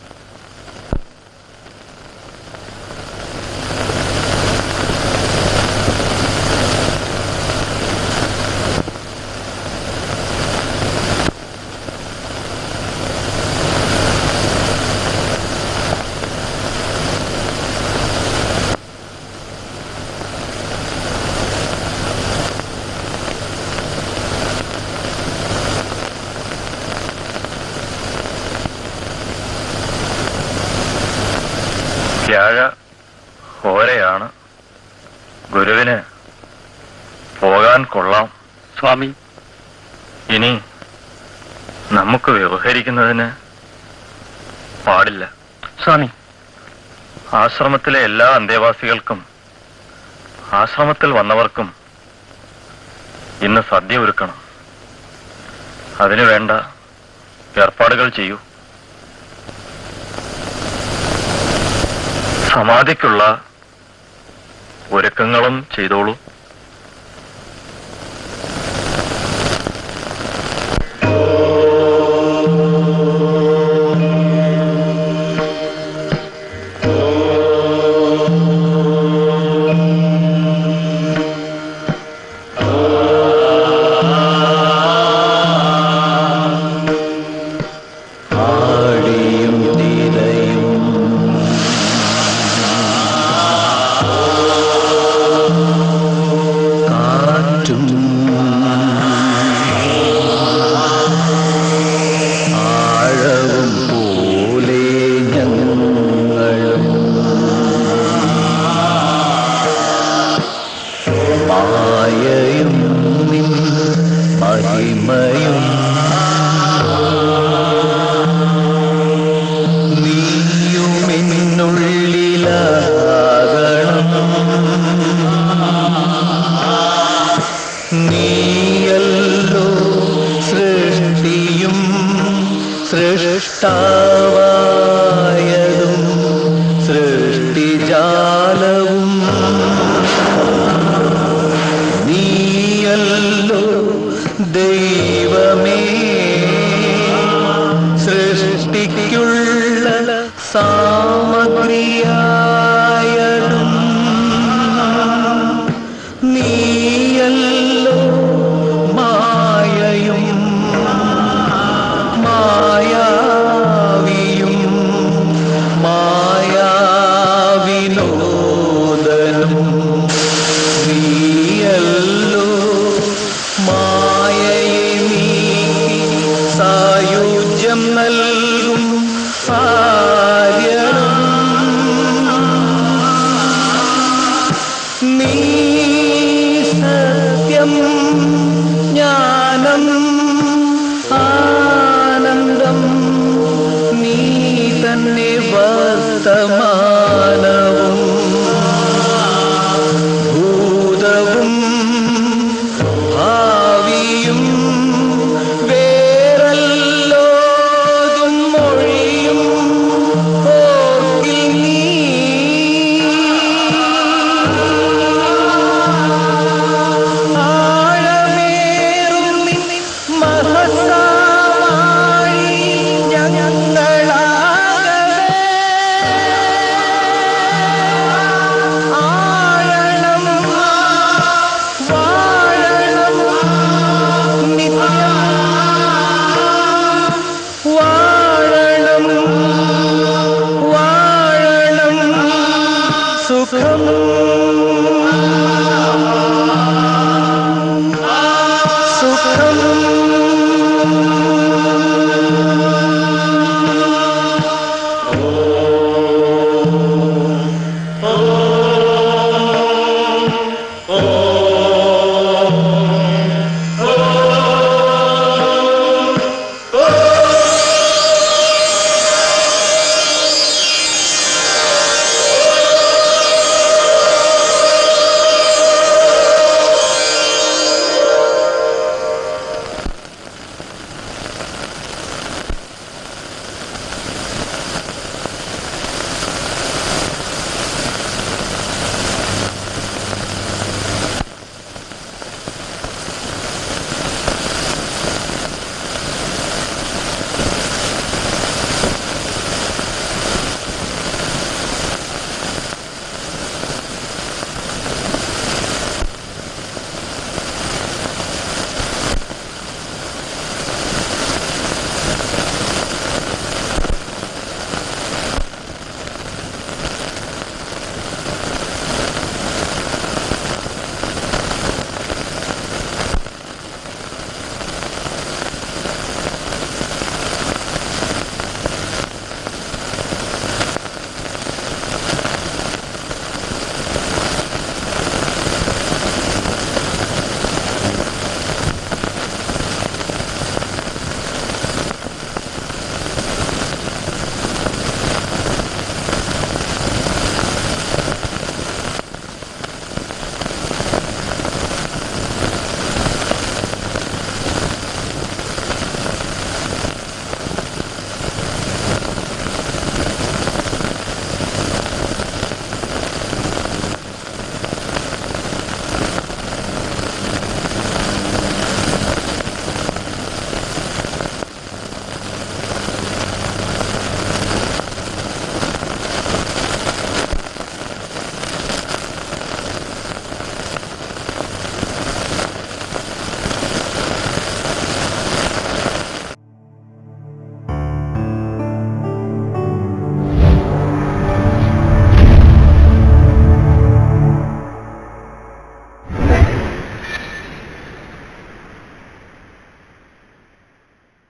വ്യാഴ ഹോരയാണ് ഗുരുവിന് പോകാൻ കൊള്ളാം സ്വാമി ഇനി നമുക്ക് വ്യവഹരിക്കുന്നതിന് പാടില്ല സ്വാമി ആശ്രമത്തിലെ എല്ലാ അന്തേവാസികൾക്കും ആശ്രമത്തിൽ വന്നവർക്കും ഇന്ന് സദ്യ ഒരുക്കണം അതിനു വേണ്ട ഏർപ്പാടുകൾ ചെയ്യൂ സമാധിക്കുള്ള ഒരുക്കങ്ങളും ചെയ്തോളൂ ആടിയും തിരയും കാറ്റും ആഴവും പോലെ ഞങ്ങളും മായയും നിൻ മഹിമയും നീയുമെന്നുള്ളിലാകണം നീയല്ലോ സൃഷ്ടിയും സൃഷ്ടാവായതും സൃഷ്ടിജാലവും നീയല്ലോ ദൈവമേ സൃഷ്ടിക്കുള്ള സാമഗ്രിയായതും നീയല്ലോ മായയും മായാവിയും മായാവിനോദനും നീയല്ലോ മായയെ നീ സായുജ്യം നൽകി